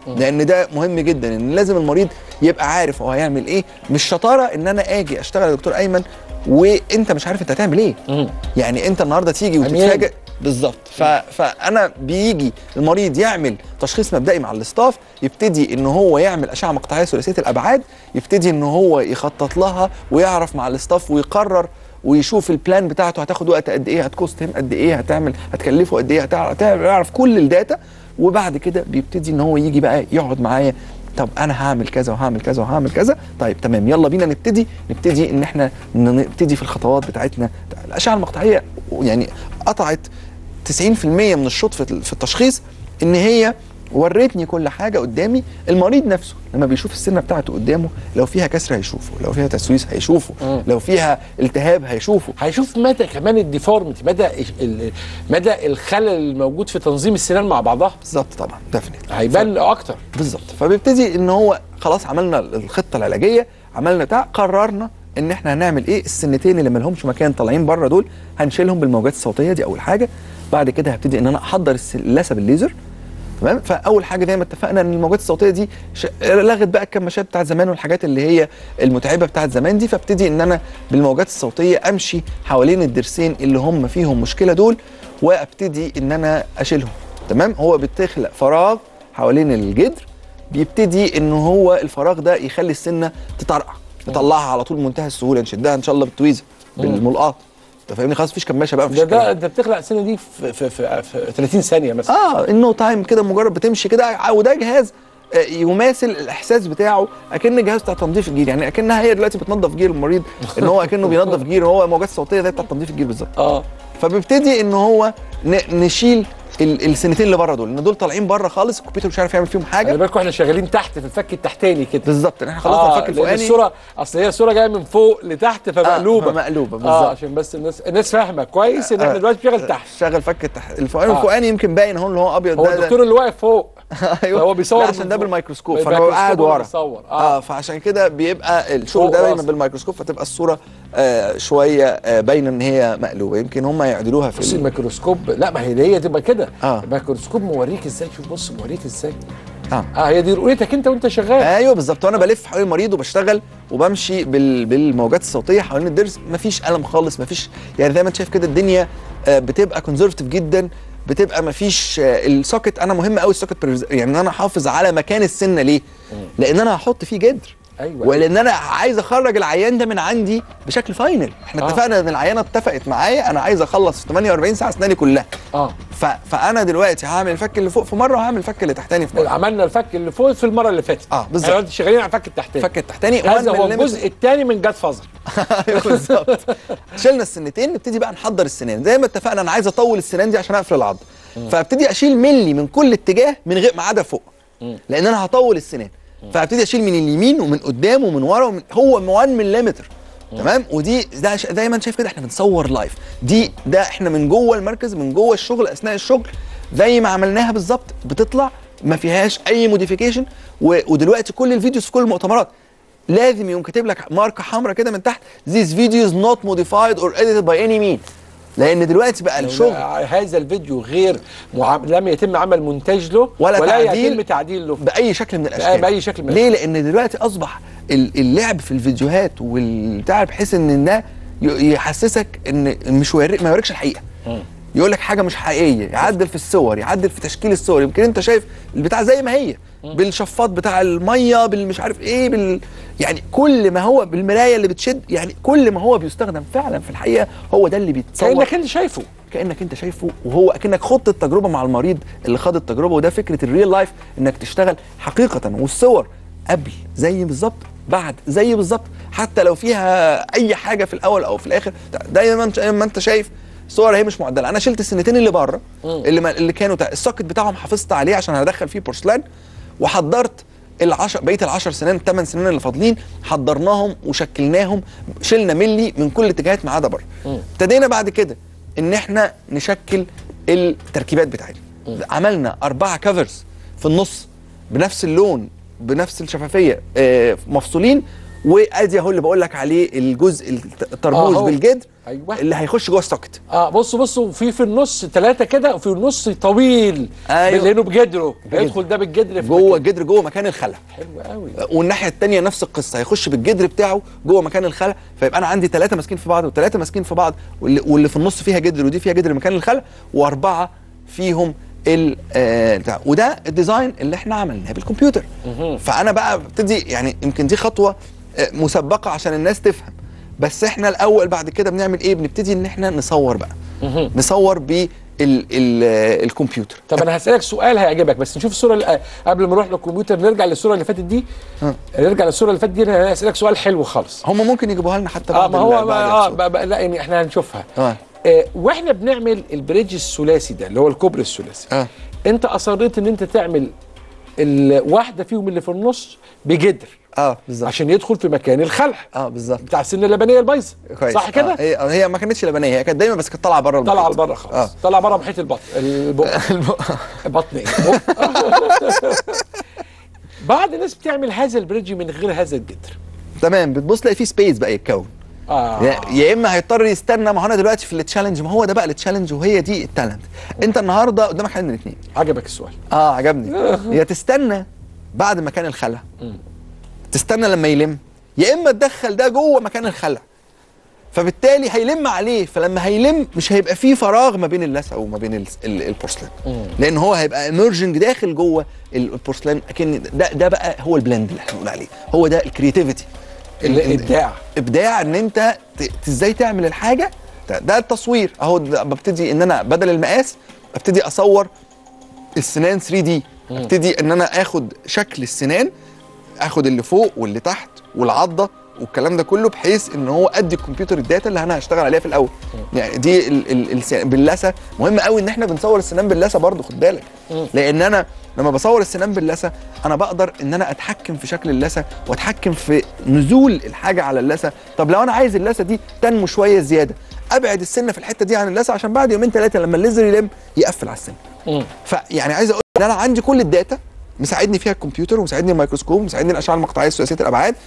لان ده مهم جدا ان لازم المريض يبقى عارف هو هيعمل ايه مش شطاره ان انا اجي اشتغل يا دكتور ايمن وانت مش عارف انت هتعمل ايه يعني انت النهارده تيجي عميان. وتتفاجئ بالظبط ف... فانا بيجي المريض يعمل تشخيص مبدئي مع الاستاف يبتدي ان هو يعمل اشعه مقطعيه ثلاثيه الابعاد يبتدي ان هو يخطط لها ويعرف مع الاستاف ويقرر ويشوف البلان بتاعته هتاخد وقت قد ايه هتكوست هيم قد ايه هتعمل هتكلفه قد ايه هتعرف يعرف كل الداتا وبعد كده بيبتدي ان هو يجي بقى يقعد معايا طب انا هعمل كذا وهعمل كذا وهعمل كذا طيب تمام يلا بينا نبتدي نبتدي ان احنا نبتدي في الخطوات بتاعتنا الاشعه المقطعيه يعني قطعت 90% من الشوط في في التشخيص ان هي وريتني كل حاجه قدامي المريض نفسه لما بيشوف السنه بتاعته قدامه لو فيها كسر هيشوفه لو فيها تسويس هيشوفه مم. لو فيها التهاب هيشوفه هيشوف مدى كمان الديفورمتي مدى ال- ال- مدى الخلل الموجود في تنظيم السنان مع بعضها بالظبط طبعا ديفنتلي هيبان اكتر بالظبط فبيبتدي ان هو خلاص عملنا الخطه العلاجيه عملنا بتاع قررنا ان احنا هنعمل ايه السنتين اللي مالهمش مكان طالعين بره دول هنشيلهم بالموجات الصوتيه دي اول حاجه بعد كده هبتدي ان انا احضر الس- اللثه بالليزر تمام فاول حاجه زي ما اتفقنا ان الموجات الصوتيه دي ش... لغت بقى الكماشات بتاعت زمان والحاجات اللي هي المتعبه بتاعت زمان دي فابتدي ان انا بالموجات الصوتيه امشي حوالين الضرسين اللي هم فيهم مشكله دول وابتدي ان انا اشيلهم تمام هو بتخلق فراغ حوالين الجدر بيبتدي ان هو الفراغ ده يخلي السنه تطرقع نطلعها على طول بمنتهى السهوله نشدها ان شاء الله بالتويزر بالملقاط انت فاهمني خلاص مفيش كماشه بقى مفيش ده ده كلام. انت بتخلق السنه دي في في في, في 30 ثانيه مثلا اه انه تايم كده مجرد بتمشي كده وده جهاز آه، يماثل الاحساس بتاعه اكن جهاز بتاع تنظيف الجير يعني اكنها هي دلوقتي بتنظف جير المريض ان هو اكنه بينظف جير هو موجات صوتيه زي بتاع تنظيف الجير بالظبط اه فبيبتدي ان هو ن- نشيل ال- السنتين اللي بره دول لان دول طالعين بره خالص الكمبيوتر مش عارف يعمل فيهم حاجه خلي بالكم احنا شغالين تحت في الفك التحتاني كده بالظبط احنا خلصنا الفك لأن الفوقاني الصوره اصل هي الصوره جايه من فوق لتحت فمقلوبه آه، فمقلوبة، اه بالظبط. عشان بس الناس الناس فاهمه كويس ان احنا دلوقتي بنشتغل تحت شغل فك التحت الفوقاني آه. الفوقاني يمكن باين اهو اللي هو ابيض هو ده- ده- الدكتور اللي واقف فوق ايوه هو بيصور لا من عشان ده فوق. بالميكروسكوب فانا بالميكروسكوب ببقى قاعد هو ورا بيصور. اه, آه. فعشان كده بيبقى الشغل فوق ده دايما راسه. بالميكروسكوب فتبقى الصوره آه شويه آه باينه ان هي مقلوبه يمكن هم يعدلوها في بص ال- الميكروسكوب لا ما هي هي تبقى كده آه. الميكروسكوب موريك ازاي شوف بص موريك ازاي اه اه هي دي رؤيتك انت وانت شغال ايوه بالظبط وانا بلف حوالين المريض وبشتغل وبمشي بال... بالموجات الصوتيه حوالين الضرس مفيش الم خالص مفيش يعني زي ما انت شايف كده الدنيا آه، بتبقى كونزرفتيف جدا بتبقى مفيش آه، السوكت انا مهم قوي السوكت بريز- يعني ان انا احافظ على مكان السنه ليه؟ لان انا هحط فيه جدر ايوه ولان انا عايز اخرج العيان ده من عندي بشكل فاينل احنا آه. اتفقنا ان العيانه اتفقت معايا انا عايز اخلص في 48 ساعه اسناني كلها اه ف... فانا دلوقتي هعمل الفك اللي فوق في مره وهعمل الفك اللي تحتاني في مره عملنا الفك اللي فوق في المره اللي فاتت اه بالظبط. احنا دلوقتي شغالين على الفك التحتاني الفك التحتاني هذا 1 هو ملم. الجزء الثاني من جاد فازر ايوه بالظبط شلنا السنتين نبتدي بقى نحضر السنان زي ما اتفقنا انا عايز اطول السنان دي عشان اقفل العظم فابتدي اشيل ملي من كل اتجاه من غير ما عدا فوق لان انا هطول السنان فابتدي اشيل من اليمين ومن قدام ومن ورا ومن هو 1 ملم تمام ودي ده ش- زي ما انت شايف كده احنا بنصور لايف دي ده احنا من جوه المركز من جوه الشغل اثناء الشغل زي ما عملناها بالظبط بتطلع ما فيهاش اي موديفيكيشن ودلوقتي كل الفيديوز في كل المؤتمرات لازم يقوم كاتب لك ماركه حمراء كده من تحت this video is not modified or edited by any means لان دلوقتي بقى الشغل هذا الفيديو غير مع... لم يتم عمل مونتاج له ولا ولا تعديل يتم تعديل له باي شكل من الاشكال باي شكل من ليه لان دلوقتي اصبح ال- اللعب في الفيديوهات والبتاع بحيث ان ده ي- يحسسك ان مش وريك ما يوريكش الحقيقه يقول لك حاجه مش حقيقيه يعدل في الصور يعدل في تشكيل الصور يمكن انت شايف البتاع زي ما هي بالشفاط بتاع الميه بالمش عارف ايه بال يعني كل ما هو بالمرايه اللي بتشد يعني كل ما هو بيستخدم فعلا في الحقيقه هو ده اللي بيتصور كانك انت شايفه كانك انت شايفه وهو اكنك خضت التجربه مع المريض اللي خاض التجربه وده فكره الريل لايف انك تشتغل حقيقه والصور قبل زي بالظبط بعد زي بالظبط حتى لو فيها اي حاجه في الاول او في الاخر دايما زي ما انت شايف الصور هي مش معدله انا شلت السنتين اللي بره اللي ما اللي كانوا تا- السوكت بتاعهم حافظت عليه عشان هدخل فيه بورسلان وحضرت العشر بقيه العشر سنين الثمان سنين اللي فاضلين حضرناهم وشكلناهم شلنا ملي من كل الاتجاهات ما عدا بره ابتدينا بعد كده ان احنا نشكل التركيبات بتاعتنا عملنا اربعه كفرز في النص بنفس اللون بنفس الشفافيه آه، مفصولين وادي اهو اللي بقول لك عليه الجزء الت- الترموز آه، هو. بالجدر ايوه اللي هيخش جوه السوكت اه بصوا بصوا في في النص ثلاثه كده وفي النص طويل أيوة. لانه بجدره بجدر. هيدخل ده بالجدر في جوه الجدر جوه مكان الخلع حلو قوي والناحيه الثانيه نفس القصه هيخش بالجدر بتاعه جوه مكان الخلع فيبقى انا عندي ثلاثه ماسكين في بعض وثلاثه ماسكين في بعض واللي, واللي في النص فيها جدر ودي فيها جدر مكان الخلع واربعه فيهم ال آه، بتاع وده الديزاين اللي احنا عملناه بالكمبيوتر فانا بقى ببتدي يعني يمكن دي خطوه آه، مسبقه عشان الناس تفهم بس احنا الاول بعد كده بنعمل ايه بنبتدي ان احنا نصور بقى نصور بال ال- آه، الكمبيوتر طب انا هسالك سؤال هيعجبك بس نشوف الصوره اللي قبل ما نروح للكمبيوتر نرجع للصوره اللي فاتت دي نرجع للصوره اللي فاتت دي انا هسالك سؤال حلو خالص هم ممكن يجيبوها لنا حتى اه بعد ما ال- هو بعد ما اه الصورة. بقى- بقى- لا يعني احنا هنشوفها اه آه واحنا بنعمل البريدج الثلاثي ده اللي هو الكوبري الثلاثي اه انت اصريت ان انت تعمل الواحده فيهم اللي في النص بجدر اه بالظبط عشان يدخل في مكان الخلع اه بالظبط بتاع السنه اللبنيه البايظه كويس صح كده؟ آه هي هي ما كانتش لبنيه هي كانت دايما بس كانت طالعه بره المحيط. طلع لبره خالص اه طلع بره محيط البطن البق بطن ايه بق. بعض الناس بتعمل هذا البريدج من غير هذا الجدر تمام بتبص تلاقي في سبيس بقى يتكون اه يا- يا اما هيضطر يستنى ما هو انا دلوقتي في التشالنج ما هو ده بقى التشالنج وهي دي التالنت انت النهارده قدامك حل من الاثنين عجبك السؤال اه عجبني يا تستنى بعد مكان الخلع تستنى لما يلم يا اما تدخل ده جوه مكان الخلع فبالتالي هيلم عليه فلما هيلم مش هيبقى فيه فراغ ما بين اللثه وما بين ال- ال- البورسلان لان هو هيبقى ايمرجنج داخل جوه ال- البورسلان اكن ده ده بقى هو البلند اللي احنا بنقول عليه هو ده الكرياتيفيتي الابداع ابداع ان انت ت- ت- ازاي تعمل الحاجه ده, ده التصوير اهو ده ببتدي ان انا بدل المقاس ابتدي اصور السنان 3 دي ابتدي ان انا اخد شكل السنان اخد اللي فوق واللي تحت والعضه والكلام ده كله بحيث ان هو ادي الكمبيوتر الداتا اللي انا هشتغل عليها في الاول يعني دي ال ال الس- باللثه مهم قوي ان احنا بنصور السنان باللثه برضو خد بالك لان انا لما بصور السنان باللثه انا بقدر ان انا اتحكم في شكل اللثه واتحكم في نزول الحاجه على اللثه طب لو انا عايز اللثه دي تنمو شويه زياده ابعد السنه في الحته دي عن اللثه عشان بعد يومين ثلاثه لما الليزر يلم يقفل على السنه فيعني عايز اقول ان انا عندي كل الداتا مساعدني فيها الكمبيوتر ومساعدني الميكروسكوب ومساعدني الاشعه المقطعيه ثلاثيه الابعاد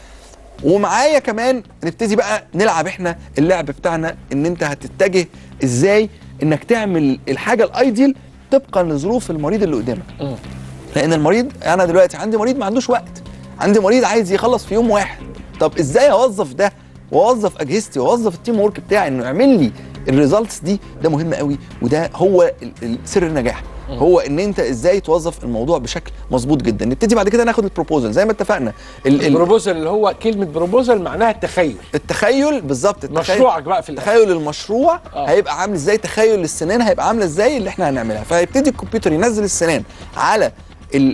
ومعايا كمان نبتدي بقى نلعب احنا اللعب بتاعنا ان انت هتتجه ازاي انك تعمل الحاجه الايديال طبقا لظروف المريض اللي قدامك لان المريض انا دلوقتي عندي مريض ما عندوش وقت عندي مريض عايز يخلص في يوم واحد طب ازاي اوظف ده واوظف اجهزتي واوظف التيم ورك بتاعي انه يعمل لي الريزلتس دي ده مهم قوي وده هو ال- ال- سر النجاح هو ان انت ازاي توظف الموضوع بشكل مظبوط جدا نبتدي بعد كده ناخد البروبوزل زي ما اتفقنا ال- ال- البروبوزل اللي هو كلمه بروبوزل معناها التخيل التخيل بالظبط التخيل مشروعك بقى في الآخر. تخيل المشروع آه. هيبقى عامل ازاي تخيل السنان هيبقى عامله ازاي اللي احنا هنعملها فهيبتدي الكمبيوتر ينزل السنان على ال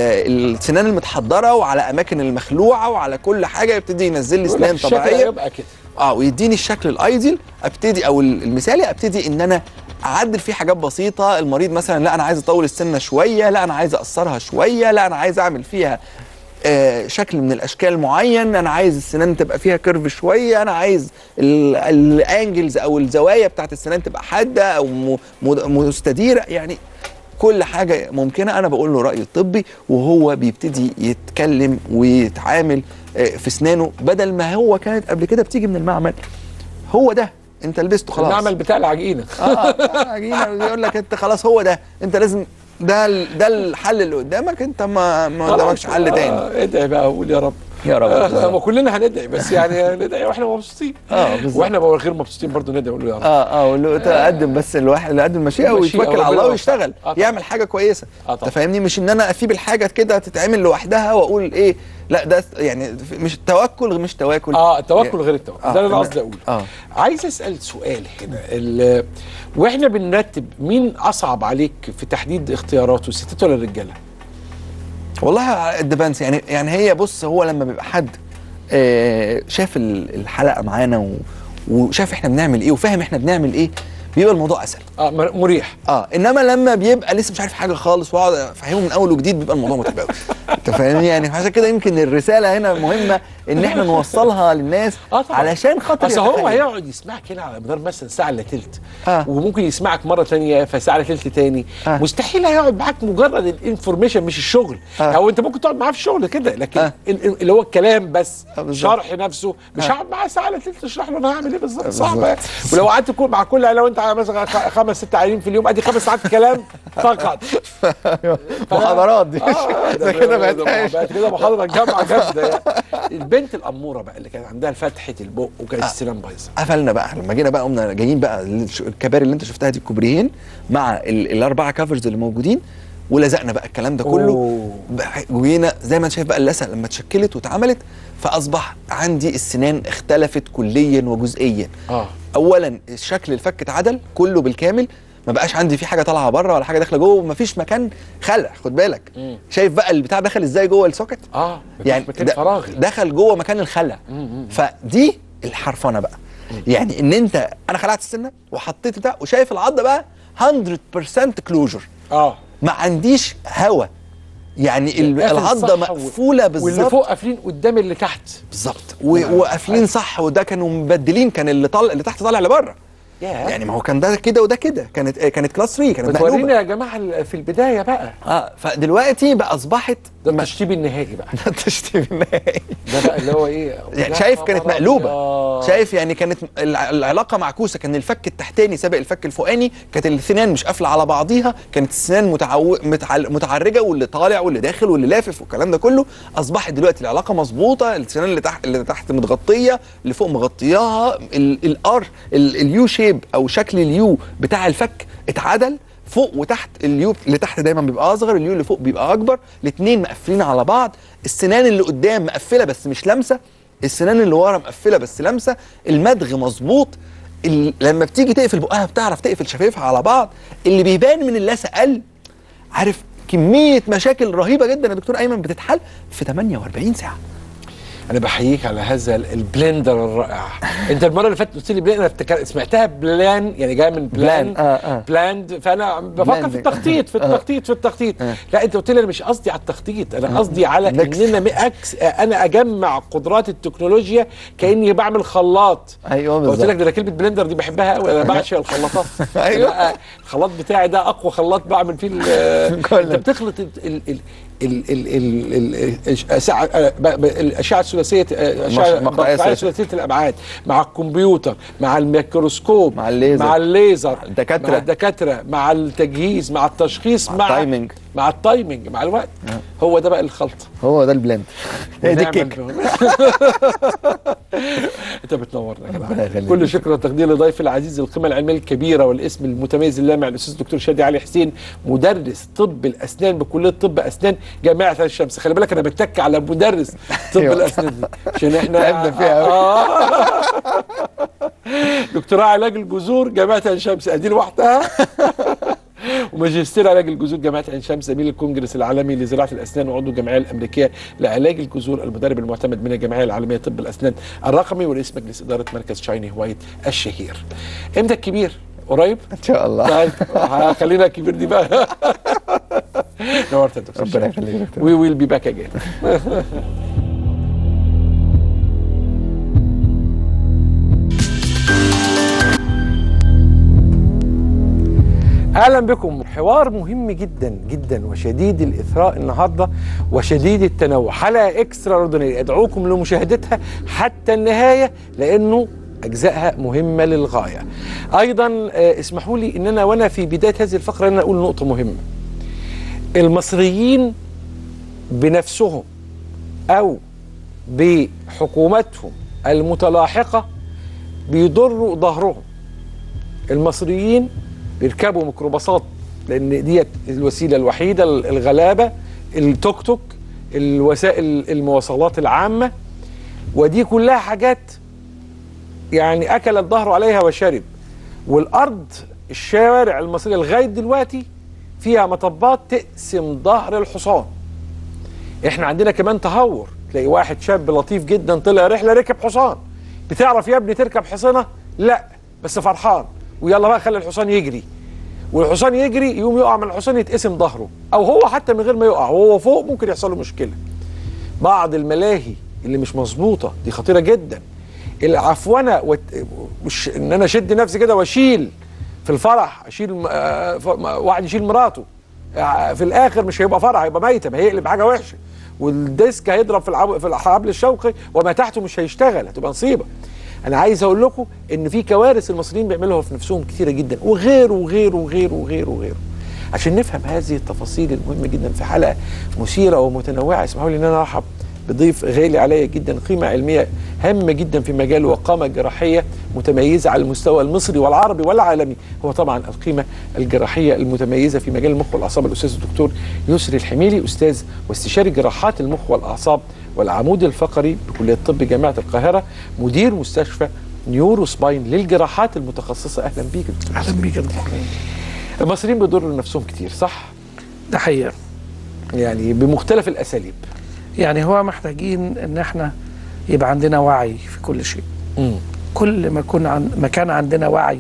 ال السنان المتحضره وعلى اماكن المخلوعه وعلى كل حاجه يبتدي ينزل لي يقول لك سنان الشكل طبيعيه هيبقى كده اه ويديني الشكل الايديال ابتدي او المثالي ابتدي ان انا اعدل فيه حاجات بسيطه المريض مثلا لا انا عايز اطول السنه شويه لا انا عايز اقصرها شويه لا انا عايز اعمل فيها آه شكل من الاشكال معين انا عايز السنان تبقى فيها كيرف شويه انا عايز ال- الانجلز او الزوايا بتاعت السنان تبقى حاده او م- م- مستديره يعني كل حاجه ممكنه انا بقول له رايي الطبي وهو بيبتدي يتكلم ويتعامل آه، في اسنانه بدل ما هو كانت قبل كده بتيجي من المعمل هو ده انت لبسته خلاص المعمل بتاع العجينه اه عجينه يقول لك انت خلاص هو ده انت لازم ده ال- ده الحل اللي قدامك انت ما ما قدامكش حل تاني آه، ادعي بقى وقول يا رب يا رب. آه، ما كلنا هندعي بس يعني ندعي واحنا مبسوطين اه بالظبط. واحنا بقى غير مبسوطين برضه ندعي ونقول يا رب اه اه واللي تقدم بس الواحد اللي قدم المشيئه المشيئة ويتوكل على وربنا الله يوفقه. ويشتغل آه طبعا. يعمل حاجه كويسه آه انت طبعا. فاهمني مش ان انا اسيب الحاجه كده تتعمل لوحدها واقول ايه لا ده يعني مش التوكل مش تواكل اه التوكل غير التوكل آه، ده اللي انا إن- قصدي اقوله اه عايز اسال سؤال هنا ال- واحنا بنرتب مين اصعب عليك في تحديد اختياراته الستات ولا الرجاله؟ والله الدبانس يعني يعني هي بص هو لما بيبقى حد آه، شاف ال- الحلقه معانا و- وشاف احنا بنعمل ايه وفاهم احنا بنعمل ايه بيبقى الموضوع اسهل اه مر- مريح اه انما لما بيبقى لسه مش عارف حاجه خالص واقعد افهمه من اول وجديد بيبقى الموضوع متعب قوي انت فاهمني يعني عشان كده يمكن الرساله هنا مهمه ان احنا نوصلها للناس علشان خاطر اصل هو يتخيل. هيقعد يسمعك هنا على مدار مثلا ساعه الا تلت آه. وممكن يسمعك مره ثانيه فساعه الا تلت تاني آه. مستحيل هيقعد معاك مجرد الانفورميشن مش الشغل آه. او انت ممكن تقعد معاه في الشغل كده لكن ال- ال- اللي هو الكلام بس بالظبط. شرح نفسه مش آه. هقعد معاه ساعه الا تلت اشرح له انا هعمل ايه بالظبط بالظبط. صعب يعني. ولو قعدت كل- مع كل لو انت مثلا خ- خمس ست عيانين في اليوم ادي خمس ساعات كلام فقط محاضرات دي اه ده كده بقت عيش. بقت كده محاضره جامعه جامده يعني. البنت الاموره بقى اللي كانت عندها فتحه البق وكانت السنان بايظه قفلنا بقى لما جينا بقى قمنا جايين بقى الش- الكباري اللي انت شفتها دي الكوبريين مع ال- الاربعه كفرز اللي موجودين ولزقنا بقى الكلام ده كله أوه. بقى- وجينا زي ما انت شايف بقى اللثه لما اتشكلت واتعملت فاصبح عندي السنان اختلفت كليا وجزئيا اه اولا شكل الفك اتعدل كله بالكامل ما بقاش عندي فيه حاجه طالعه بره ولا حاجه داخله جوه ومفيش مكان خلع خد بالك مم. شايف بقى البتاع دخل ازاي جوه السوكت اه يعني مكان د- فراغي دخل جوه مكان الخلع مم. فدي الحرفنه بقى يعني ان انت انا خلعت السنه وحطيت ده وشايف العضه بقى 100% كلوجر اه ما عنديش هوا يعني ال- قافل العضه صح و- مقفوله بالظبط واللي فوق قافلين قدام اللي تحت بالظبط و- وقافلين صح وده كانوا مبدلين كان اللي طالع اللي تحت طالع لبره ياه. يعني ما هو كان ده كده وده كده كانت كانت كلاس 3 كانت بتورينا مقلوبه يا جماعه ال- في البدايه بقى اه فدلوقتي بقى اصبحت ده التشطيب النهائي بقى ده التشطيب النهائي ده بقى اللي هو ايه يعني يا شايف خبر كانت مقلوبه أبيض. شايف يعني كانت الع- العلاقه معكوسه كان الفك التحتاني سابق الفك الفوقاني كانت السنان مش قافله على بعضيها كانت السنان متعو... متعل... متعرجه واللي طالع واللي داخل واللي لافف والكلام ده كله اصبحت دلوقتي العلاقه مظبوطه السنان اللي تحت اللي تحت متغطيه اللي فوق مغطياها ال- الار ال- اليو شيب او شكل اليو بتاع الفك اتعدل فوق وتحت اليو اللي تحت دايما بيبقى اصغر اليو اللي فوق بيبقى اكبر الاثنين مقفلين على بعض السنان اللي قدام مقفله بس مش لامسه السنان اللي ورا مقفله بس لامسه المدغ مظبوط ال- لما بتيجي تقفل بقها بتعرف تقفل شفايفها على بعض اللي بيبان من اللثه قل عارف كميه مشاكل رهيبه جدا يا دكتور ايمن بتتحل في 48 ساعه انا بحييك على هذا ال- البلندر الرائع انت المره اللي فاتت قلت لي بلان انا افتكر سمعتها بلان يعني جايه من بلان بلان، آه، آه. بلاند فانا بفكر في Blending. التخطيط في آه. التخطيط في التخطيط آه. لا انت قلت لي انا مش قصدي على التخطيط انا آه. قصدي على Mix. ان انا أكس انا اجمع قدرات التكنولوجيا كاني بعمل خلاط ايوه قلت بالظبط لك ده أنا كلمه بلندر دي بحبها قوي انا بعشق الخلاطات أيوة. لا، الخلاط بتاعي ده اقوى خلاط بعمل فيه ال- كله. انت بتخلط ال ال ال ال ال ال ال الأشعة الأشعة الثلاثية الأشعة مقطعية مقطعية ثلاثية. ثلاثية الأبعاد مع الكمبيوتر مع الميكروسكوب مع الليزر. مع الليزر الدكاترة. مع الدكاترة مع التجهيز مع التشخيص مع مع التايمينج. مع التايمينج مع الوقت هو ده بقى الخلطة هو ده البلند هي دي ونعمل الكيك بهم. انت بتنورنا يا ربنا جدع يخليك. كل شكر وتقدير لضيفي العزيز القيمه العلميه الكبيره والاسم المتميز اللامع الاستاذ الدكتور شادي علي حسين مدرس طب الاسنان بكليه طب اسنان جامعه عين الشمس خلي بالك انا بتك على مدرس طب أيوة. الاسنان دي عشان احنا تعبنا فيها أوي. آه. دكتوراه علاج الجذور جامعه عين شمس ادي لوحدها وماجستير علاج الجذور جامعه عين شمس زميل الكونجرس العالمي لزراعه الاسنان وعضو الجمعيه الامريكيه لعلاج الجذور المدرب المعتمد من الجمعيه العالميه لطب الاسنان الرقمي ورئيس مجلس اداره مركز شايني هوايت الشهير امتى الكبير قريب ان شاء الله طيب خلينا الكبير دي بقى نورت يا دكتور ربنا يخليك يا دكتور وي ويل بي باك اجين اهلا بكم حوار مهم جدا جدا وشديد الاثراء النهارده وشديد التنوع حلقه اكسترا اوردينري ادعوكم لمشاهدتها حتى النهايه لانه اجزائها مهمه للغايه ايضا آه، اسمحوا لي ان انا وانا في بدايه هذه الفقره ان انا اقول نقطه مهمه المصريين بنفسهم او بحكومتهم المتلاحقه بيضروا ظهرهم المصريين بيركبوا ميكروباصات لان ديت الوسيله الوحيده الغلابه التوك توك الوسائل المواصلات العامه ودي كلها حاجات يعني اكل الظهر عليها وشرب والارض الشوارع المصريه لغايه دلوقتي فيها مطبات تقسم ظهر الحصان احنا عندنا كمان تهور تلاقي واحد شاب لطيف جدا طلع رحله ركب حصان بتعرف يا ابني تركب حصانه لا بس فرحان ويلا بقى خلي الحصان يجري والحصان يجري يقوم يقع من الحصان يتقسم ظهره او هو حتى من غير ما يقع وهو فوق ممكن يحصل له مشكله بعض الملاهي اللي مش مظبوطه دي خطيره جدا العفونه وت... وش... ان انا اشد نفسي كده واشيل في الفرح اشيل م- آه، ف- م- واحد يشيل مراته آه، في الاخر مش هيبقى فرح هيبقى ميته ما هيقلب حاجه وحشه والديسك هيضرب في العب... في الحبل الشوقي وما تحته مش هيشتغل هتبقى نصيبه انا عايز اقول لكم ان في كوارث المصريين بيعملوها في نفسهم كتيره جدا وغيره وغيره وغيره وغيره وغيره عشان نفهم هذه التفاصيل المهمه جدا في حلقه مثيره ومتنوعه اسمحوا لي ان انا ارحب بضيف غالي عليا جدا قيمه علميه هامه جدا في مجال وقامه جراحيه متميزه على المستوى المصري والعربي والعالمي هو طبعا القيمه الجراحيه المتميزه في مجال المخ والاعصاب الاستاذ الدكتور يسري الحميلي استاذ واستشاري جراحات المخ والاعصاب والعمود الفقري بكليه طب جامعه القاهره مدير مستشفى نيورو سباين للجراحات المتخصصه اهلا بيك يا دكتور. اهلا بيك يا دكتور المصريين بيضروا نفسهم كتير صح ده حقيقه يعني بمختلف الاساليب يعني هو محتاجين ان احنا يبقى عندنا وعي في كل شيء كل ما كنا عن ما كان عندنا وعي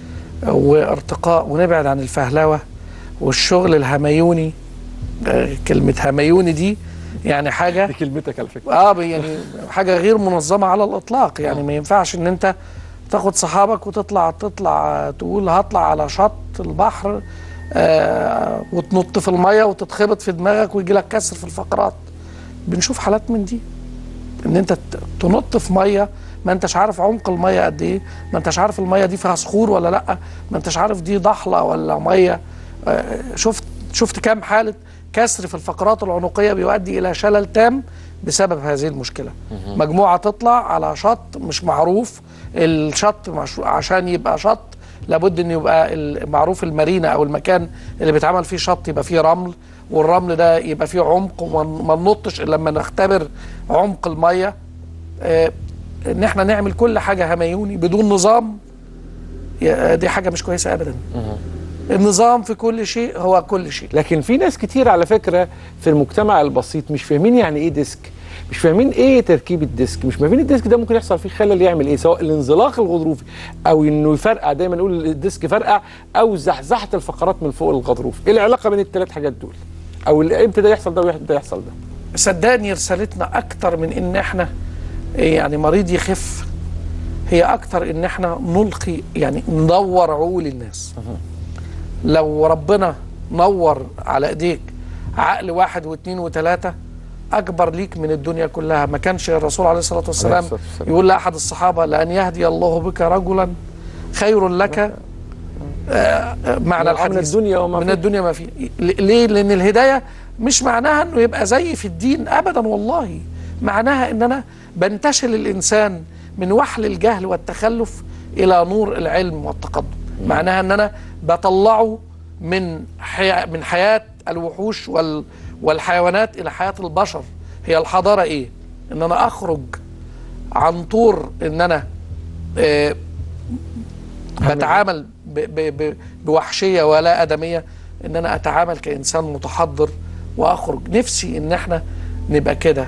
وارتقاء ونبعد عن الفهلوه والشغل الهميوني آه، كلمه هميوني دي يعني حاجه دي كلمتك على فكره اه يعني حاجه غير منظمه على الاطلاق يعني ما ينفعش ان انت تاخد صحابك وتطلع تطلع تقول هطلع على شط البحر آه وتنط في الميه وتتخبط في دماغك ويجي لك كسر في الفقرات بنشوف حالات من دي ان انت ت- تنط في ميه ما انتش عارف عمق الميه قد ايه ما انتش عارف الميه دي فيها صخور ولا لا ما انتش عارف دي ضحله ولا ميه آه، شفت شفت كام حاله كسر في الفقرات العنقيه بيؤدي الى شلل تام بسبب هذه المشكله مجموعه تطلع على شط مش معروف الشط مش عشان يبقى شط لابد ان يبقى معروف المارينا او المكان اللي بيتعمل فيه شط يبقى فيه رمل والرمل ده يبقى فيه عمق وما ننطش الا لما نختبر عمق الميه آه، ان احنا نعمل كل حاجه هميوني بدون نظام يا- دي حاجه مش كويسه ابدا النظام في كل شيء هو كل شيء لكن في ناس كتير على فكره في المجتمع البسيط مش فاهمين يعني ايه ديسك مش فاهمين ايه تركيب الديسك مش فاهمين الديسك ده ممكن يحصل فيه خلل يعمل ايه سواء الانزلاق الغضروفي او انه يفرقع دايما نقول الديسك فرقع او زحزحه الفقرات من فوق الغضروف ايه العلاقه بين الثلاث حاجات دول او ال- امتى ده يحصل ده وامتى ده يحصل ده صدقني رسالتنا اكتر من ان احنا إيه يعني مريض يخف هي اكتر ان احنا نلقي يعني ندور عقول الناس لو ربنا نور على ايديك عقل واحد واثنين وثلاثة اكبر ليك من الدنيا كلها ما كانش الرسول عليه الصلاة والسلام الصلاة والسلام. يقول لاحد الصحابة لان يهدي الله بك رجلا خير لك آه، آه، معنى من الحديث الدنيا وما من فيها. الدنيا ما فيه ل- ليه لان الهدايه مش معناها انه يبقى زي في الدين ابدا والله معناها ان انا بنتشل الانسان من وحل الجهل والتخلف الى نور العلم والتقدم معناها ان انا بطلعه من حياة من حياه الوحوش وال والحيوانات الى حياه البشر هي الحضاره ايه ان انا اخرج عن طور ان انا آه بتعامل ب ب ب بوحشيه ولا ادميه ان انا اتعامل كانسان متحضر واخرج نفسي ان احنا نبقى كده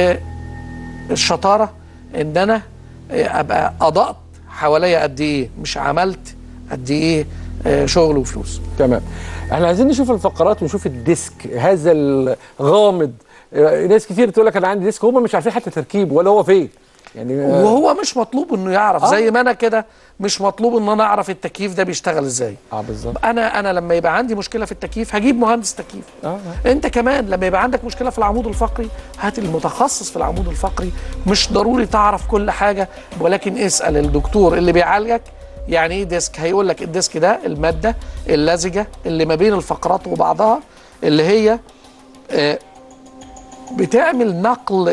والشطاره ان انا ابقى اضأت حواليا قد ايه مش عملت قد ايه آه، شغل وفلوس تمام احنا عايزين نشوف الفقرات ونشوف الديسك هذا الغامض آه، ناس كتير تقول لك انا عندي ديسك هم مش عارفين حتى تركيبه ولا هو فين يعني آه، وهو مش مطلوب انه يعرف آه. زي ما انا كده مش مطلوب ان انا اعرف التكييف ده بيشتغل ازاي اه بالظبط انا انا لما يبقى عندي مشكله في التكييف هجيب مهندس تكييف اه انت كمان لما يبقى عندك مشكله في العمود الفقري هات المتخصص في العمود الفقري مش ضروري تعرف كل حاجه ولكن اسال الدكتور اللي بيعالجك يعني ايه ديسك هيقول لك الديسك ده الماده اللزجه اللي ما بين الفقرات وبعضها اللي هي آه، بتعمل نقل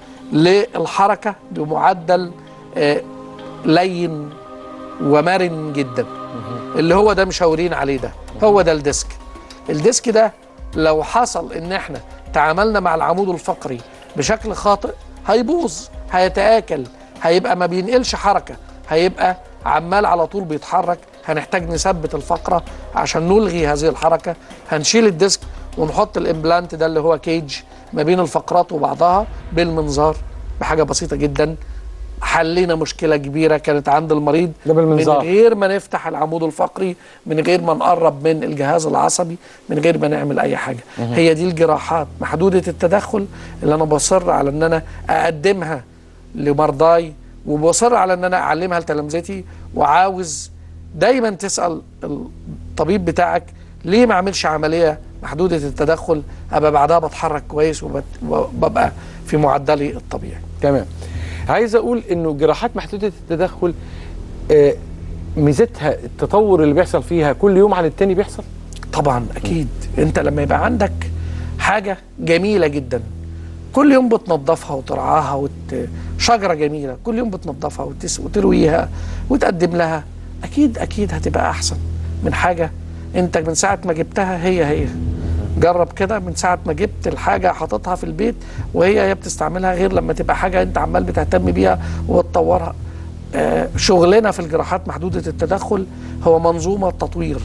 للحركه بمعدل آه، لين ومرن جدا اللي هو ده مشاورين عليه ده هو ده الديسك الديسك ده لو حصل ان احنا تعاملنا مع العمود الفقري بشكل خاطئ هيبوظ هيتآكل هيبقى ما بينقلش حركة هيبقى عمال على طول بيتحرك هنحتاج نثبت الفقرة عشان نلغي هذه الحركة هنشيل الديسك ونحط الامبلانت ده اللي هو كيج ما بين الفقرات وبعضها بالمنظار بحاجة بسيطة جدا حلينا مشكله كبيره كانت عند المريض ده من بالمنظار. غير ما نفتح العمود الفقري من غير ما نقرب من الجهاز العصبي من غير ما نعمل اي حاجه مهم. هي دي الجراحات محدوده التدخل اللي انا بصر على ان انا اقدمها لمرضاي وبصر على ان انا اعلمها لتلامذتي وعاوز دايما تسال الطبيب بتاعك ليه ما اعملش عمليه محدوده التدخل ابقى بعدها بتحرك كويس وبت- وببقى في معدلي الطبيعي تمام عايز اقول انه جراحات محدوده التدخل آه، ميزتها التطور اللي بيحصل فيها كل يوم عن التاني بيحصل طبعا اكيد انت لما يبقى عندك حاجه جميله جدا كل يوم بتنظفها وترعاها وت... شجره جميله كل يوم بتنظفها وتس... وترويها وتقدم لها اكيد اكيد هتبقى احسن من حاجه انت من ساعه ما جبتها هي هي جرب كده من ساعه ما جبت الحاجه حاططها في البيت وهي هي بتستعملها غير لما تبقى حاجه انت عمال بتهتم بيها وتطورها آه شغلنا في الجراحات محدوده التدخل هو منظومه تطوير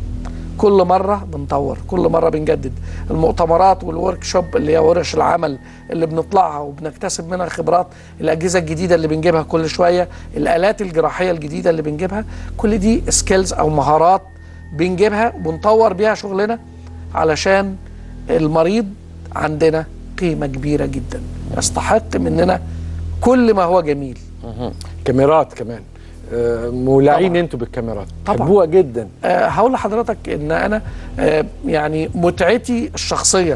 كل مره بنطور كل مره بنجدد المؤتمرات والورك شوب اللي هي ورش العمل اللي بنطلعها وبنكتسب منها خبرات الاجهزه الجديده اللي بنجيبها كل شويه الالات الجراحيه الجديده اللي بنجيبها كل دي سكيلز او مهارات بنجيبها وبنطور بيها شغلنا علشان المريض عندنا قيمه كبيره جدا يستحق مننا كل ما هو جميل كاميرات كمان آه، مولعين انتوا بالكاميرات طبعاً. حبوها جدا أه هقول لحضرتك ان انا أه يعني متعتي الشخصيه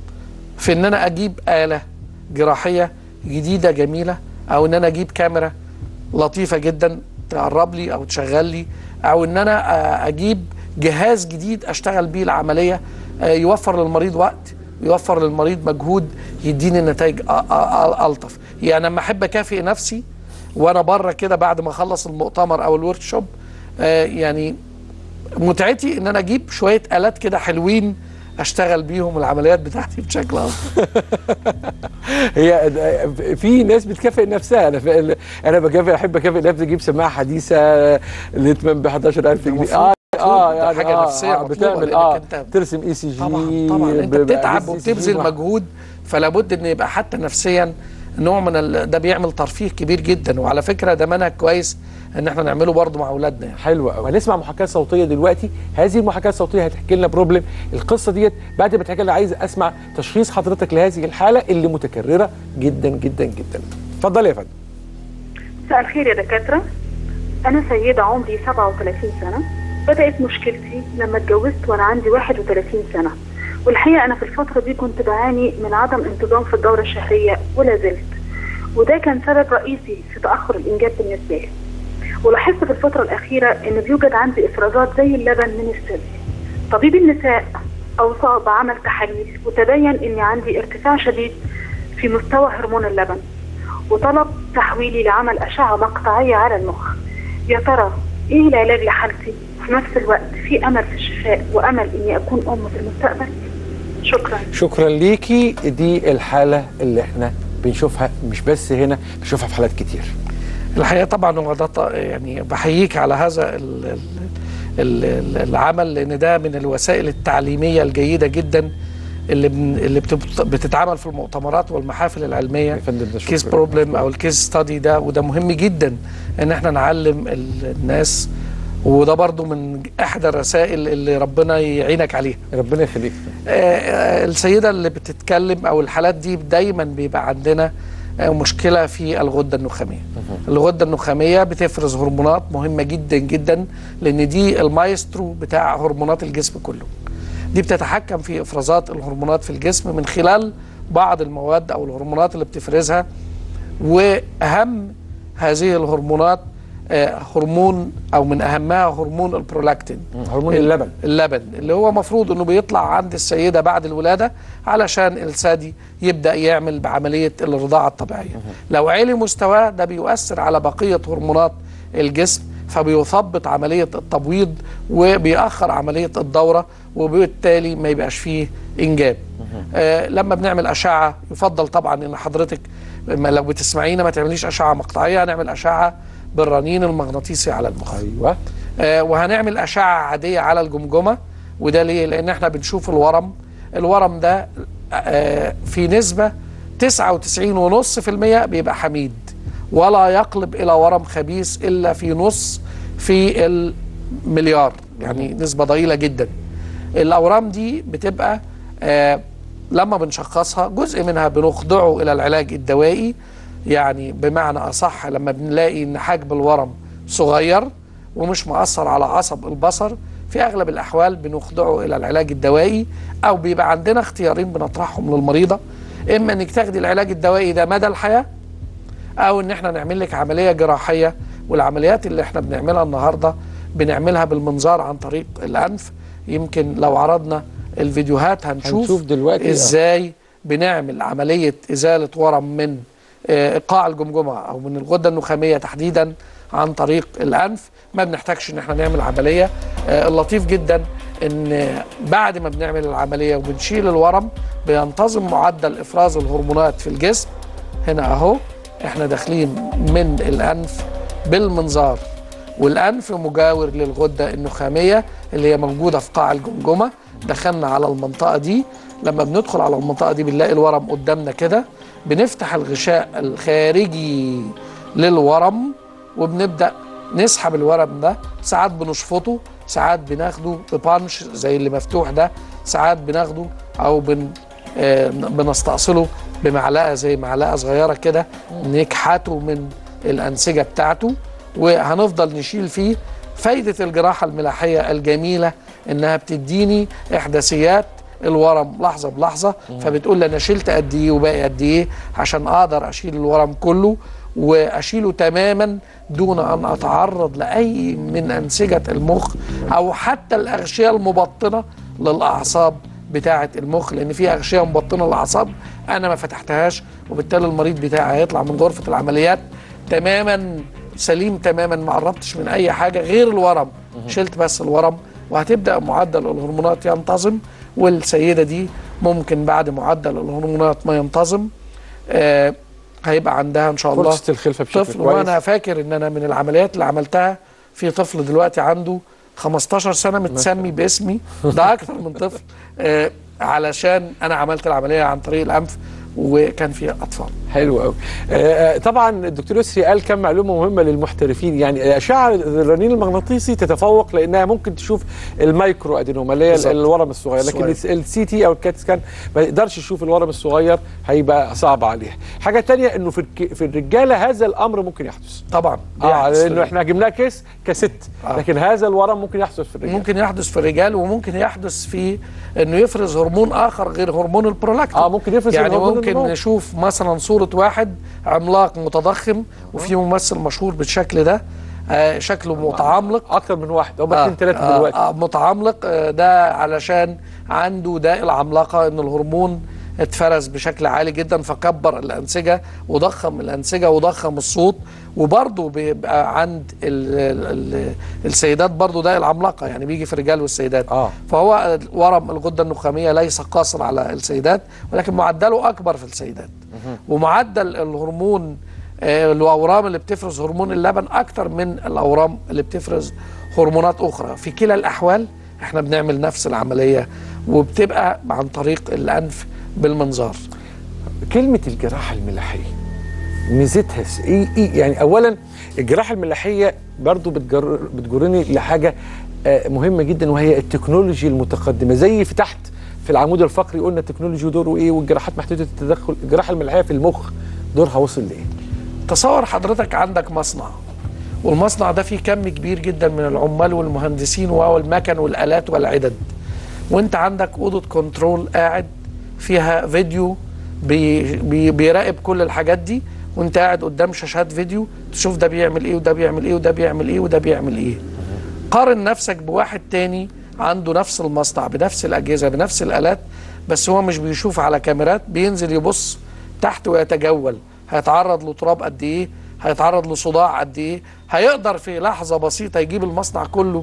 في ان انا اجيب اله جراحيه جديده جميله او ان انا اجيب كاميرا لطيفه جدا تقرب لي او تشغل لي او ان انا آه، اجيب جهاز جديد اشتغل بيه العمليه آه، يوفر للمريض وقت يوفر للمريض مجهود يديني نتائج أ- أ- أ- الطف يعني لما احب اكافئ نفسي وانا بره كده بعد ما اخلص المؤتمر او الورك شوب آه، يعني متعتي ان انا اجيب شويه الات كده حلوين اشتغل بيهم العمليات بتاعتي بشكل افضل هي في ناس بتكافئ نفسها انا في انا بكافئ احب اكافئ نفسي اجيب سماعه حديثه لتمن ب 11000 جنيه اه اه ده حاجة آه نفسية آه مطلوبة بتعمل لأنك اه أنت- ترسم اي سي جي طبعا طبعا انت بتتعب وبتبذل مجهود فلا بد ان يبقى حتى نفسيا نوع من ال... ده بيعمل ترفيه كبير جدا وعلى فكره ده منهج كويس ان احنا نعمله برضه مع اولادنا يعني. حلو قوي هنسمع محاكاه صوتيه دلوقتي هذه المحاكاه الصوتيه هتحكي لنا بروبلم القصه ديت بعد ما تحكي لنا عايز اسمع تشخيص حضرتك لهذه الحاله اللي متكرره جدا جدا جدا اتفضل يا فندم مساء الخير يا دكاترة أنا سيدة عمري 37 سنة بدأت مشكلتي لما اتجوزت وأنا عندي 31 سنة والحقيقة أنا في الفترة دي كنت بعاني من عدم انتظام في الدورة الشهرية ولا زلت وده كان سبب رئيسي في تأخر الإنجاب بالنسبة لي ولاحظت في الفترة الأخيرة إن بيوجد عندي إفرازات زي اللبن من الثدي طبيب النساء أوصى بعمل تحاليل وتبين إني عندي ارتفاع شديد في مستوى هرمون اللبن وطلب تحويلي لعمل أشعة مقطعية على المخ يا ترى إيه العلاج لحالتي وفي نفس الوقت في أمل في الشفاء وأمل إني أكون أم في المستقبل شكرا شكرا ليكي دي الحاله اللي احنا بنشوفها مش بس هنا بنشوفها في حالات كتير الحقيقه طبعا هو ده ط- يعني بحييك على هذا ال ال ال ال العمل لان ده من الوسائل التعليميه الجيده جدا اللي بن اللي بتبت- بتتعمل في المؤتمرات والمحافل العلميه كيس بروبلم او الكيس ستادي ده وده مهم جدا ان احنا نعلم ال- الناس وده برضو من احدى الرسائل اللي ربنا يعينك عليها ربنا يخليك آه، آه، السيده اللي بتتكلم او الحالات دي دايما بيبقى عندنا آه، مشكله في الغده النخاميه الغده النخاميه بتفرز هرمونات مهمه جدا جدا لان دي المايسترو بتاع هرمونات الجسم كله دي بتتحكم في افرازات الهرمونات في الجسم من خلال بعض المواد او الهرمونات اللي بتفرزها واهم هذه الهرمونات آه، هرمون او من اهمها هرمون البرولاكتين هرمون ال- اللبن. اللبن اللي هو مفروض انه بيطلع عند السيده بعد الولاده علشان الثدي يبدا يعمل بعمليه الرضاعه الطبيعيه لو عالي مستواه ده بيؤثر على بقيه هرمونات الجسم فبيثبط عمليه التبويض وبيأخر عمليه الدوره وبالتالي ما يبقاش فيه انجاب آه لما بنعمل اشعه يفضل طبعا ان حضرتك ما لو بتسمعينا ما تعمليش اشعه مقطعيه هنعمل اشعه بالرنين المغناطيسي على المخ ايوه آه وهنعمل اشعه عاديه على الجمجمه وده ليه لان احنا بنشوف الورم الورم ده آه في نسبه 99.5% بيبقى حميد ولا يقلب الى ورم خبيث الا في نص في المليار يعني نسبه ضئيله جدا الاورام دي بتبقى آه لما بنشخصها جزء منها بنخضعه الى العلاج الدوائي يعني بمعنى اصح لما بنلاقي ان حجم الورم صغير ومش مؤثر على عصب البصر في اغلب الاحوال بنخضعه الى العلاج الدوائي او بيبقى عندنا اختيارين بنطرحهم للمريضه اما انك تاخدي العلاج الدوائي ده مدى الحياه او ان احنا نعمل لك عمليه جراحيه والعمليات اللي احنا بنعملها النهارده بنعملها بالمنظار عن طريق الانف يمكن لو عرضنا الفيديوهات هنشوف, هنشوف دلوقتي، آه. ازاي بنعمل عمليه ازاله ورم من آه، قاع الجمجمه او من الغده النخاميه تحديدا عن طريق الانف ما بنحتاجش ان احنا نعمل عمليه آه، اللطيف جدا ان بعد ما بنعمل العمليه وبنشيل الورم بينتظم معدل افراز الهرمونات في الجسم هنا اهو احنا داخلين من الانف بالمنظار والانف مجاور للغده النخاميه اللي هي موجوده في قاع الجمجمه دخلنا على المنطقه دي لما بندخل على المنطقه دي بنلاقي الورم قدامنا كده بنفتح الغشاء الخارجي للورم وبنبدا نسحب الورم ده ساعات بنشفطه ساعات بناخده ببانش زي اللي مفتوح ده ساعات بناخده او بن آه، بنستأصله بمعلقه زي معلقه صغيره كده نكحته من الانسجه بتاعته وهنفضل نشيل فيه فايده الجراحه الملاحيه الجميله انها بتديني احداثيات الورم لحظه بلحظه فبتقول لي انا شلت قد ايه وباقي قد ايه عشان اقدر اشيل الورم كله واشيله تماما دون ان اتعرض لاي من انسجه المخ او حتى الاغشيه المبطنه للاعصاب بتاعه المخ لان في اغشيه مبطنه للاعصاب انا ما فتحتهاش وبالتالي المريض بتاعي هيطلع من غرفه العمليات تماما سليم تماما ما قربتش من اي حاجه غير الورم شلت بس الورم وهتبدا معدل الهرمونات ينتظم والسيده دي ممكن بعد معدل الهرمونات ما ينتظم آه هيبقى عندها ان شاء الله فرصة الخلفة بشكل طفل كويس. وانا فاكر ان انا من العمليات اللي عملتها في طفل دلوقتي عنده 15 سنه متسمي باسمي ده اكتر من طفل آه علشان انا عملت العمليه عن طريق الانف وكان فيها اطفال حلو قوي آه طبعا الدكتور يسري قال كم معلومه مهمه للمحترفين يعني الاشعه الرنين المغناطيسي تتفوق لانها ممكن تشوف المايكرو ادينوما اللي هي بالظبط. الورم الصغير لكن الصغير. السي تي او الكات سكان ما يقدرش يشوف الورم الصغير هيبقى صعب عليه حاجه تانية انه في الك- في الرجاله هذا الامر ممكن يحدث طبعا اه بيحدث في لانه احنا جبناه كيس كست آه. لكن هذا الورم ممكن يحدث في الرجاله ممكن يحدث في الرجال وممكن يحدث في انه يفرز هرمون اخر غير هرمون البرولاكتين اه ممكن يفرز يعني هرمون ممكن النمو. نشوف مثلا صوره واحد عملاق متضخم وفي ممثل مشهور بالشكل ده آه شكله متعملق اكتر من واحد هم اتنين تلاته دلوقتي آه متعملق آه ده علشان عنده داء العملاقه ان الهرمون اتفرز بشكل عالي جدا فكبر الانسجه وضخم الانسجه وضخم الصوت وبرضه بيبقى عند ال ال ال السيدات برضه داء العملاقه يعني بيجي في الرجال والسيدات آه. فهو ورم الغده النخاميه ليس قاصر على السيدات ولكن معدله اكبر في السيدات ومعدل الهرمون آه، الاورام اللي بتفرز هرمون اللبن اكتر من الاورام اللي بتفرز هرمونات اخرى في كلا الاحوال احنا بنعمل نفس العمليه وبتبقى عن طريق الانف بالمنظار كلمه الجراحه الملاحيه ميزتها س- ايه ايه يعني اولا الجراحه الملاحيه برضو بتجر بتجرني لحاجه آه، مهمه جدا وهي التكنولوجي المتقدمه زي في تحت في العمود الفقري قلنا التكنولوجي دوره ايه والجراحات محدوده التدخل الجراحه الملاحيه في المخ دورها وصل لايه تصور حضرتك عندك مصنع والمصنع ده فيه كم كبير جدا من العمال والمهندسين والمكن والالات والعدد وانت عندك اوضه كنترول قاعد فيها فيديو بي بي بيراقب كل الحاجات دي وانت قاعد قدام شاشات فيديو تشوف ده بيعمل ايه وده بيعمل ايه وده بيعمل ايه وده بيعمل ايه قارن نفسك بواحد تاني عنده نفس المصنع بنفس الاجهزه بنفس الالات بس هو مش بيشوف على كاميرات بينزل يبص تحت ويتجول هيتعرض لتراب قد ايه هيتعرض لصداع قد ايه هيقدر في لحظه بسيطه يجيب المصنع كله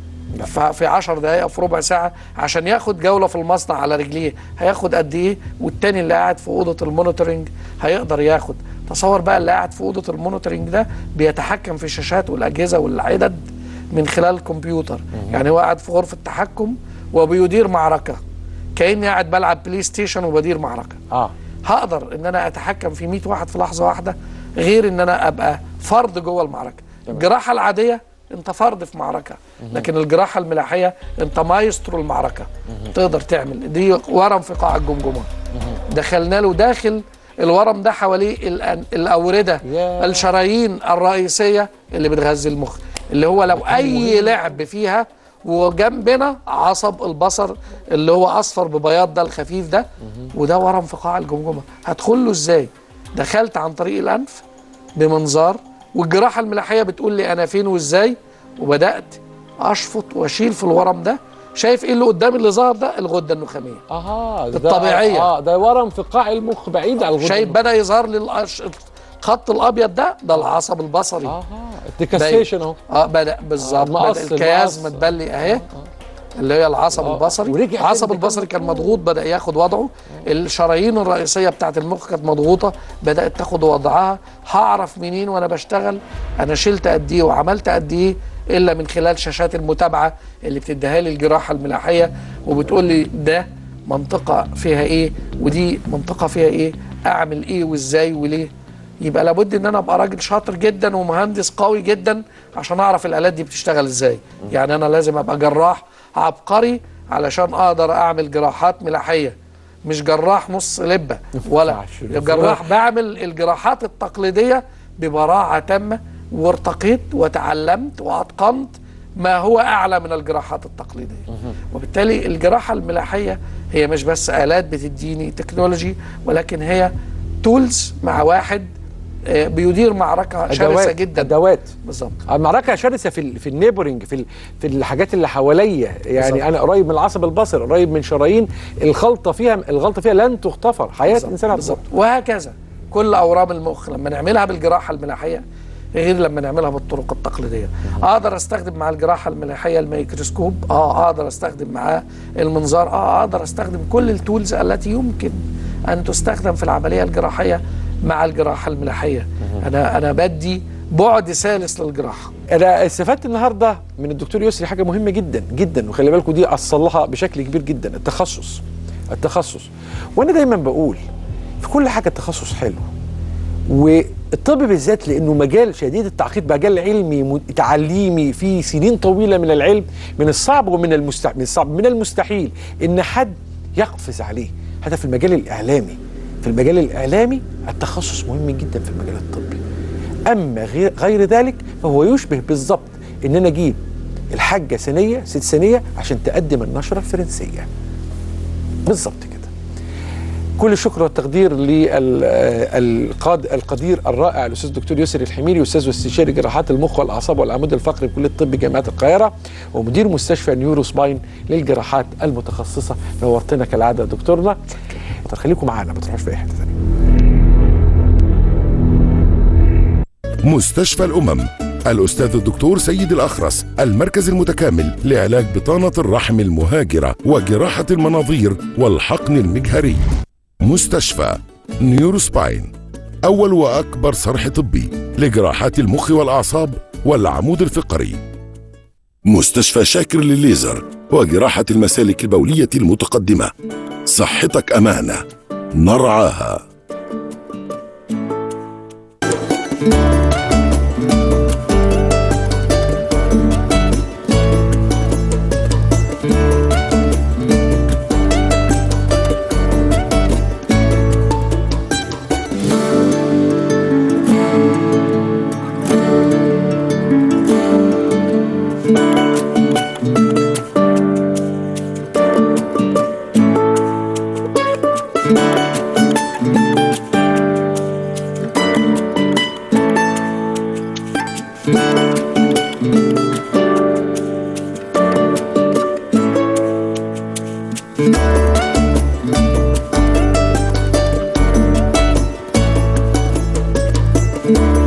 ف- في 10 دقائق أو في ربع ساعه عشان ياخد جوله في المصنع على رجليه هياخد قد ايه والتاني اللي قاعد في اوضه المونيتورنج هيقدر ياخد تصور بقى اللي قاعد في اوضه المونيتورنج ده بيتحكم في الشاشات والاجهزه والعدد من خلال الكمبيوتر يعني هو قاعد في غرفه تحكم وبيدير معركه كاني قاعد بلعب بلاي ستيشن وبدير معركه اه هقدر ان انا اتحكم في 100 واحد في لحظه واحده غير ان انا ابقى فرد جوه المعركه الجراحه العاديه انت فرد في معركه لكن الجراحه الملاحيه انت مايسترو المعركه تقدر تعمل دي ورم في قاع الجمجمه دخلنا له داخل الورم ده حواليه الأن- الاورده الشرايين الرئيسيه اللي بتغذي المخ اللي هو لو اي لعب فيها وجنبنا عصب البصر اللي هو اصفر ببياض ده الخفيف ده وده ورم في قاع الجمجمه هدخل له ازاي دخلت عن طريق الانف بمنظار والجراحه الملاحيه بتقول لي انا فين وازاي وبدات اشفط واشيل في الورم ده شايف ايه اللي قدامي اللي ظهر ده الغده النخاميه اها ده- الطبيعيه اه ده ورم في قاع المخ بعيد عن الغدة شايف بدا يظهر لي الأش- الخط الابيض ده ده العصب البصري اه الديكاستيشن اهو اه بدا بالظبط مقص- بدا الكياس مقص. متبلي اهي اللي هي العصب البصري ورجع العصب تاني البصري كان مضغوط بدا ياخد وضعه الشرايين الرئيسيه بتاعت المخ كانت مضغوطه بدات تاخد وضعها هعرف منين وانا بشتغل انا شلت قد ايه وعملت قد ايه الا من خلال شاشات المتابعه اللي بتديها لي الجراحه الملاحيه وبتقول لي ده منطقه فيها ايه ودي منطقه فيها ايه اعمل ايه وازاي وليه يبقى لابد ان انا ابقى راجل شاطر جدا ومهندس قوي جدا عشان اعرف الالات دي بتشتغل ازاي يعني انا لازم ابقى جراح عبقري علشان اقدر اعمل جراحات ملاحيه مش جراح نص لبه ولا جراح بعمل الجراحات التقليديه ببراعه تامه وارتقيت وتعلمت واتقنت ما هو اعلى من الجراحات التقليديه وبالتالي الجراحه الملاحيه هي مش بس الات بتديني تكنولوجي ولكن هي تولز مع واحد آه، بيدير معركه شرسه أدوات جدا ادوات بالظبط المعركه شرسه في ال- في النيبورنج في ال- في الحاجات اللي حواليا يعني بالظبط. انا قريب من العصب البصري قريب من شرايين الخلطه فيها الغلطه فيها لن تغتفر حياه الانسان بالظبط وهكذا كل اورام المخ لما نعملها بالجراحه الملاحيه غير لما نعملها بالطرق التقليديه اقدر استخدم مع الجراحه الملاحيه الميكروسكوب اه اقدر استخدم معاه المنظار اه اقدر استخدم كل التولز التي يمكن ان تستخدم في العمليه الجراحيه مع الجراحه الملاحيه انا انا بدي بعد ثالث للجراحه انا استفدت النهارده من الدكتور يسري حاجه مهمه جدا جدا وخلي بالكم دي اصلها بشكل كبير جدا التخصص التخصص وانا دايما بقول في كل حاجه التخصص حلو والطب بالذات لانه مجال شديد التعقيد مجال علمي م- تعليمي فيه سنين طويله من العلم من الصعب ومن المستحيل من الصعب من المستحيل ان حد يقفز عليه حتى في المجال الاعلامي في المجال الاعلامي التخصص مهم جدا في المجال الطبي اما غير, غير ذلك فهو يشبه بالظبط ان انا اجيب الحاجه سنيه ست سنيه عشان تقدم النشره الفرنسيه بالظبط كده كل الشكر والتقدير للقدير الرائع الاستاذ الدكتور يسري الحميري استاذ واستشاري جراحات المخ والاعصاب والعمود الفقري بكليه الطب جامعه القاهره ومدير مستشفى نيورو سباين للجراحات المتخصصه نورتنا كالعاده يا دكتورنا خليكم معانا ما تروحوش في اي حته ثانيه مستشفى الأمم الأستاذ الدكتور سيد الأخرس المركز المتكامل لعلاج بطانة الرحم المهاجرة وجراحة المناظير والحقن المجهري مستشفى نيوروسباين أول وأكبر صرح طبي لجراحات المخ والأعصاب والعمود الفقري مستشفى شاكر للليزر وجراحة المسالك البولية المتقدمة صحتك أمانة نرعاها thank you